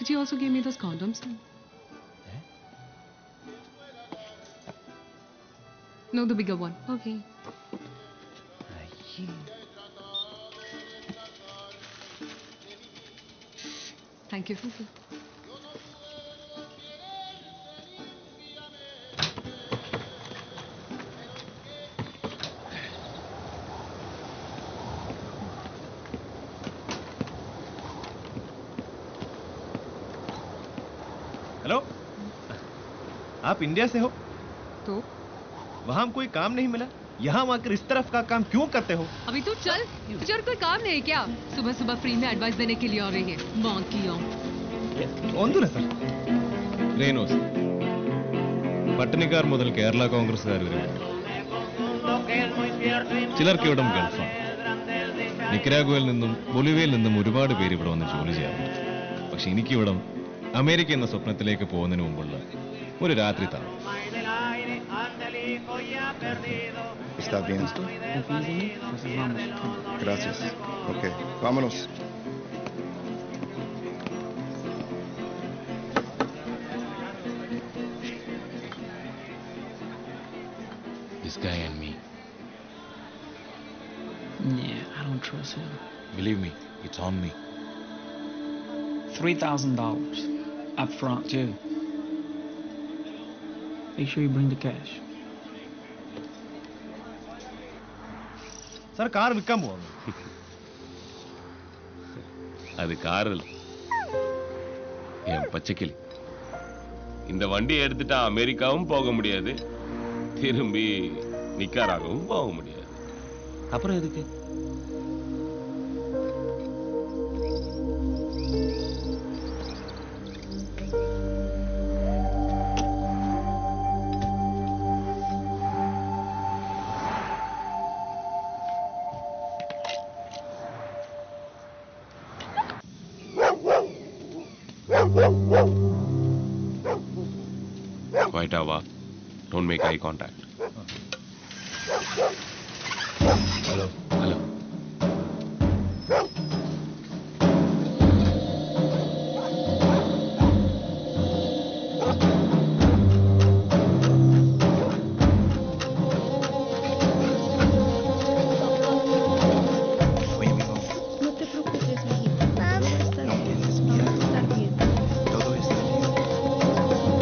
Speaker 4: Could you also give me those condoms? No, the bigger one.
Speaker 10: Okay.
Speaker 4: Thank you.
Speaker 7: Hello आप इंडिया से हो
Speaker 4: तो
Speaker 7: वहां कोई काम नहीं मिला यहाँ आकर इस तरफ का काम क्यों करते हो
Speaker 4: अभी तो चल तुझे और कोई काम नहीं है क्या सुबह सुबह फ्री में एडवाइस देने के लिए आ रही है माँ की
Speaker 7: ഒന്നുമില്ല സാർ
Speaker 18: റേനോസ് പട്ടിണിക്കാർ മുതൽ കേരള കോൺഗ്രസ്സുകാർ വരെ ചിലർക്ക് ഇവിടം ഗൾഫാണ് നിക്കരാഗുവയിൽ നിന്നും ബൊലിവയിൽ നിന്നും ഒരുപാട് പേര് ഇവിടെ വന്ന് ജോലി ചെയ്യാറുണ്ട് പക്ഷെ എനിക്കിവിടം അമേരിക്ക എന്ന സ്വപ്നത്തിലേക്ക് പോകുന്നതിന് മുമ്പുള്ള ഒരു രാത്രി താമസം
Speaker 19: Está bien. Gracias. Ok, vámonos.
Speaker 23: This guy and me.
Speaker 5: Yeah, I don't trust him.
Speaker 23: Believe me, it's on me.
Speaker 5: Three thousand dollars up front too. Make sure you bring the cash.
Speaker 7: Sir car വിൽക്കാൻ പോകുന്നു
Speaker 18: அது காரில் என் பச்சைக்கிளி இந்த வண்டியை எடுத்துட்டா அமெரிக்காவும் போக முடியாது திரும்பி நிக்காராகவும் போக முடியாது அப்புறம் எதுக்கு Quite va. Don't make eye contact. Hello. Hello.
Speaker 22: No te preocupes, mijito. Vamos a estar bien. Vamos a estar bien.
Speaker 19: Todo está bien.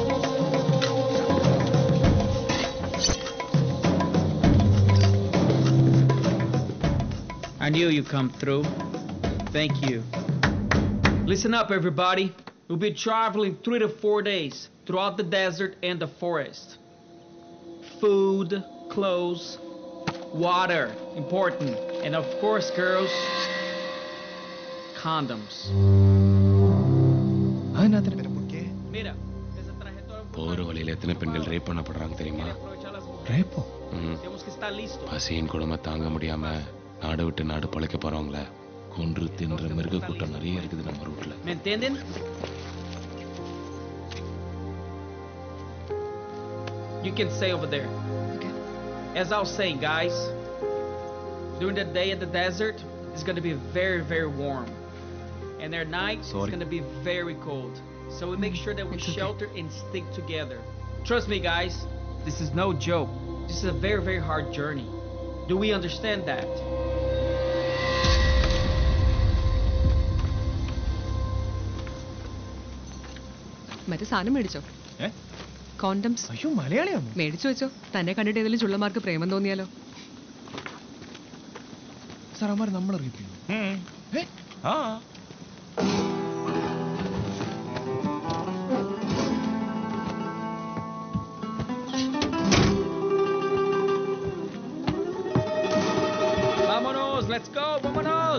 Speaker 5: I knew you'd come through. Thank you. Listen up, everybody. We'll be traveling three to four days throughout the desert and the forest. Food, clothes, water, important. And of course, girls, condoms. Mira,
Speaker 18: போற வழியில எத்தனை பெண்கள் rape பண்ணப்படுறாங்க தெரியுமா
Speaker 7: ரேப்போ
Speaker 5: tenemos que estar listos.
Speaker 18: பசியின் கொடுமை தாங்க முடியாம நாடு விட்டு நாடு பழைக்க போறவங்கள கொன்று தின்ற மிருக கூட்டம் நிறைய இருக்குது நம்ம ரூட்ல
Speaker 5: ¿Me entienden? You can stay over there. As I was saying, guys, during the day in the desert, it's going to be very, very warm. And at night, it's
Speaker 18: Sorry.
Speaker 5: going to be very cold. So we make sure that we shelter and stick together. Trust me, guys, this is no joke. This is a very, very hard journey. Do we understand that?
Speaker 4: മറ്റേ സാധനം മേടിച്ചോ
Speaker 7: ഏ?
Speaker 4: Condoms
Speaker 7: അയ്യോ മലയാളിയാണോ
Speaker 4: മേടിച്ചു വെച്ചോ തന്നെ കണ്ടിട്ട് ഏതെങ്കിലും ചുള്ളമാർക്ക് പ്രേമം തോന്നിയാലോ
Speaker 7: സാർ അവന്മാർ നമ്മൾ അറിയിപ്പിക്കുന്നു ആ
Speaker 5: Vámonos, let's go, vámonos.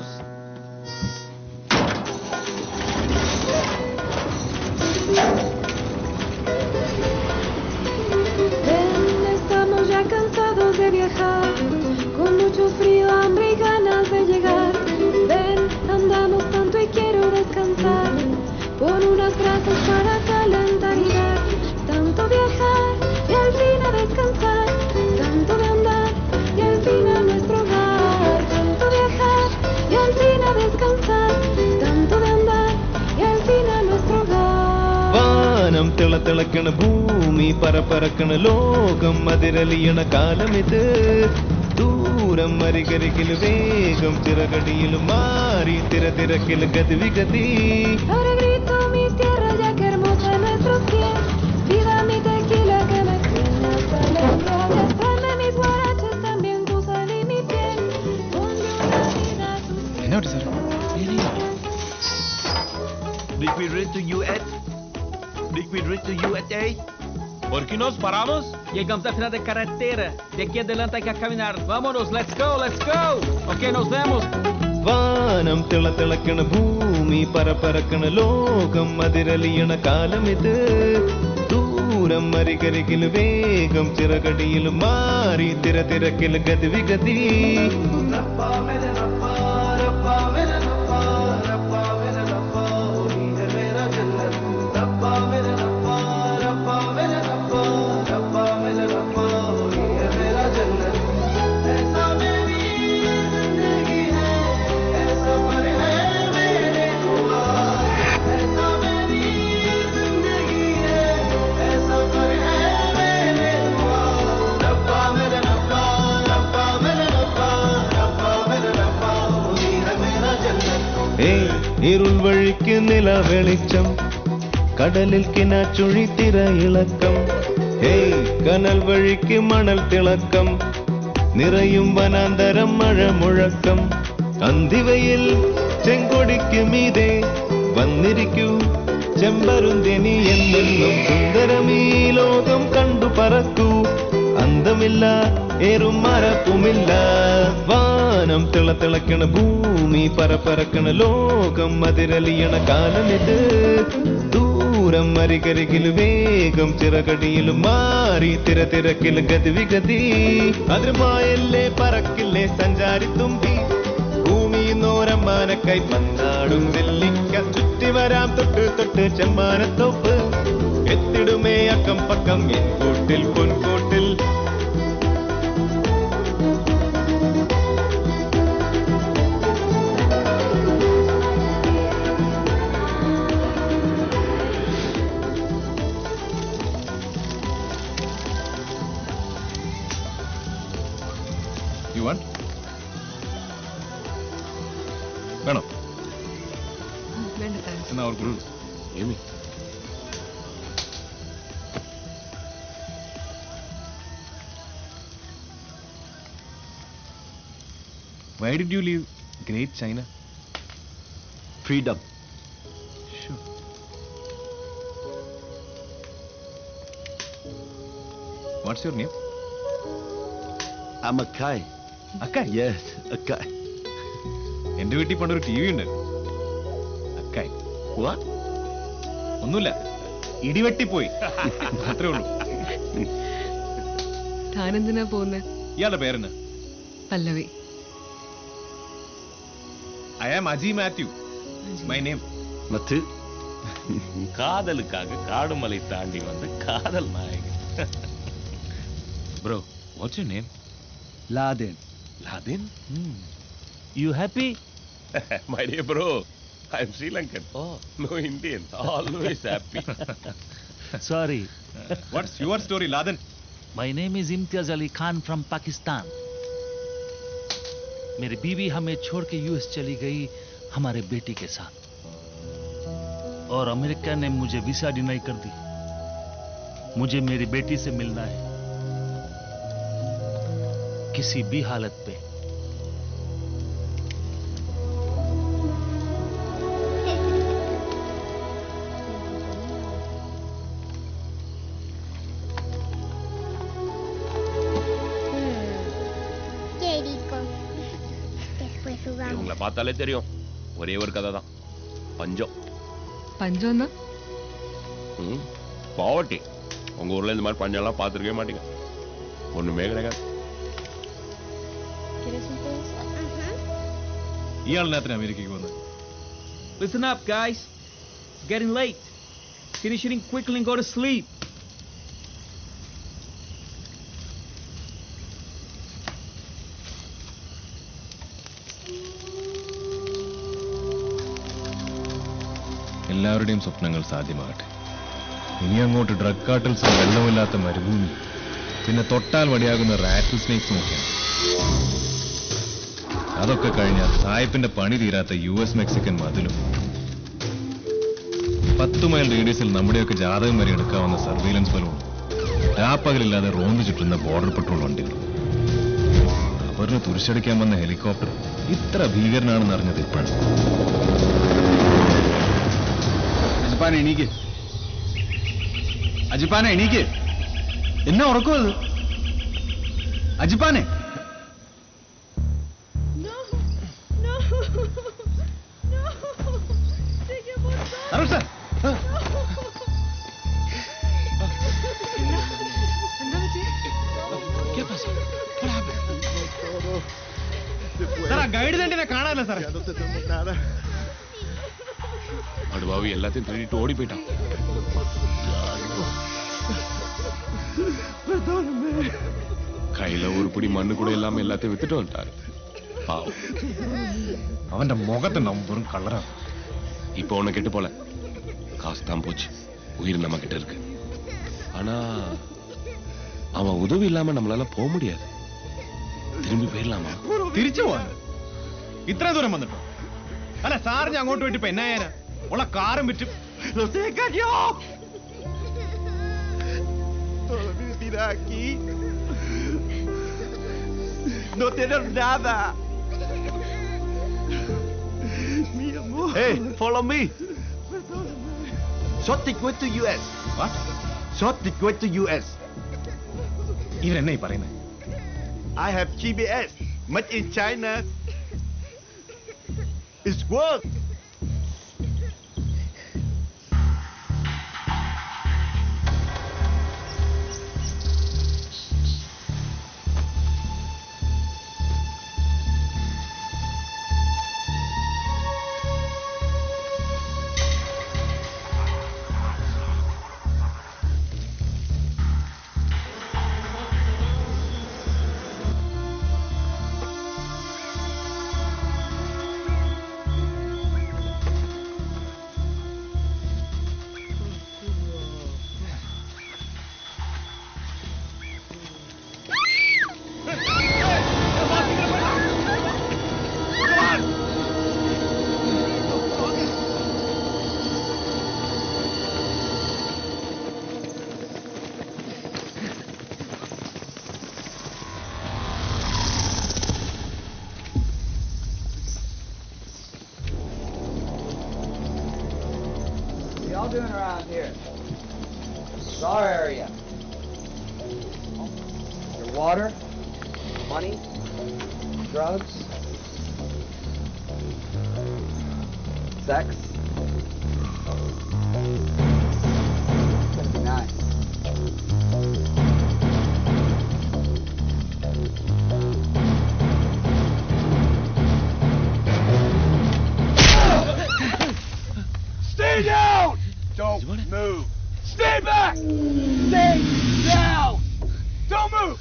Speaker 24: Ven, estamos ya cansados de viajar, con mucho frío, hambre y ganas de llegar. Ven, andamos tanto y quiero descansar, pon unas brasas para calentar y dar. Tanto viajar y al fin a descansar, tanto de andar y al fin a nuestro hogar. Tanto viajar y al fin a descansar, tanto de andar y al fin a nuestro
Speaker 8: തിളക്കണ ഭൂമി പരപ്പരക്കണ ലോകം അതിരലിയണ കാലമിത് ദൂരം അരികരികിൽ വേഗം ചിറകടിയിൽ മാറി തിരതിരക്കിൽ ഗതിവിഗതി
Speaker 24: Ahora grito mi tierra ya que hermosa nuestros pies. Viva mi tequila que me tiene hasta la embriaguez. Tráeme mis guaraches también tu sal y mi piel. Ponle una vida a tus
Speaker 23: എന്നാ പറ്റി sir
Speaker 11: Did we reach to US? Did we reach to USA?
Speaker 15: ¿Por qué nos paramos? Llegamos al final de carretera. De aquí adelante hay que caminar. Vámonos, let's go, let's go. Ok, nos vemos.
Speaker 8: വാനം തിളത്തിളക്കണ ഭൂമി പരപ്പരക്കണ ലോകം അതിരലിയണ കാലമിത് ദൂരം അരികരികിൽ വേഗം ചിറകടിയിൽ മാറി തിരതിരക്കിൽ ഗതിവിഗതി ഏയ് ഇരുൾ വഴിക്ക് നില വെളിച്ചം കടലിൽ കിനാച്ചുഴി തിര ഇളക്കം ഏയ് കനൽ വഴിക്ക് മണൽ തിളക്കം നിറയും വനാന്തരം മഴ മുഴക്കം അന്തിവയിൽ ചെങ്കൊടിക്ക് മീതെ വന്നിരിക്കൂ ചെമ്പരുന്തിനി എന്നെന്നും സുന്ദരമീ ലോകം കണ്ടു പറക്കൂ അന്തമില്ല ഏറും മരപ്പുമില്ല വാനം തിളത്തിളക്കണ ഭൂമി പരപ്പരക്കണ ലോകം അതിരലിയണ കാലമിത് ദൂരം അരികരികിൽ വേഗം ചിറകടിയിൽ മാറി തിരതിരക്കിൽ ഗതിവിഗതി അതിർമായല്ലേ പറക്കില്ലേ സഞ്ചാരി തുമ്പി ഭൂമി നോരമ്മാനക്കായി പന്നാടും വെല്ലിക്ക ചുറ്റി വരാം തൊട്ട് തൊട്ട് ചെമ്മാനത്തോപ്പ് എത്തിടുമേ അക്കം പക്കം എൻ കൂട്ടിൽ പൊൻകൂട്ടിൽ
Speaker 7: യു വാണ്ട് വേണോ
Speaker 4: വേണ്ട താങ്ക്സ്
Speaker 7: എന്നാ അവർക്ക്
Speaker 18: Amy
Speaker 7: why did you leave great China
Speaker 11: Freedom.
Speaker 7: What's your name
Speaker 11: I'm a Kai.
Speaker 7: Akai
Speaker 11: Yes, a Kai.
Speaker 7: എന്റെ വീട്ടിൽ പണ്ടൊരു ടി വി ഉണ്ട് അക്കായ്
Speaker 11: What?
Speaker 7: ഒന്നുമില്ല ഇടിവെട്ടിപ്പോയി അത്രേ ഉള്ളൂ
Speaker 4: താനെന്തിനാ പോകുന്നത്
Speaker 7: ഇയാളുടെ പേരെന്ന്
Speaker 4: Pallavi
Speaker 7: I am Aji Mathew my name
Speaker 11: Mathu.
Speaker 18: காதலுக்காக காடுமலை தாண்டி வந்து காதல் நாயகன் bro what's your name
Speaker 11: Laden.
Speaker 18: Laden
Speaker 11: You happy?
Speaker 18: My dear bro, I'm Sri Lankan. Oh. No Indian. Always happy.
Speaker 11: Sorry.
Speaker 7: What's your story Laden
Speaker 11: My name is Imtiaz Ali Khan from Pakistan. मेरी बीवी हमें छोड़ के US चली गई हमारे बेटी के साथ और अमेरिका ने मुझे वीसा डिनाई कर दी मुझे मेरी बेटी से मिलना है किसी भी हालत पे
Speaker 13: ¿Qué rico? Después jugamos.
Speaker 18: இவங்களை பார்த்தாலே தெரியும் ஒரே ஒரு கதை தான் பஞ்சம்
Speaker 4: പഞ്ചോന്ന
Speaker 18: ம் பாவட்டி உங்க ஊர்ல இந்த மாதிரி பஞ்சம்லாம் பார்த்துருக்கவே மாட்டீங்க ஒண்ணுமே கிடையாது
Speaker 13: ¿Quieres un pedazo? Ajá.
Speaker 7: ഇയാളിനകത്തിന് അമേരിക്കയ്ക്ക് വന്നത്
Speaker 15: Listen up, guys. It's getting late. Finish eating quickly and go to sleep.
Speaker 7: എല്ലാവരുടെയും സ്വപ്നങ്ങൾ സാധ്യമാകട്ടെ
Speaker 8: ഇനി അങ്ങോട്ട് ഡ്രഗ് കാർട്ടൽസും വെള്ളമില്ലാത്ത മരുഭൂമി പിന്നെ തൊട്ടാൽ വടിയാകുന്ന റാറ്റിൽ സ്നേക്സും ഒക്കെയാണ് അതൊക്കെ കഴിഞ്ഞാൽ സായിപ്പിന്റെ പണി തീരാത്ത യു എസ് മെക്സിക്കൻ മതിലും പത്ത് മൈൽ റേഡിയസിൽ നമ്മുടെയൊക്കെ ജാതകം വരെ എടുക്കാവുന്ന സർവീലൻസ് ബലൂൺ രാപ്പകലില്ലാതെ റോന്ത് ചുറ്റുന്ന ബോർഡർ പെട്രോൾ വണ്ടികൾ അവരിന് തുരിശടിക്കാൻ വന്ന ഹെലികോപ്റ്റർ ഇത്ര ഭീകരനാണെന്ന് അറിഞ്ഞത് ഇപ്പോഴാണ്
Speaker 1: അജിപ്പാനെ എണീക്ക് അജിപ്പാനെ എണീക്ക് എന്നെ ഉറക്കും അത് അജിപ്പാനെ അരുൺ സാർ
Speaker 6: സാർ ആ ഗൈഡ് തണ്ടിനെ കാണാനല്ല സാർ
Speaker 18: അടുവാവി എല്ലാத்தையும் திருடிட்டு ஓடி போயிட்டான் கையில ஒரு பிடி மண்ணு கூட இல்லாம எல்லாத்தையும் வித்துட்டு வந்துட்டாரு பாவம்
Speaker 8: അവന്റെ മുഖത്ത് നമ്പറും കളറാണ്
Speaker 18: இப்போ ஒண்ணு கெட்டு போல காசு தான் போச்சு உயிர் நம்ம கிட்ட இருக்கு ஆனா அவன் உதவி இல்லாம நம்மளால போக முடியாது திரும்பி போயிடலாமா
Speaker 6: തിരിച്ചു പോവാൻ ഇത്ര ദൂരം വന്നിട്ടോ അല്ല സാറിന് അങ്ങോട്ട് പോയിട്ട് ഇപ്പൊ എന്നാ ചെയ്യാനാ ഉള്ള കാറും വിറ്റും
Speaker 9: Mira aquí. No tienes nada. Mi amor. Hey, follow me. Short ticket to US.
Speaker 8: What?
Speaker 9: Short ticket to US.
Speaker 8: ഇവരെന്നെ ഈ പറയുന്നത്
Speaker 9: I have GPS. Made in China. It's work.
Speaker 16: What y'all doing around here? This is our area. Your water, money, drugs, sex. It's gonna be nice.
Speaker 9: Stay down! Don't move. Stay back! Stay down! Don't move!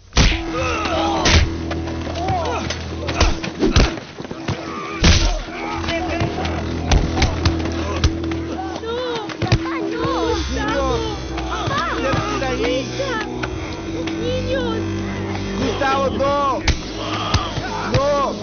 Speaker 9: Gustavo, no! No!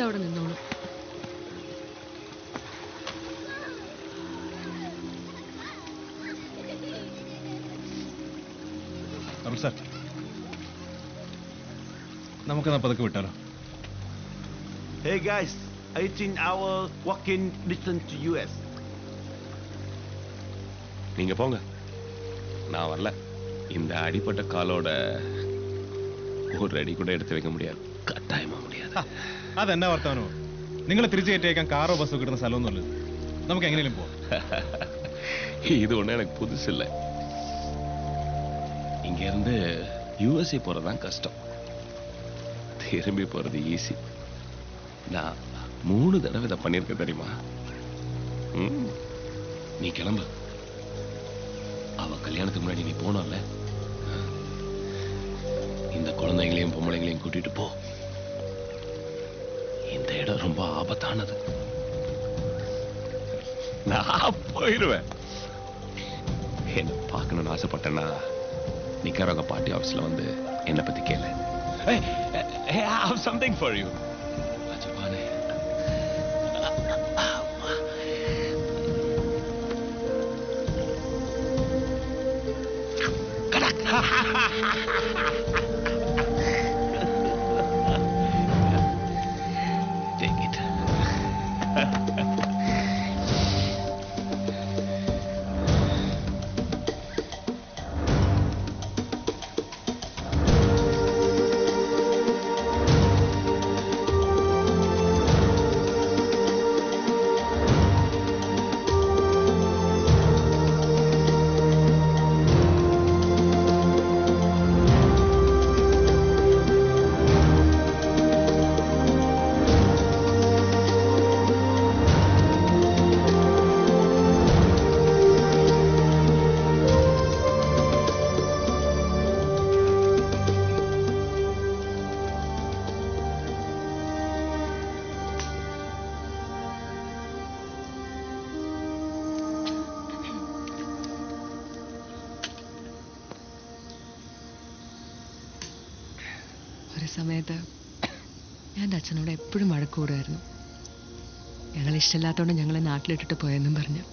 Speaker 4: അവിടെ നിന്നോളൂ
Speaker 8: Arun sir നമുക്കെന്നാ പതുക്കെ വിട്ടാലോ
Speaker 7: Hey guys, 18 hour walking distance to US.
Speaker 18: நீங்க போங்க நான் வரல இந்த அடிப்பட்ட காலோட ஒரு அடி கூட எடுத்து வைக்க முடியாது கட்டாயமா முடியாது
Speaker 8: അതെന്നാ വർത്താനോ നിങ്ങളെ തിരിച്ചു കയറ്റിയേക്കാൻ കാറോ ബസ്സോ കിട്ടുന്ന സ്ഥലമൊന്നുമല്ല നമുക്ക് എങ്ങനെയും പോവാം
Speaker 18: இது ஒண்ணு எனக்கு புதுசு இல்லை இங்க இருந்து யூஎஸ்ஏ போறதுதான் கஷ்டம் திரும்பி போறது ஈஸி நான் மூணு தடவை இதை பண்ணியிருக்கேன் தெரியுமா ம். நீ கிளம்பு அவ கல்யாணத்துக்கு முன்னாடி நீ போனல இந்த குழந்தைங்களையும் பொம்பளைங்களையும் கூட்டிட்டு போ இந்த இடம் ரொம்ப ஆபத்தானது நான் போயிடுவேன் என்ன பார்க்கணும்னு ஆசைப்பட்டேன்னா நிக்கரங்க பார்ட்டி ஆஃபீஸ்ல வந்து என்னை பத்தி கேளு Hey, hey, I have something for you. அஜிபானே. Take it.
Speaker 4: ഒരു സമയത്ത് ഞാൻ എൻ്റെ അച്ഛനോട് എപ്പോഴും വഴക്ക് കൂടുമായിരുന്നു ഞങ്ങൾ ഇഷ്ടമില്ലാത്തതുകൊണ്ട് ഞങ്ങളെ നാട്ടിലിട്ടിട്ട് പോയെന്നും പറഞ്ഞു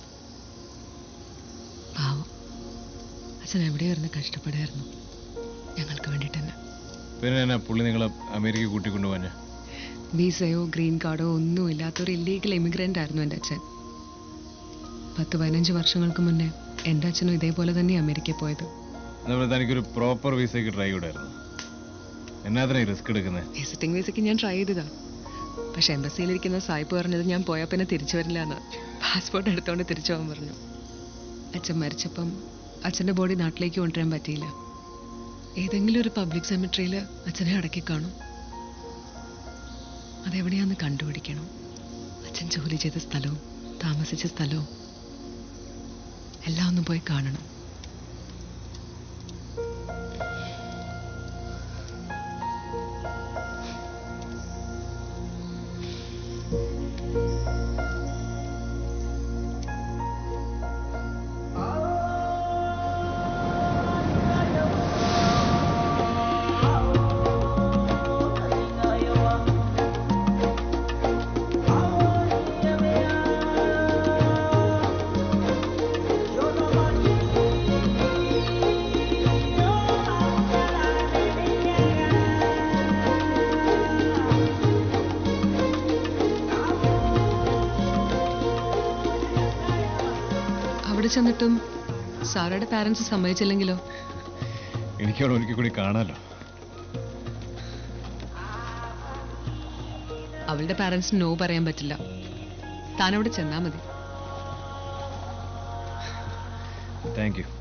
Speaker 4: പാവം അച്ഛൻ എവിടെയോ ഇരുന്ന് കഷ്ടപ്പെടുമായിരുന്നു ഞങ്ങൾക്ക് വേണ്ടിയിട്ട് തന്നെ
Speaker 8: പിന്നെ എന്നാ പുള്ളി നിങ്ങളെ അമേരിക്ക കൂട്ടിക്കൊണ്ടുപോകാൻ
Speaker 4: വിസയോ ഗ്രീൻ കാർഡോ ഒന്നും ഇല്ലാത്തൊരു ഇല്ലീഗൽ എമിഗ്രൻ്റ് ആയിരുന്നു എൻ്റെ അച്ഛൻ പത്ത് പതിനഞ്ച് വർഷങ്ങൾക്ക് മുന്നേ എൻ്റെ അച്ഛനും ഇതേപോലെ തന്നെ അമേരിക്കയിൽ പോയത്
Speaker 8: അതുപോലെ തനിക്കൊരു പ്രോപ്പർ വിസയ്ക്ക് ട്രൈ കൂടായിരുന്നു എന്നാത്തിനാ റിസ്ക് എടുക്കുന്നത്
Speaker 4: വിസിറ്റിംഗ് വിസയ്ക്ക് ഞാൻ ട്രൈ ചെയ്തതാ പക്ഷെ എംബസിയിലിരിക്കുന്ന സായിപ്പ് പറഞ്ഞത് ഞാൻ പോയാൽ പിന്നെ തിരിച്ചു വരില്ല എന്ന് പാസ്പോർട്ട് എടുത്തോണ്ട് തിരിച്ചു പോകാൻ പറഞ്ഞു അച്ഛൻ മരിച്ചപ്പം അച്ഛൻ്റെ ബോഡി നാട്ടിലേക്ക് കൊണ്ടുവരാൻ പറ്റിയില്ല ഏതെങ്കിലും ഒരു പബ്ലിക് സെമിട്രിയിൽ അച്ഛനെ അടക്കി കാണും അതെവിടെയാന്ന് കണ്ടുപിടിക്കണം അച്ഛൻ ജോലി ചെയ്ത സ്ഥലവും താമസിച്ച സ്ഥലവും എല്ലാം ഒന്ന് പോയി കാണണം അവിടെ ചെന്നിട്ടും സാറയുടെ പാരൻസ് സമ്മതിച്ചില്ലെങ്കിലോ
Speaker 8: എനിക്കവിടെ ഒരിക്കൽ കൂടി കാണാലോ
Speaker 4: അവളുടെ പാരൻസിന് നോ പറയാൻ പറ്റില്ല താൻ അവിടെ ചെന്നാ മതി
Speaker 8: thank you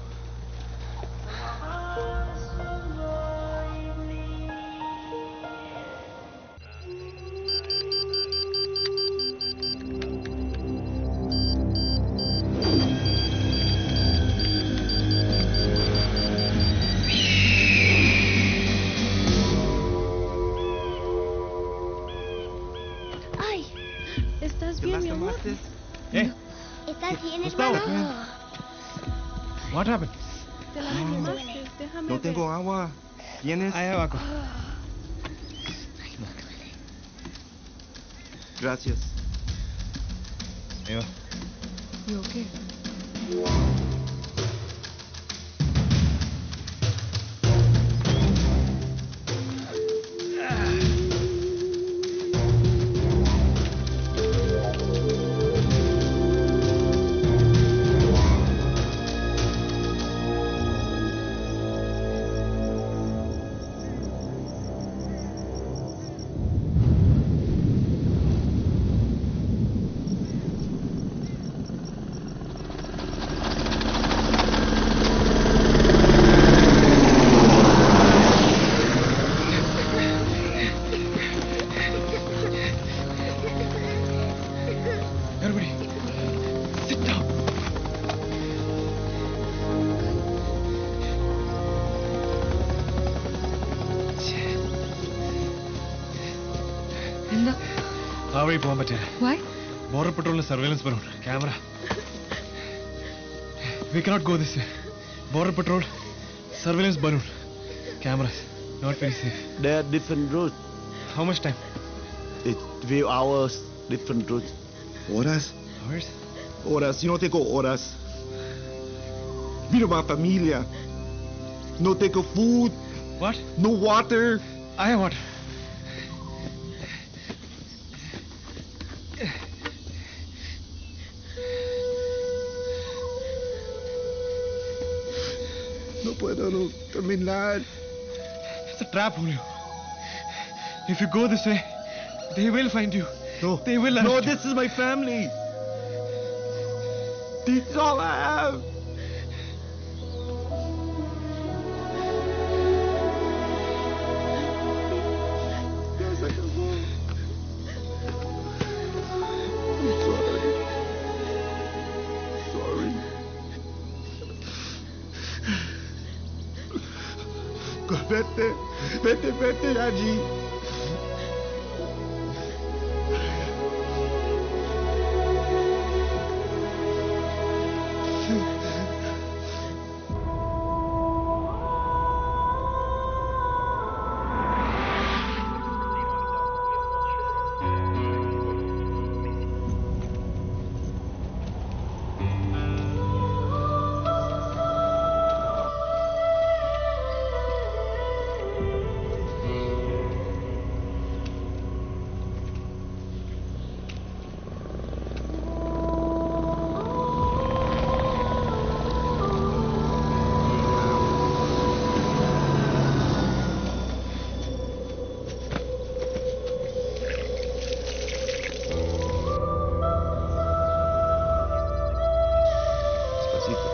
Speaker 13: Ay,
Speaker 24: ¿Estás bien, mi amor?
Speaker 8: Eh,
Speaker 13: ¿estás bien,
Speaker 8: Gustavo.
Speaker 13: hermano?
Speaker 8: what happened?
Speaker 24: Te la lastimaste. Déjame
Speaker 19: No
Speaker 24: ver.
Speaker 19: tengo agua. ¿Tienes?
Speaker 8: I have agua.
Speaker 2: Gracias.
Speaker 8: Eva,
Speaker 4: You okay?
Speaker 1: Everybody, sit down.
Speaker 4: എന്താ
Speaker 8: ആ വഴി പോകാൻ പറ്റില്ല
Speaker 4: why
Speaker 8: border പെട്രോളിന് surveillance balloon camera we cannot go this way border patrol surveillance balloon cameras not very safe
Speaker 2: There are different routes.
Speaker 8: How much time?
Speaker 2: It's few hours, different routes.
Speaker 19: Horas?
Speaker 8: Hours?
Speaker 2: Horas. Yo no tengo horas. Mira mi familia. No tengo food.
Speaker 8: What?
Speaker 2: No water.
Speaker 8: I have water.
Speaker 2: No puedo no, terminar.
Speaker 8: It's a trap, Julio. If you go this way, they will find you.
Speaker 2: No.
Speaker 8: They will
Speaker 2: No,
Speaker 8: arrest you.
Speaker 2: this is my family. This is all I have. Yes, I can go. I'm sorry. Sorry. Vete, vete, vete allí. Despacito.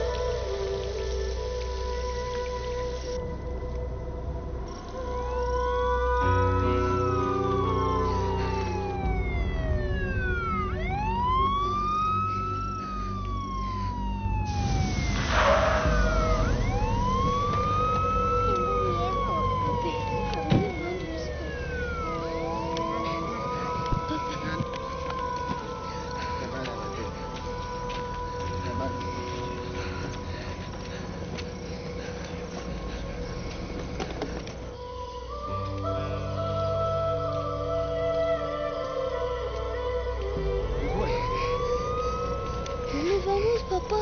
Speaker 13: ¿Dónde vamos, papá?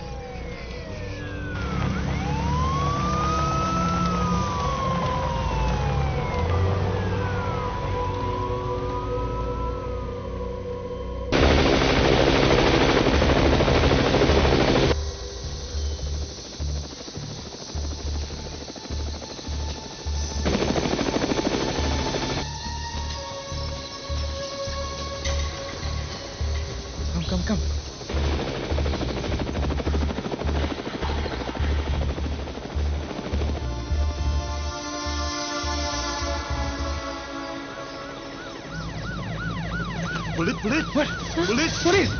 Speaker 8: Come, come, come.
Speaker 2: Police, police.
Speaker 8: What?
Speaker 2: Police.
Speaker 8: Police.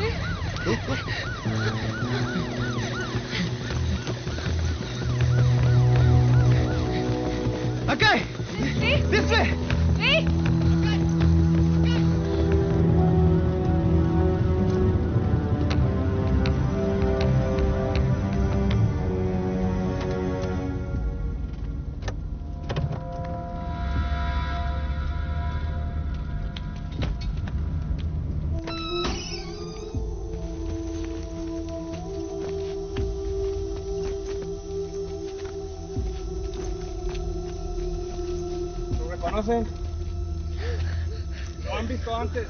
Speaker 8: Okay. This way.
Speaker 9: sé. ¿Lo han visto antes?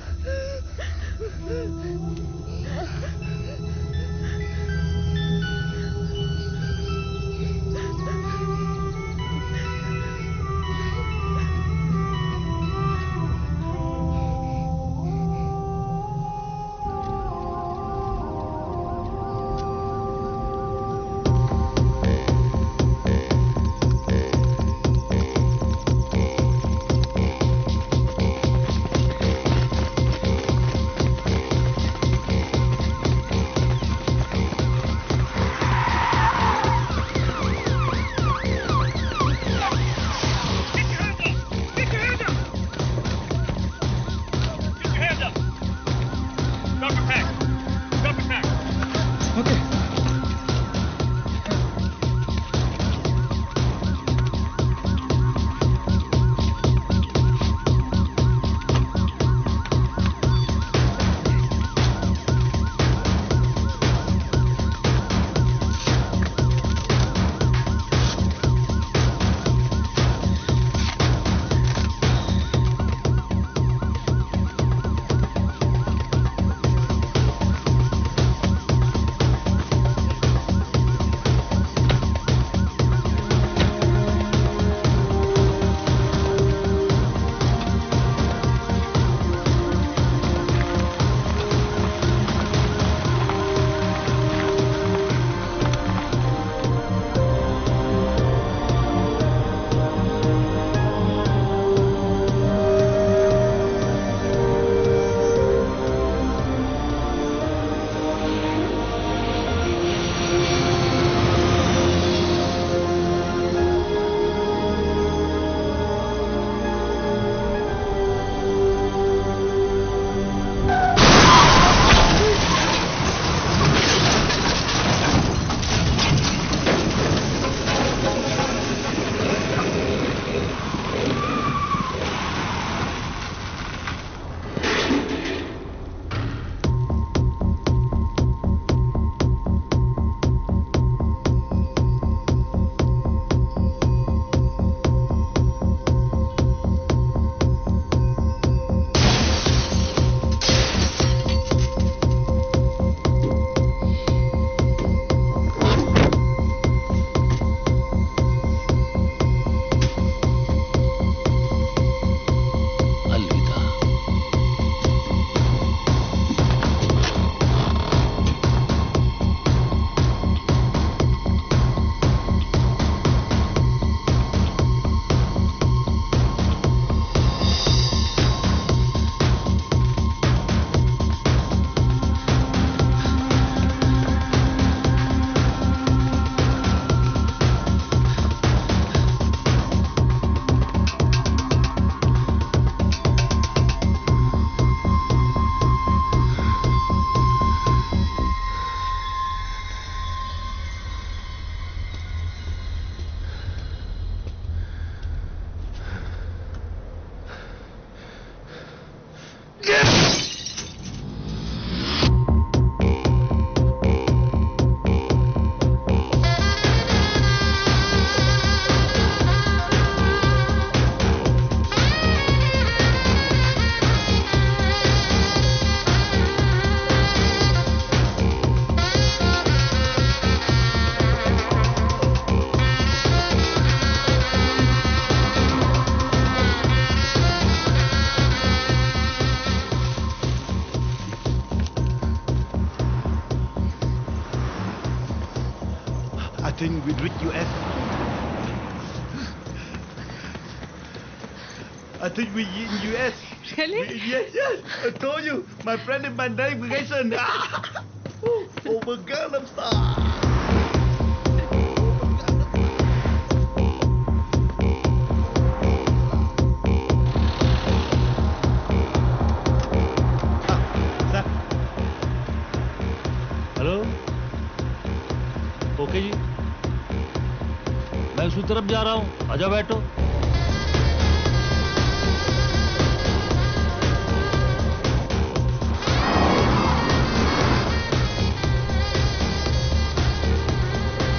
Speaker 2: I think we reach US. I think we in US.
Speaker 4: Really?
Speaker 2: We- yes, yes. I told you. My friend in Bandai vacation. oh, over Gangnam Style.
Speaker 11: Hello okay जी मैं उसी तरफ जा रहा हूँ आजा बैठो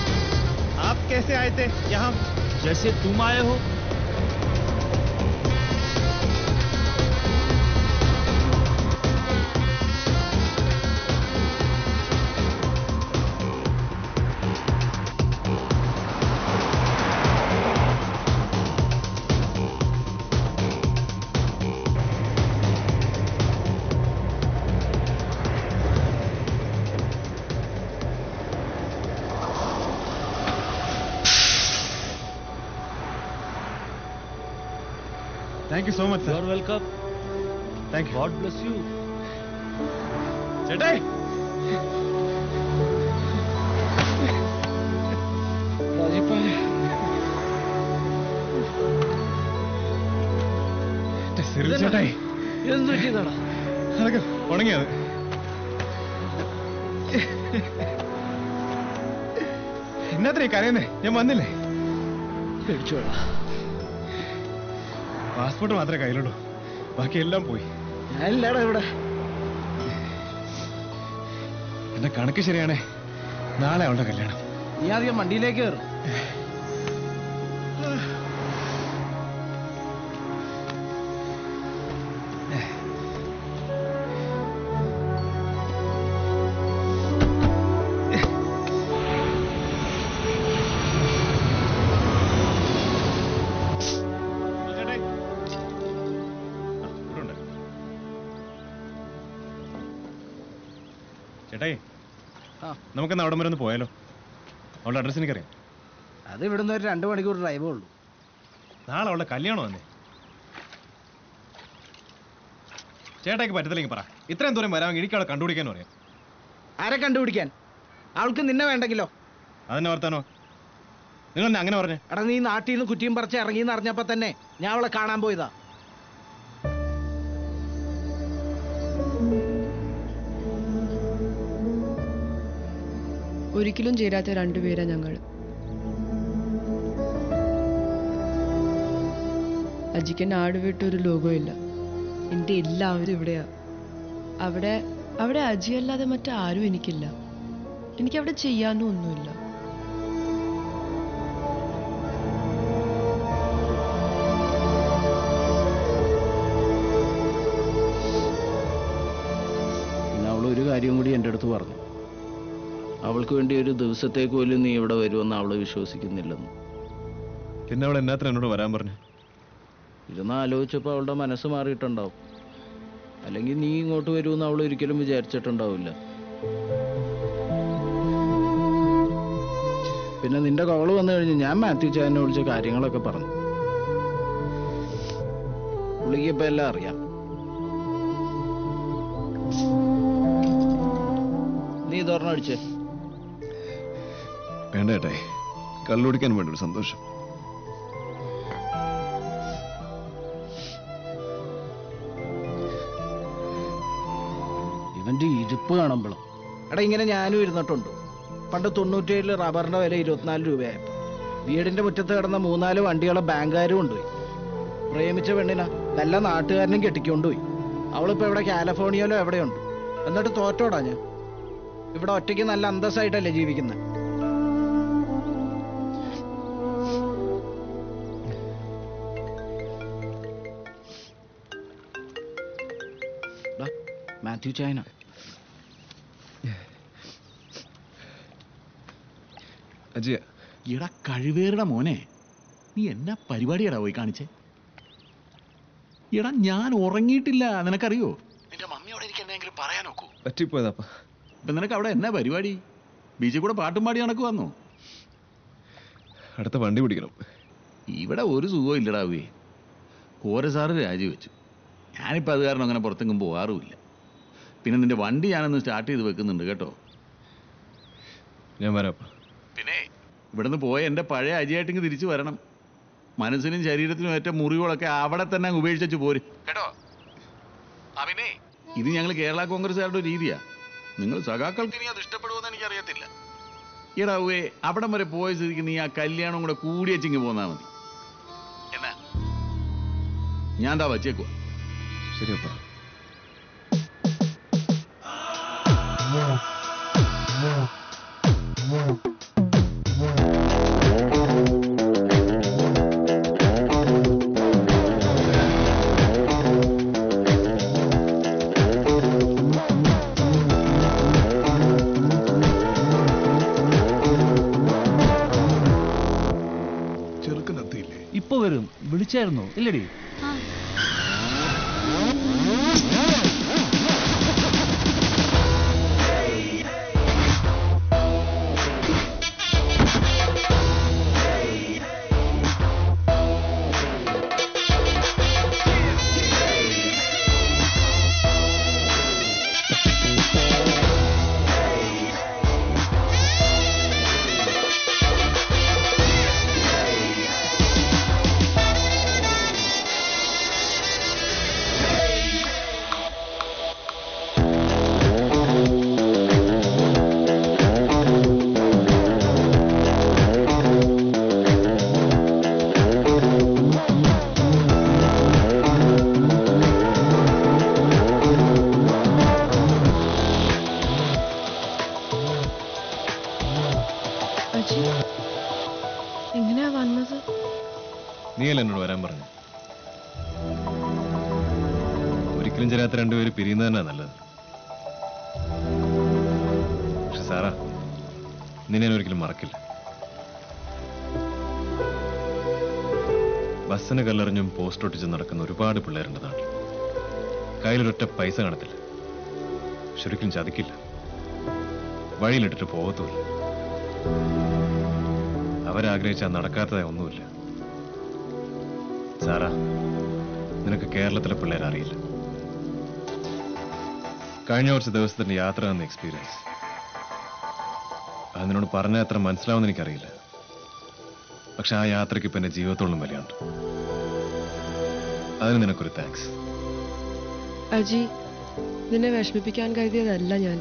Speaker 7: आप कैसे आए थे यहाँ
Speaker 11: जैसे तुम आए हो
Speaker 7: thank you so much
Speaker 11: you are welcome
Speaker 7: thank you
Speaker 11: God bless you
Speaker 7: ചേട്ടായി
Speaker 1: രാജപ്പാല് എന്റെ സിറിൽ ചേട്ടായി
Speaker 9: എന്ത് പറ്റിയതാടാ
Speaker 7: അതൊക്കെ ഉണങ്ങിയത് എന്നാത്തിനാ കരയുന്നേ ഞാൻ വന്നില്ലേ
Speaker 9: പേടിച്ചോടാ
Speaker 7: പാസ്പോർട്ട് മാത്രമേ കയ്യിലുള്ളൂ ബാക്കി എല്ലാം പോയി
Speaker 9: ഞാനില്ലാടാ ഇവിടെ
Speaker 7: എന്റെ കണക്ക് ശരിയാണേ നാളെ അവളുടെ കല്യാണം
Speaker 9: നീ ആദ്യം വണ്ടിയിലേക്ക് കയറും
Speaker 7: ചേട്ടായി
Speaker 9: ആ.
Speaker 7: നമുക്കെന്നാ അവിടം വരെ ഒന്ന് പോയാലോ അവളുടെ അഡ്രസ് എനിക്കറിയാം
Speaker 9: അത് ഇവിടുന്ന് ഒരു രണ്ട് മണിക്കൂർ ഡ്രൈവേ ഉള്ളൂ
Speaker 7: നാളെ അവളുടെ കല്യാണം വന്നേ ചേട്ടായിക്ക് പറ്റത്തില്ലെങ്കിൽ പറ ഇത്രയും ദൂരം വരാമെങ്കിൽ എനിക്ക് അവളെ കണ്ടുപിടിക്കാനും അറിയാം
Speaker 9: ആരെ കണ്ടുപിടിക്കാൻ അവൾക്ക് നിന്നെ വേണ്ടെങ്കിലോ
Speaker 7: അതെന്നെ വർത്താനോ നിങ്ങൾ എന്നെ അങ്ങനെ പറഞ്ഞേ
Speaker 9: എടാ നീ നാട്ടിൽ നിന്ന് കുറ്റിയും പറിച്ച് ഇറങ്ങിയെന്ന് അറിഞ്ഞപ്പോ തന്നെ ഞാൻ അവളെ കാണാൻ പോയതാ
Speaker 4: ഒരിക്കലും ചേരാത്ത രണ്ടുപേരാ ഞങ്ങൾ അജിക്ക് നാട് വിട്ടൊരു ലോകമില്ല എൻ്റെ എല്ലാവരും ഇവിടെയാ അവിടെ അവിടെ അജി അല്ലാതെ മറ്റാരും എനിക്കില്ല എനിക്കവിടെ ചെയ്യാനും ഒന്നുമില്ല
Speaker 15: പിന്നെ അവൾ ഒരു കാര്യം കൂടി എൻ്റെ അടുത്ത് പറഞ്ഞു അവൾക്ക് വേണ്ടി ഒരു ദിവസത്തേക്ക് പോലും നീ ഇവിടെ വരുമെന്ന് അവൾ വിശ്വസിക്കുന്നില്ലെന്ന്
Speaker 7: പിന്നെ അവൾ എന്നാത്ര എന്നോട് വരാൻ പറഞ്ഞു
Speaker 15: ഇരുന്ന് ആലോചിച്ചപ്പോൾ അവളുടെ മനസ്സ് മാറിയിട്ടുണ്ടാവും അല്ലെങ്കിൽ നീ ഇങ്ങോട്ട് വരുമെന്ന് അവൾ ഒരിക്കലും വിചാരിച്ചിട്ടുണ്ടാവില്ല പിന്നെ നിന്റെ കോള് വന്നു കഴിഞ്ഞ് ഞാൻ മാത്യു ചായനെ വിളിച്ച കാര്യങ്ങളൊക്കെ പറഞ്ഞു പുള്ളിക്ക് ഇപ്പൊ എല്ലാം അറിയാം നീ ഇതൊരെണ്ണം അടിച്ചേ
Speaker 19: വേണ്ട ചേട്ടായി കള്ളുടിക്കാൻ വേണ്ട ഒരു സന്തോഷം
Speaker 15: ഇവന്റെ ഇരിപ്പ് കാണുമ്പോഴും എടാ ഇങ്ങനെ ഞാനും ഇരുന്നിട്ടുണ്ട് പണ്ട് തൊണ്ണൂറ്റേഴില് റബ്ബറിന്റെ വില ഇരുപത്തിനാല് രൂപയായപ്പോ വീടിന്റെ മുറ്റത്ത് കിടന്ന മൂന്നാല് വണ്ടികളെ ബാങ്കുകാരും കൊണ്ടുപോയി പ്രേമിച്ച പെണ്ണിനാ നല്ല നാട്ടുകാരനും കെട്ടിക്കൊണ്ടുപോയി അവളിപ്പോ ഇവിടെ കാലിഫോർണിയയിലോ എവിടെയുണ്ട് എന്നിട്ട് തോറ്റോടാ ഞാൻ ഇവിടെ ഒറ്റയ്ക്ക് നല്ല അന്തസ്സായിട്ടല്ലേ ജീവിക്കുന്നത് മാത്യു ചൈന
Speaker 19: അജിയ
Speaker 11: എടാ കഴിവേറുടെ മോനെ നീ എന്നാ പരിപാടിയാടാ പോയി കാണിച്ചേ എടാ ഞാൻ ഉറങ്ങിയിട്ടില്ല നിനക്കറിയോ നിന്റെ മമ്മിയോട് എനിക്ക് എന്തെങ്കിലും പറയാൻ നോക്കൂ
Speaker 19: പറ്റിപ്പോയതാപ്പ
Speaker 11: ഇപ്പൊ നിനക്ക് അവിടെ എന്നാ പരിപാടി ബീച്ചിൽ കൂടെ പാട്ടും പാടി നടക്ക് വന്നു
Speaker 19: അടുത്ത വണ്ടി പിടിക്കണം
Speaker 11: ഇവിടെ ഒരു സുഖവും ഇല്ലടാവേ കോര സാറ് രാജിവെച്ചു ഞാനിപ്പോൾ അത് കാരണം അങ്ങനെ പുറത്തെങ്കും പോകാറുമില്ല പിന്നെ നിന്റെ വണ്ടി ഞാനൊന്ന് സ്റ്റാർട്ട് ചെയ്ത് വെക്കുന്നുണ്ട് കേട്ടോ
Speaker 19: ഞാൻ വരാം
Speaker 11: പിന്നെ ഇവിടുന്ന് പോയ എൻ്റെ പഴയ അജിയായിട്ടിങ് തിരിച്ചു വരണം മനസ്സിനും ശരീരത്തിനും ഏറ്റ മുറിവുകളൊക്കെ അവിടെ തന്നെ അങ്ങ് ഉപേക്ഷിച്ചു പോരും കേട്ടോ അവിനെ ഇത് ഞങ്ങൾ കേരള കോൺഗ്രസ്സുകാരുടെ ഒരു രീതിയാ നിങ്ങൾ സഖാക്കൾക്ക് ഇനി അത് ഇഷ്ടപ്പെടുമെന്ന് എനിക്കറിയത്തില്ല എടാവേ അവിടം വരെ പോയ സ്ഥിതിക്ക് നീ ആ കല്യാണം കൂടെ കൂടിയച്ചിങ് പോന്നാ മതി എന്നാ ഞാൻ എന്താ വച്ചേക്കുവാ
Speaker 19: ശരിയപ്പ
Speaker 2: ചെറുക്കനെത്തിയില്ലേ
Speaker 11: ഇപ്പൊ വരും വിളിച്ചായിരുന്നോ ഇല്ലടി
Speaker 9: ആ
Speaker 8: ചേരാത്ത രണ്ടുപേര് പിരിയുന്നത് തന്നെ നല്ലത് പക്ഷെ സാറാ നിന്നെ ഞാൻ ഒരിക്കലും മറക്കില്ല ബസ്സിന് കല്ലെറിഞ്ഞും പോസ്റ്റ് ഒട്ടിച്ചും നടക്കുന്ന ഒരുപാട് പിള്ളേരുണ്ട് നാട്ടിൽ കയ്യിലൊരൊറ്റ പൈസ കാണത്തില്ല ശരിക്കും ചതിക്കില്ല വഴിയിലിട്ടിട്ട് പോകത്തുമില്ല അവരാഗ്രഹിച്ചാൽ നടക്കാത്തതായി ഒന്നുമില്ല സാറാ നിനക്ക് കേരളത്തിലെ പിള്ളേരെ അറിയില്ല കഴിഞ്ഞ കുറച്ച് ദിവസത്തിന്റെ യാത്ര എന്ന എക്സ്പീരിയൻസ് അത് നിന്നോട് പറഞ്ഞാൽ എത്ര മനസ്സിലാവുമെന്ന് എനിക്കറിയില്ല പക്ഷെ ആ യാത്രയ്ക്ക് ഇപ്പൊ എന്റെ ജീവിതത്തോളം വിലയുണ്ട് അതിന് നിനക്കൊരു താങ്ക്സ്
Speaker 4: അജി നിന്നെ വിഷമിപ്പിക്കാൻ കരുതിയതല്ല ഞാൻ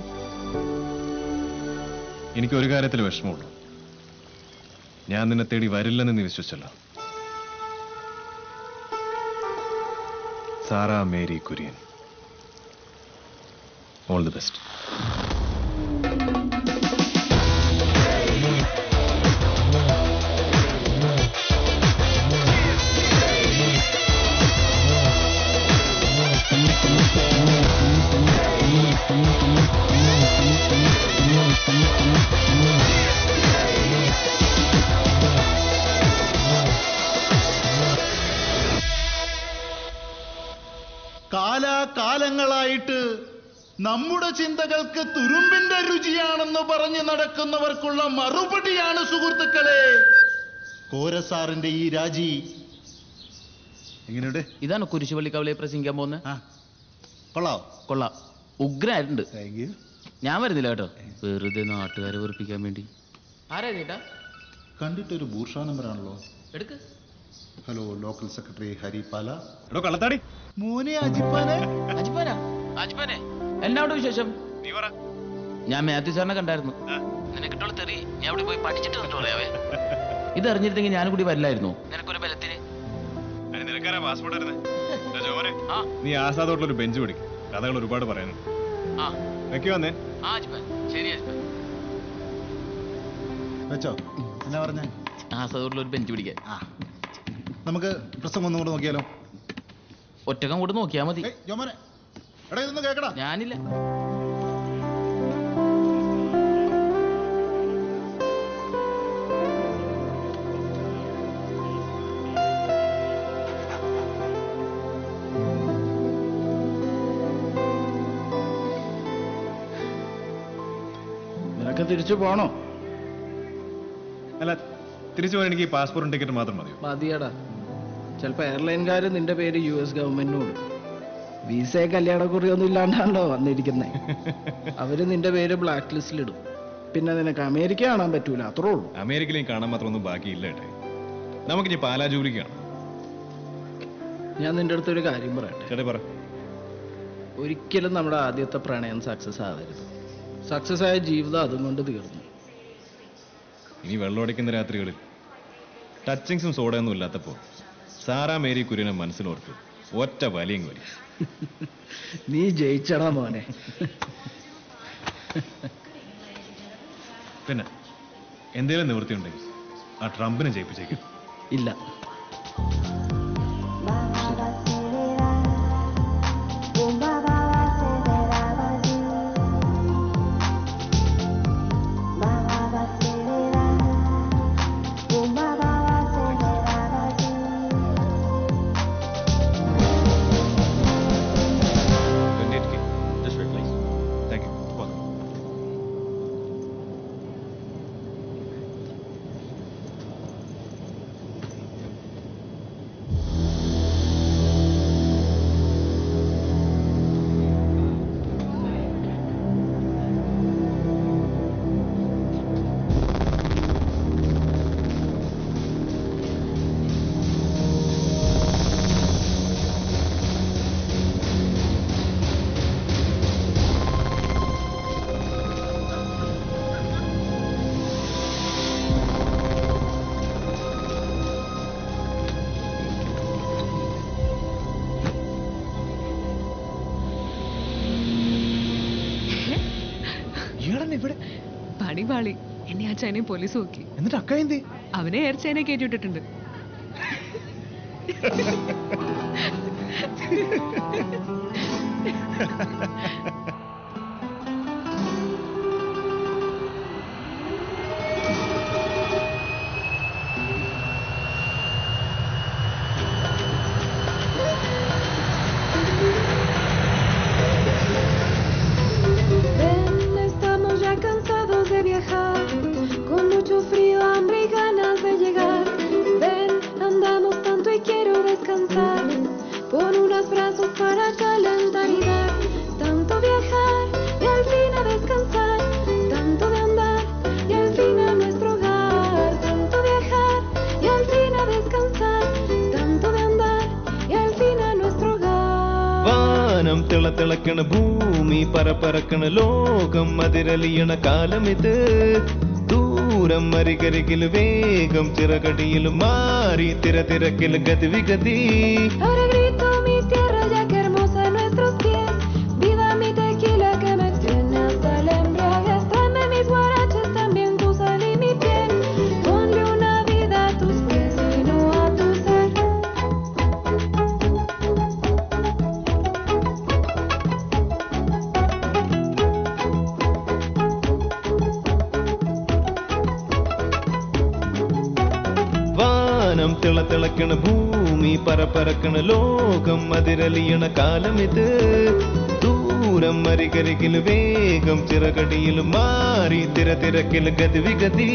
Speaker 8: എനിക്ക് ഒരു കാര്യത്തിൽ വിഷമമുള്ളൂ ഞാൻ നിന്നെ തേടി വരില്ലെന്ന് നീ വിശ്വസിച്ചല്ലോ Sara Mary Kurian all the best
Speaker 12: കാലാകാലങ്ങളായിട്ട് നമ്മുടെ ചിന്തകൾക്ക് തുരുമ്പിന്റെ രുചിയാണെന്ന് പറഞ്ഞ് നടക്കുന്നവർക്കുള്ള മറുപടിയാണ് സുഹൃത്തുക്കളെ കോരസാറിന്റെ ഈ രാജി എങ്ങനെയുണ്ട്
Speaker 15: ഇതാണ് കുരിശുപള്ളിക്കവലയെ പ്രസംഗിക്കാൻ പോകുന്നത്
Speaker 12: കൊള്ളാം
Speaker 15: കൊള്ളാം ഉഗ്രായിട്ടുണ്ട് ഞാൻ വരുന്നില്ല കേട്ടോ വെറുതെ നാട്ടുകാരെ വെറുപ്പിക്കാൻ വേണ്ടി ആരാ ചേട്ടാ
Speaker 12: കണ്ടിട്ടൊരു ബൂർഷ നമ്പറാണല്ലോ
Speaker 15: എടുക്ക്
Speaker 12: ഹലോ ലോക്കൽ സെക്രട്ടറി ഹരിപാല
Speaker 8: എടോ കള്ളത്താടി
Speaker 12: മോനെ അജിപ്പാനെ
Speaker 15: അജിപ്പാനാ അജിപ്പാനെ എന്നാണ്ട് വിശേഷം ഞാൻ മാത്യു സാറിനെ കണ്ടായിരുന്നു നിനക്കിട്ടുള്ള തെറി ഞാൻ അവിടെ പോയി പഠിച്ചിട്ട് വന്നിട്ട് പറയാവേ ഇത് അറിഞ്ഞിരുന്നെങ്കിൽ ഞാൻ കൂടി വരില്ലായിരുന്നു നിനക്കൊരു ബലത്തിന്
Speaker 8: നിനക്കാരാ പാസ്പോർട്ട് നീ ആസാദോട്ടിലൊരു ബെഞ്ച് പിടിക്കും കഥകൾ ഒരുപാട് പറയാനുണ്ട്
Speaker 15: ആ
Speaker 8: വെക്കി വന്നേ
Speaker 15: ആ അജിപ്പാൻ ശരി അജിപ്പാൻ
Speaker 12: വെച്ചോ എന്നാ പറഞ്ഞ
Speaker 15: ആസാദോട്ടിൽ ഒരു ബെഞ്ച് പിടിക്കാൻ
Speaker 12: നമുക്ക് പ്രസംഗം ഒന്നും കൂടെ നോക്കിയാലോ
Speaker 15: ഒറ്റക്കം കൂടെ നോക്കിയാ മതി
Speaker 12: ജോമനെ എടാ ഇതൊന്ന് കേക്കടാ
Speaker 15: ഞാനില്ല
Speaker 12: നിനക്ക് തിരിച്ചു പോണോ
Speaker 8: അല്ല തിരിച്ചു പോകാൻ എനിക്ക് പാസ്പോർട്ടും ടിക്കറ്റ് മാത്രം മതിയോ
Speaker 14: മതിയടാ ചിലപ്പോ എയർലൈൻകാർ നിന്റെ പേര് യു എസ് ഗവൺമെന്റിനോട് വിസയെ കല്യാണക്കുറിയൊന്നും ഇല്ലാണ്ടാണല്ലോ വന്നിരിക്കുന്നേ അവര് നിന്റെ പേര് ബ്ലാക്ക് ലിസ്റ്റിലിടും പിന്നെ നിനക്ക് അമേരിക്ക കാണാൻ പറ്റൂല അത്രേ ഉള്ളൂ
Speaker 8: അമേരിക്കയിലും കാണാൻ മാത്രം ഒന്നും ബാക്കിയില്ല ഏട്ടെ നമുക്കിനി പാലാ ജോലിക്ക് കാണാം
Speaker 14: ഞാൻ നിന്റെ അടുത്ത് ഒരു കാര്യം പറയട്ടെ
Speaker 8: ചേട്ടാ പറ
Speaker 14: ഒരിക്കലും നമ്മുടെ ആദ്യത്തെ പ്രണയം സക്സസ് ആവരുത് സക്സസ് ആയ ജീവിതം അതും കൊണ്ട് തീർന്നു
Speaker 8: ഇനി വെള്ളമടിക്കുന്ന രാത്രികളിൽ ടച്ചിങ്സും സോഡയൊന്നും ഇല്ലാത്തപ്പോ സാറാ മേരി കുര്യനെ മനസ്സിലോർത്ത് ഒറ്റ വലിയും വലി
Speaker 14: നീ ജയിച്ചടാ മോനെ
Speaker 8: പിന്നെ എന്തേലും നിവൃത്തി ഉണ്ടെങ്കിൽ ആ ട്രംപിനെ ജയിപ്പിച്ചേക്കും
Speaker 14: ഇല്ല
Speaker 8: താങ്ക് യു
Speaker 4: ഇവിടെ പണി പാളി എന്നെ ആ ചൈനയെ പോലീസ് നോക്കി
Speaker 8: എന്നിട്ട് അക്ക എന്തി
Speaker 4: അവനെ എയർ ചൈന കയറ്റിവിട്ടിട്ടുണ്ട്
Speaker 24: Ven, estamos ya cansados de viajar, con mucho frío, hambre y ganas de llegar. Ven, andamos tanto y quiero descansar. Pon unos brazos para calentar y dar. Tanto viajar y al fin a descansar. Tanto de andar y al fin a nuestro hogar. Tanto viajar y al fin a descansar. Tanto de andar y al fin a nuestro hogar.
Speaker 3: വാനം തിളത്തിളക്കണ ഭൂമി പരപ്പരക്കണ ലോകം അതിരലിയണ കാലമിത് ദൂരം അരികരികിൽ വേഗം ചിറകടിയിൽ മാറി തിര തിരക്കിൽ ഗതിവിഗതി
Speaker 24: Ahora grito mi tierra ya que hermosa en nuestros pies. Viva mi tequila que me tiene hasta el embriaguez. Tráeme mis guaraches, también tu sal y mi piel. Ponle una vida a tus pies y no a tu ser.
Speaker 3: വാനം തിളത്തിളക്കണ ഭൂമി പരപ്പരക്കണ ലോകം അതിരലിയണ കാലമിത് ദൂരം അരികരികിൽ വേഗം ചിറകടിയിൽ മാറി തിര തിരക്കിൽ ഗതിവിഗതി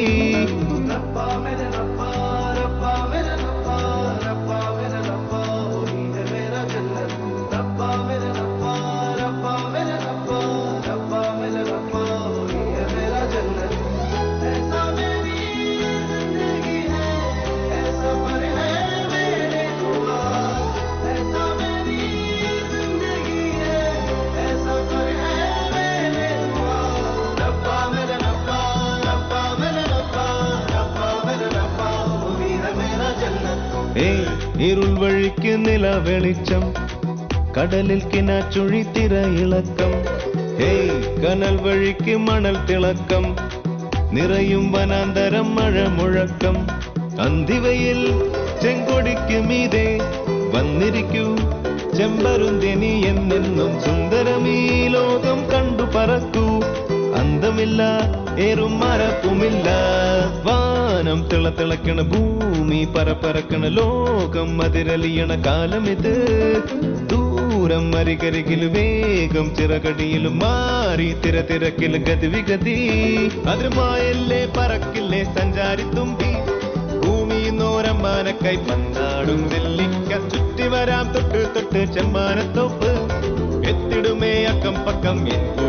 Speaker 3: ഏയ് ഇരുൾ വഴിക്ക് നില വെളിച്ചം കടലിൽ കിനാച്ചുഴി തിരയിളക്കം ഹേയ് കനൽ വഴിക്ക് മണൽ തിളക്കം നിറയും വനാന്തരം മഴ മുഴക്കം അന്തിവയിൽ ചെങ്കൊടിക്ക് മീതെ വന്നിരിക്കൂ ചെമ്പരുന്തിനി എന്നെന്നും സുന്ദരമീ ലോകം കണ്ടു പറക്കൂ അന്തമില്ല ഏറും മരപ്പുമില്ല വാനം തിളത്തിളക്കണ ഭൂമി പരപ്പരക്കണ ലോകം അതിരലിയണ കാലമിത് ദൂരം അരികരികിൽ വേഗം ചിറകടിയിൽ മാറി തിര തിരക്കിൽ ഗതിവിഗതി അതിരുമായല്ലേ പറക്കില്ലേ സഞ്ചാരി തുമ്പി ഭൂമി നോരമ്മാനക്കൈ പന്നാടും വെല്ലിക്ക ചുറ്റി വരാം തൊട്ട് തൊട്ട് ചെമ്മാനത്തോപ്പ് എത്തിടുമേ അക്കം പക്കം എൻ